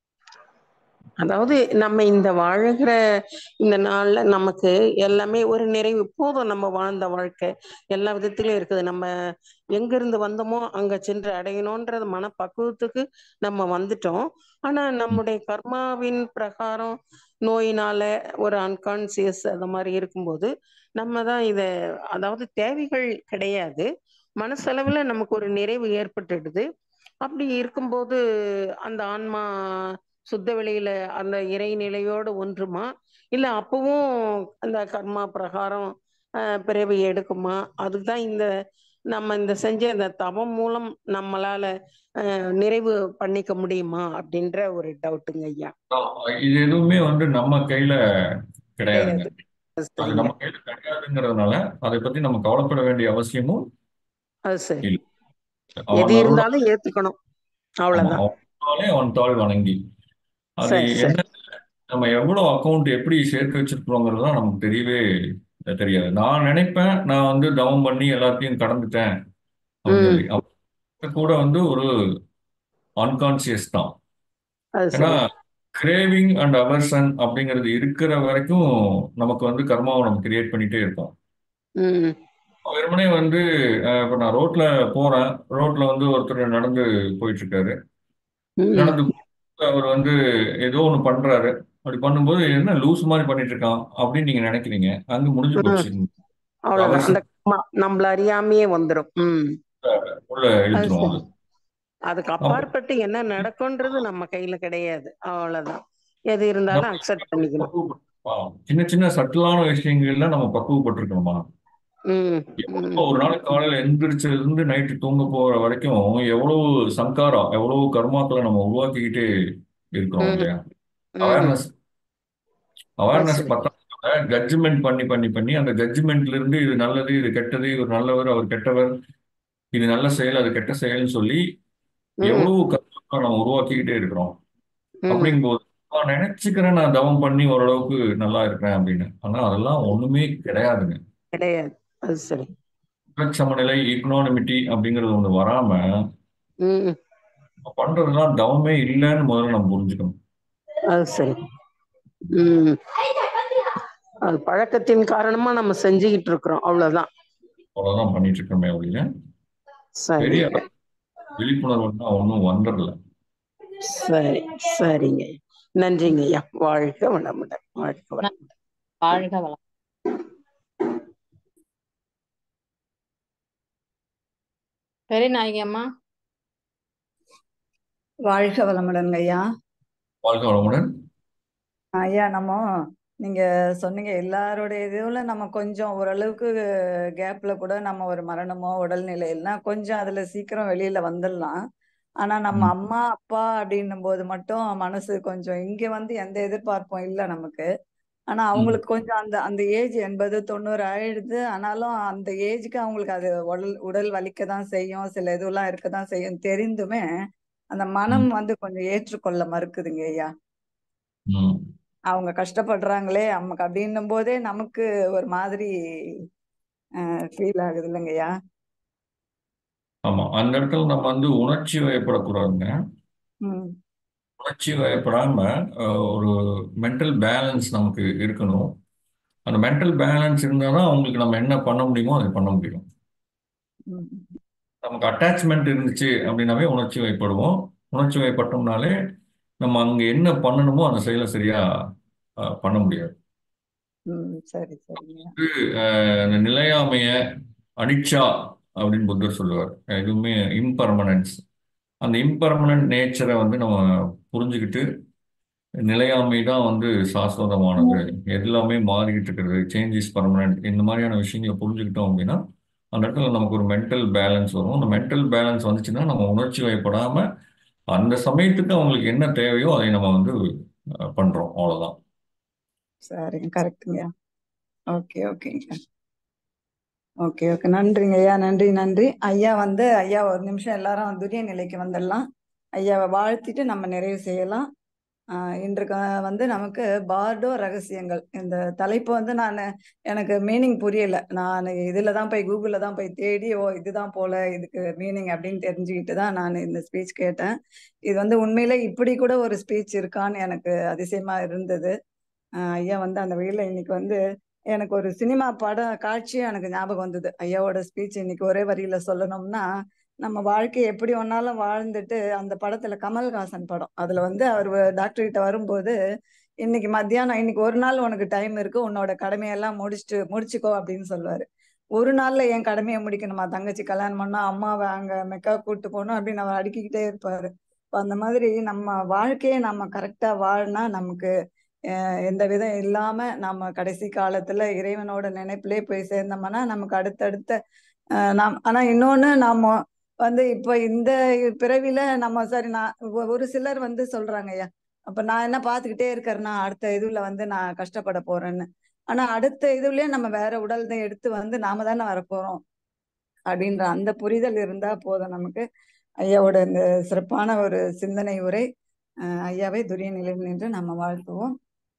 அதாவது நம்ம இந்த வாழுகிற இந்த நாள்ல நமக்கு எல்லாமே ஒரு நிறைவு போதும் நம்ம வாழ்ந்த வாழ்க்கை எல்லா விதத்திலயும் இருக்குது நம்ம எங்க இருந்து வந்தோமோ அங்க சென்று அடையணும்ன்றது மனப்பக்குவத்துக்கு நம்ம வந்துட்டோம் ஆனா நம்முடைய கர்மாவின் பிரகாரம் நோயினால ஒரு அன்கான்சியஸ் அந்த மாதிரி இருக்கும்போது நம்ம தான் இத அதாவது தேவைகள் கிடையாது மனசளவுல நமக்கு ஒரு நிறைவு ஏற்பட்டுடுது அப்படி இருக்கும்போது அந்த ஆன்மா சுத்த வெளியில அந்த இறைநிலையோடு ஒன்றுமா இல்ல அப்பவும் அந்த கர்மா பிரகாரம் ஆஹ் பிறவி எடுக்குமா அதுதான் இந்த நம்ம இந்த செஞ்ச இந்த தவம் மூலம் நம்மளால ஆஹ் நிறைவு பண்ணிக்க முடியுமா அப்படின்ற ஒரு டவுட்டுங்க ஐயா இது எதுவுமே வந்து நம்ம கையில கிடையாதுங்க கிடையாது அது அது சரிங்க நம்ம கையில கிடையாதுங்கிறதுனால அதை பத்தி நம்ம கவலைப்பட வேண்டிய அவசியமும் அது சரி இல்லை எது அவன் அருளால் இருந்தாலும் ஏத்துக்கணும் ஆமா அவ்வளவுதான் அவன் அருளாலே அவன் தாழ் வணங்கி அது சரி என்ன சரி நம்ம எவ்வளவு அக்கௌண்ட் எப்படி சேர்த்து வச்சிருக்கிறோங்கிறது தான் நமக்கு தெரியவே தெரியாது நான் நினைப்பேன் நான் வந்து தவம் பண்ணி எல்லாத்தையும் கடந்துட்டேன் அப்படின்னு ம் சொல்லி அப்ப கூட வந்து ஒரு அன்கான்சியஸ் தான் அது ஏன்னா சரி கிரேவிங் அண்ட் அவர்சன் அப்படிங்கிறது இருக்கிற வரைக்கும் நமக்கு வந்து கர்மாவை நம்ம கிரியேட் பண்ணிட்டே இருக்கோம் ம் வெறுமனே வந்து அஹ், இப்ப நான் ரோட்ல போறேன் ரோட்ல வந்து ஒருத்தர் நடந்து போயிட்டு இருக்காரு ம் நடந்து போயிட்டு அவர் வந்து ஏதோ ஒண்ணு பண்றாரு அப்படி பண்ணும்போது என்ன லூஸ் மாதிரி பண்ணிட்டு இருக்கான் அப்படின்னு நீங்க நினைக்கிறீங்க அங்க முடிஞ்சு ம் போச்சு அவ்வளவுதான் அவர்சன் அந்த கர்மா நம்மள அறியாமையே வந்துடும் ம் உள்ள அது இழுத்துரும் சரி அது அதுக்கு அப்ப அப்பாற்பட்டு என்ன நடக்கும்ன்றது நம்ம கையில கிடையாது அவ்வளவுதான் எது நம்ம இருந்தாலும் அக்செப்ட் பண்ணிக்கணும் பக்குவப்பட்டிருக்கோம் சின்ன சின்ன சட்டிலான விஷயங்கள்ல நம்ம பக்குவப்பட்டிருக்கணுமா ம் எவ்வளவு ம் ஒரு நாள் காலையில எந்திரிச்சதுல இருந்து நைட்டு தூங்க போற வரைக்கும் எவ்வளவு சங்காரம் எவ்வளவு கர்மாக்களை நம்ம உருவாக்கிக்கிட்டே இருக்கிறோம் ம் இல்லையா ம் அவேர்னஸ் அது அவேர்னஸ் சரி பத்தாத ஜட்ஜ்மெண்ட் பண்ணி பண்ணி பண்ணி அந்த ஜட்ஜ்மெண்ட்ல இருந்து இது நல்லது இது கெட்டது இவர் நல்லவர் அவர் கெட்டவர் இது நல்ல செயல் அது கெட்ட செயல்னு சொல்லி ம் எவ்வளவு கர்மாக்களை நம்ம உருவாக்கிக்கிட்டே இருக்கிறோம் ம் அப்படிங்கும்போது நான் நினைச்சுக்கிறேன் நான் தவம் பண்ணி ஓரளவுக்கு நல்லா இருக்கிறேன் அப்படின்னு ஆனா அதெல்லாம் ஒண்ணுமே கிடையாதுங்க கிடையாது அது சரி சமநிலை இக்னானிமிட்டி அப்படிங்கிறது ஒண்ணு வராம ம் நம்ம பண்றதெல்லாம் தவமே இல்லைன்னு முதல்ல நம்ம புரிஞ்சுக்கணும் அது சரி ம் அது பழக்கத்தின் காரணமா நம்ம செஞ்சுக்கிட்டு இருக்கிறோம் அவ்வளவுதான் அவ்வளவுதான் பண்ணிட்டு இருக்கோமே ஒழிய பெரிய சரிங்க விழிப்புணர்வுன்னா ஒன்றும் வந்துடல சரி சரிங்க நன்றிங்க ஐயா வாழ்க வளமுடன் வாழ்க வளமுடன் வாழ்க வளம் பெரியநாயகி அம்மா வாழ்க வளமுடன் ஐயா வாழ்க வளமுடன் ஐயா நம்ம நீங்க சொன்னீங்க எல்லாருடைய இதுல நம்ம கொஞ்சம் ஓரளவுக்கு கேப்ல கூட நம்ம ஒரு மரணமோ உடல்நிலையில்னா கொஞ்சம் அதுல சீக்கிரம் வெளியில வந்துடலாம் ஆனா நம்ம ம் அம்மா அப்பா அப்படின்னும் போது மட்டும் மனசு கொஞ்சம் இங்க வந்து எந்த எதிர்பார்ப்பும் இல்லை நமக்கு ஆனா ம் அவங்களுக்கு கொஞ்சம் அந்த அந்த ஏஜ் எண்பது தொண்ணூறு ஆயிடுது ஆனாலும் அந்த ஏஜ்க்கு அவங்களுக்கு அது உடல் உடல் வலிக்க தான் செய்யும் சில இதுவெல்லாம் இருக்க தான் செய்யும் தெரிந்துமே அந்த மனம் ம் வந்து கொஞ்சம் ஏற்றுக்கொள்ள மறுக்குதுங்க ஐயா ம் அவங்க கஷ்டப்படுறாங்களே நமக்கு அப்படின்னும் போதே நமக்கு ஒரு மாதிரி ஃபீல் ஆகுது இல்லைங்கய்யா ஆமா அந்த இடத்துல நம்ம வந்து உணர்ச்சி வயப்படக்கூடாதுங்க ம் உணர்ச்சி வயப்படாம அஹ், ஒரு மென்டல் பேலன்ஸ் நமக்கு இருக்கணும் அந்த மென்டல் பேலன்ஸ் இருந்தால் தான் அவங்களுக்கு நம்ம என்ன பண்ண முடியுமோ அதை பண்ண முடியும் ம் நமக்கு அட்டாச்மெண்ட் இருந்துச்சு அப்படின்னாவே உணர்ச்சி வயப்படுவோம் உணர்ச்சி வயப்பட்டோம்னாலே நம்ம அங்கே என்ன பண்ணணுமோ அந்த செயலை சரியா அஹ், பண்ண முடியாது ம் சரி சரிங்க அஹ், அந்த நிலையாமைய அனிச்சா அப்படின்னு புத்தர் சொல்லுவார் எதுவுமே இம்பர்மனன்ஸ் அந்த இம்பர்மனன்ட் நேச்சரை வந்து நம்ம புரிஞ்சுக்கிட்டு நிலையாமை தான் வந்து சாஸ்வதமானது எல்லாமே மாறிக்கிட்டு இருக்கிறது சேஞ்ச் இஸ் பர்மனன்ட் இந்த மாதிரியான விஷயங்களை புரிஞ்சுக்கிட்டோம் அப்படின்னா அந்த இடத்துல நமக்கு ஒரு மென்டல் பேலன்ஸ் வரும் அந்த மென்டல் பேலன்ஸ் வந்துச்சுன்னா நம்ம உணர்ச்சி வயப்படாம அந்த சமயத்துக்கு அவங்களுக்கு என்ன தேவையோ அதை நம்ம வந்து அஹ், பண்றோம் அவ்வளவுதான் சரிங்க கரெக்டுங்க ஓகே ஓகேங்க ஓகே ஓகே நன்றிங்க ஐயா நன்றி நன்றி ஐயா வந்து ஐயா ஒரு நிமிஷம் எல்லாரும் துரிய நிலைக்கு வந்துடலாம் ஐயாவை வாழ்த்திட்டு நம்ம நிறைவு செய்யலாம் ஆஹ் இன்றைக்கு வந்து நமக்கு பார்டோ ரகசியங்கள் இந்த தலைப்பு வந்து நான் எனக்கு மீனிங் புரியல நான் இதில் தான் போய் கூகுளில் தான் போய் தேடி ஓ இதுதான் போல இதுக்கு மீனிங் அப்படின்னு தெரிஞ்சுக்கிட்டு தான் நான் இந்த ஸ்பீச் கேட்டேன் இது வந்து உண்மையிலே இப்படி கூட ஒரு ஸ்பீச் இருக்கான்னு எனக்கு அதிசயமா இருந்தது ஆஹ் ஐயா வந்து அந்த வழியில இன்னைக்கு வந்து எனக்கு ஒரு சினிமா பட காட்சியும் எனக்கு ஞாபகம் வந்தது ஐயாவோட ஸ்பீச் இன்னைக்கு ஒரே வரியில சொல்லணும்னா நம்ம வாழ்க்கை எப்படி ஒன்னாலும் வாழ்ந்துட்டு அந்த படத்துல கமல்ஹாசன் படம் அதுல வந்து அவர் டாக்டர் கிட்ட வரும்போது இன்னைக்கு மத்தியானம் இன்னைக்கு ஒரு நாள் உனக்கு டைம் இருக்கு உன்னோட கடமையெல்லாம் முடிச்சுட்டு முடிச்சுக்கோ அப்படின்னு சொல்லுவாரு ஒரு நாள்ல என் கடமையை முடிக்கணுமா தங்கச்சி கல்யாணம் பண்ணா அம்மாவை அங்க மெக்கா கூட்டு போகணும் அப்படின்னு அவர் அடுக்கிக்கிட்டே இருப்பாரு இப்ப அந்த மாதிரி நம்ம வாழ்க்கையை நம்ம கரெக்டா வாழ்னா நமக்கு அஹ் எந்த விதம் இல்லாம நம்ம கடைசி காலத்துல இறைவனோட நினைப்பிலே போய் சேர்ந்தோம்னா நமக்கு அடுத்தடுத்த அஹ் நாம் ஆனா இன்னொன்னு நாம வந்து இப்ப இந்த பிறவில நம்ம சரி நான் ஒ- ஒரு சிலர் வந்து சொல்றாங்க ஐயா அப்ப நான் என்ன பாத்துக்கிட்டே இருக்கிறேன்னா அடுத்த இதுல வந்து நான் கஷ்டப்பட போறேன்னு ஆனா அடுத்த இதுலயே நம்ம வேற உடல் தான் எடுத்து வந்து நாம தானே வரப்போறோம் அப்படின்ற அந்த புரிதல் இருந்தா போதும் நமக்கு ஐயாவோட இந்த சிறப்பான ஒரு சிந்தனை உரை அஹ் ஐயாவை துரிய நிலையில் நின்று நம்ம வாழ்த்துவோம்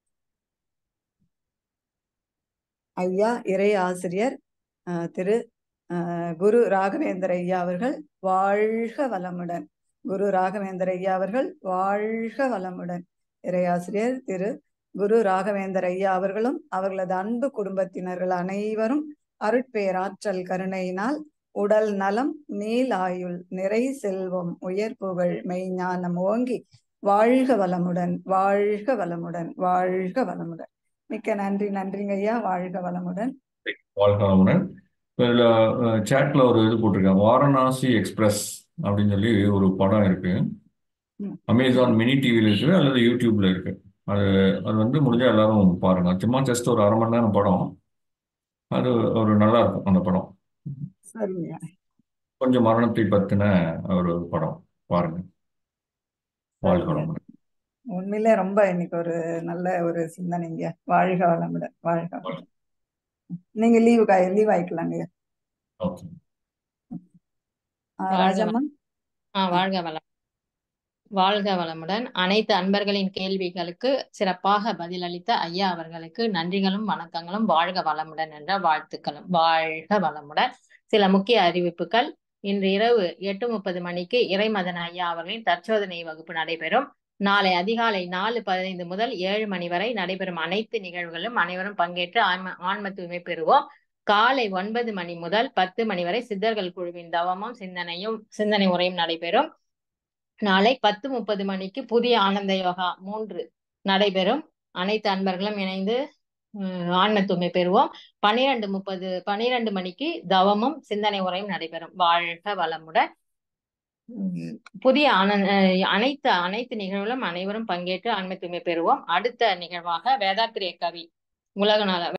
ஐயா இறை ஆசிரியர் அஹ், திரு அஹ், குரு ராகவேந்தர் ஐயா அவர்கள் வாழ்க வளமுடன் குரு ராகவேந்தர் ஐயா அவர்கள் வாழ்க வளமுடன் இறை ஆசிரியர் திரு குரு ராகவேந்தர் ஐயா அவர்களும் அவர்களது அன்பு குடும்பத்தினர்கள் அனைவரும் அருட்பேராற்றல் கருணையினால் உடல் நலம் நீல் ஆயுள் நிறை செல்வம் உயர் புகழ் மெய்ஞானம் ஓங்கி வாழ்க வளமுடன் வாழ்க வளமுடன் வாழ்க வளமுடன் மிக்க நன்றி நன்றிங்க ஐயா வாழ்க வளமுடன் வாழ்க வளமுடன் இப்போ இதில் சேட்டில் ஒரு இது போட்டிருக்கேன் வாரணாசி எக்ஸ்பிரஸ் அப்படின்னு சொல்லி ஒரு படம் இருக்கு ம். அமேசான் மினி டிவியில் இருக்குது அல்லது யூடியூப்ல இருக்கு அது அது வந்து முடிஞ்சா எல்லாரும் பாருங்க சும்மா ஜஸ்ட் ஒரு அரை மணி நேரம் படம் அது ஒரு நல்லா இருக்கும் அந்த படம் சரிங்க கொஞ்சம் மரணத்தை பத்தின ஒரு படம் பாருங்க வாழ்க சரிங்க வளமுடன் உண்மையிலே ரொம்ப இன்னைக்கு ஒரு நல்ல ஒரு சிந்தனைங்க வாழ்க வளமுடன் வாழ்க வளமுடன் நீங்க லீவு லீவ் ஆயிக்கலாங்க ஓகே வாழ்க ராஜம்மா ஆ வாழ்க வளம் வாழ்க வளமுடன் அனைத்து அன்பர்களின் கேள்விகளுக்கு சிறப்பாக பதிலளித்த ஐயா அவர்களுக்கு நன்றிகளும் வணக்கங்களும் வாழ்க வளமுடன் என்ற வாழ்த்துக்களும் வாழ்க வளமுடன் சில முக்கிய அறிவிப்புகள் இன்று இரவு எட்டு முப்பது மணிக்கு இறைமதன் ஐயா அவர்களின் தற்சோதனை வகுப்பு நடைபெறும் நாளை அதிகாலை நாலு பதினைந்து முதல் ஏழு மணி வரை நடைபெறும் அனைத்து நிகழ்வுகளும் அனைவரும் பங்கேற்று ஆன்ம ஆன்ம தூய்மை பெறுவோம் காலை ஒன்பது மணி முதல் பத்து மணி வரை சித்தர்கள் குழுவின் தவமும் சிந்தனையும் சிந்தனை உரையும் நடைபெறும் நாளை பத்து முப்பது மணிக்கு புதிய ஆனந்த யோகா மூன்று நடைபெறும் அனைத்து அன்பர்களும் இணைந்து உம், ஆன்ம தூய்மை பெறுவோம் பனிரெண்டு முப்பது பனிரெண்டு மணிக்கு தவமும் சிந்தனை உரையும் நடைபெறும் வாழ்க வளமுடன் உம், புதிய ஆனந்த அனைத்து அனைத்து நிகழ்வுகளும் அனைவரும் பங்கேற்று ஆன்ம தூய்மை பெறுவோம் அடுத்த நிகழ்வாக வேதாத்திரிய கவி உலக நல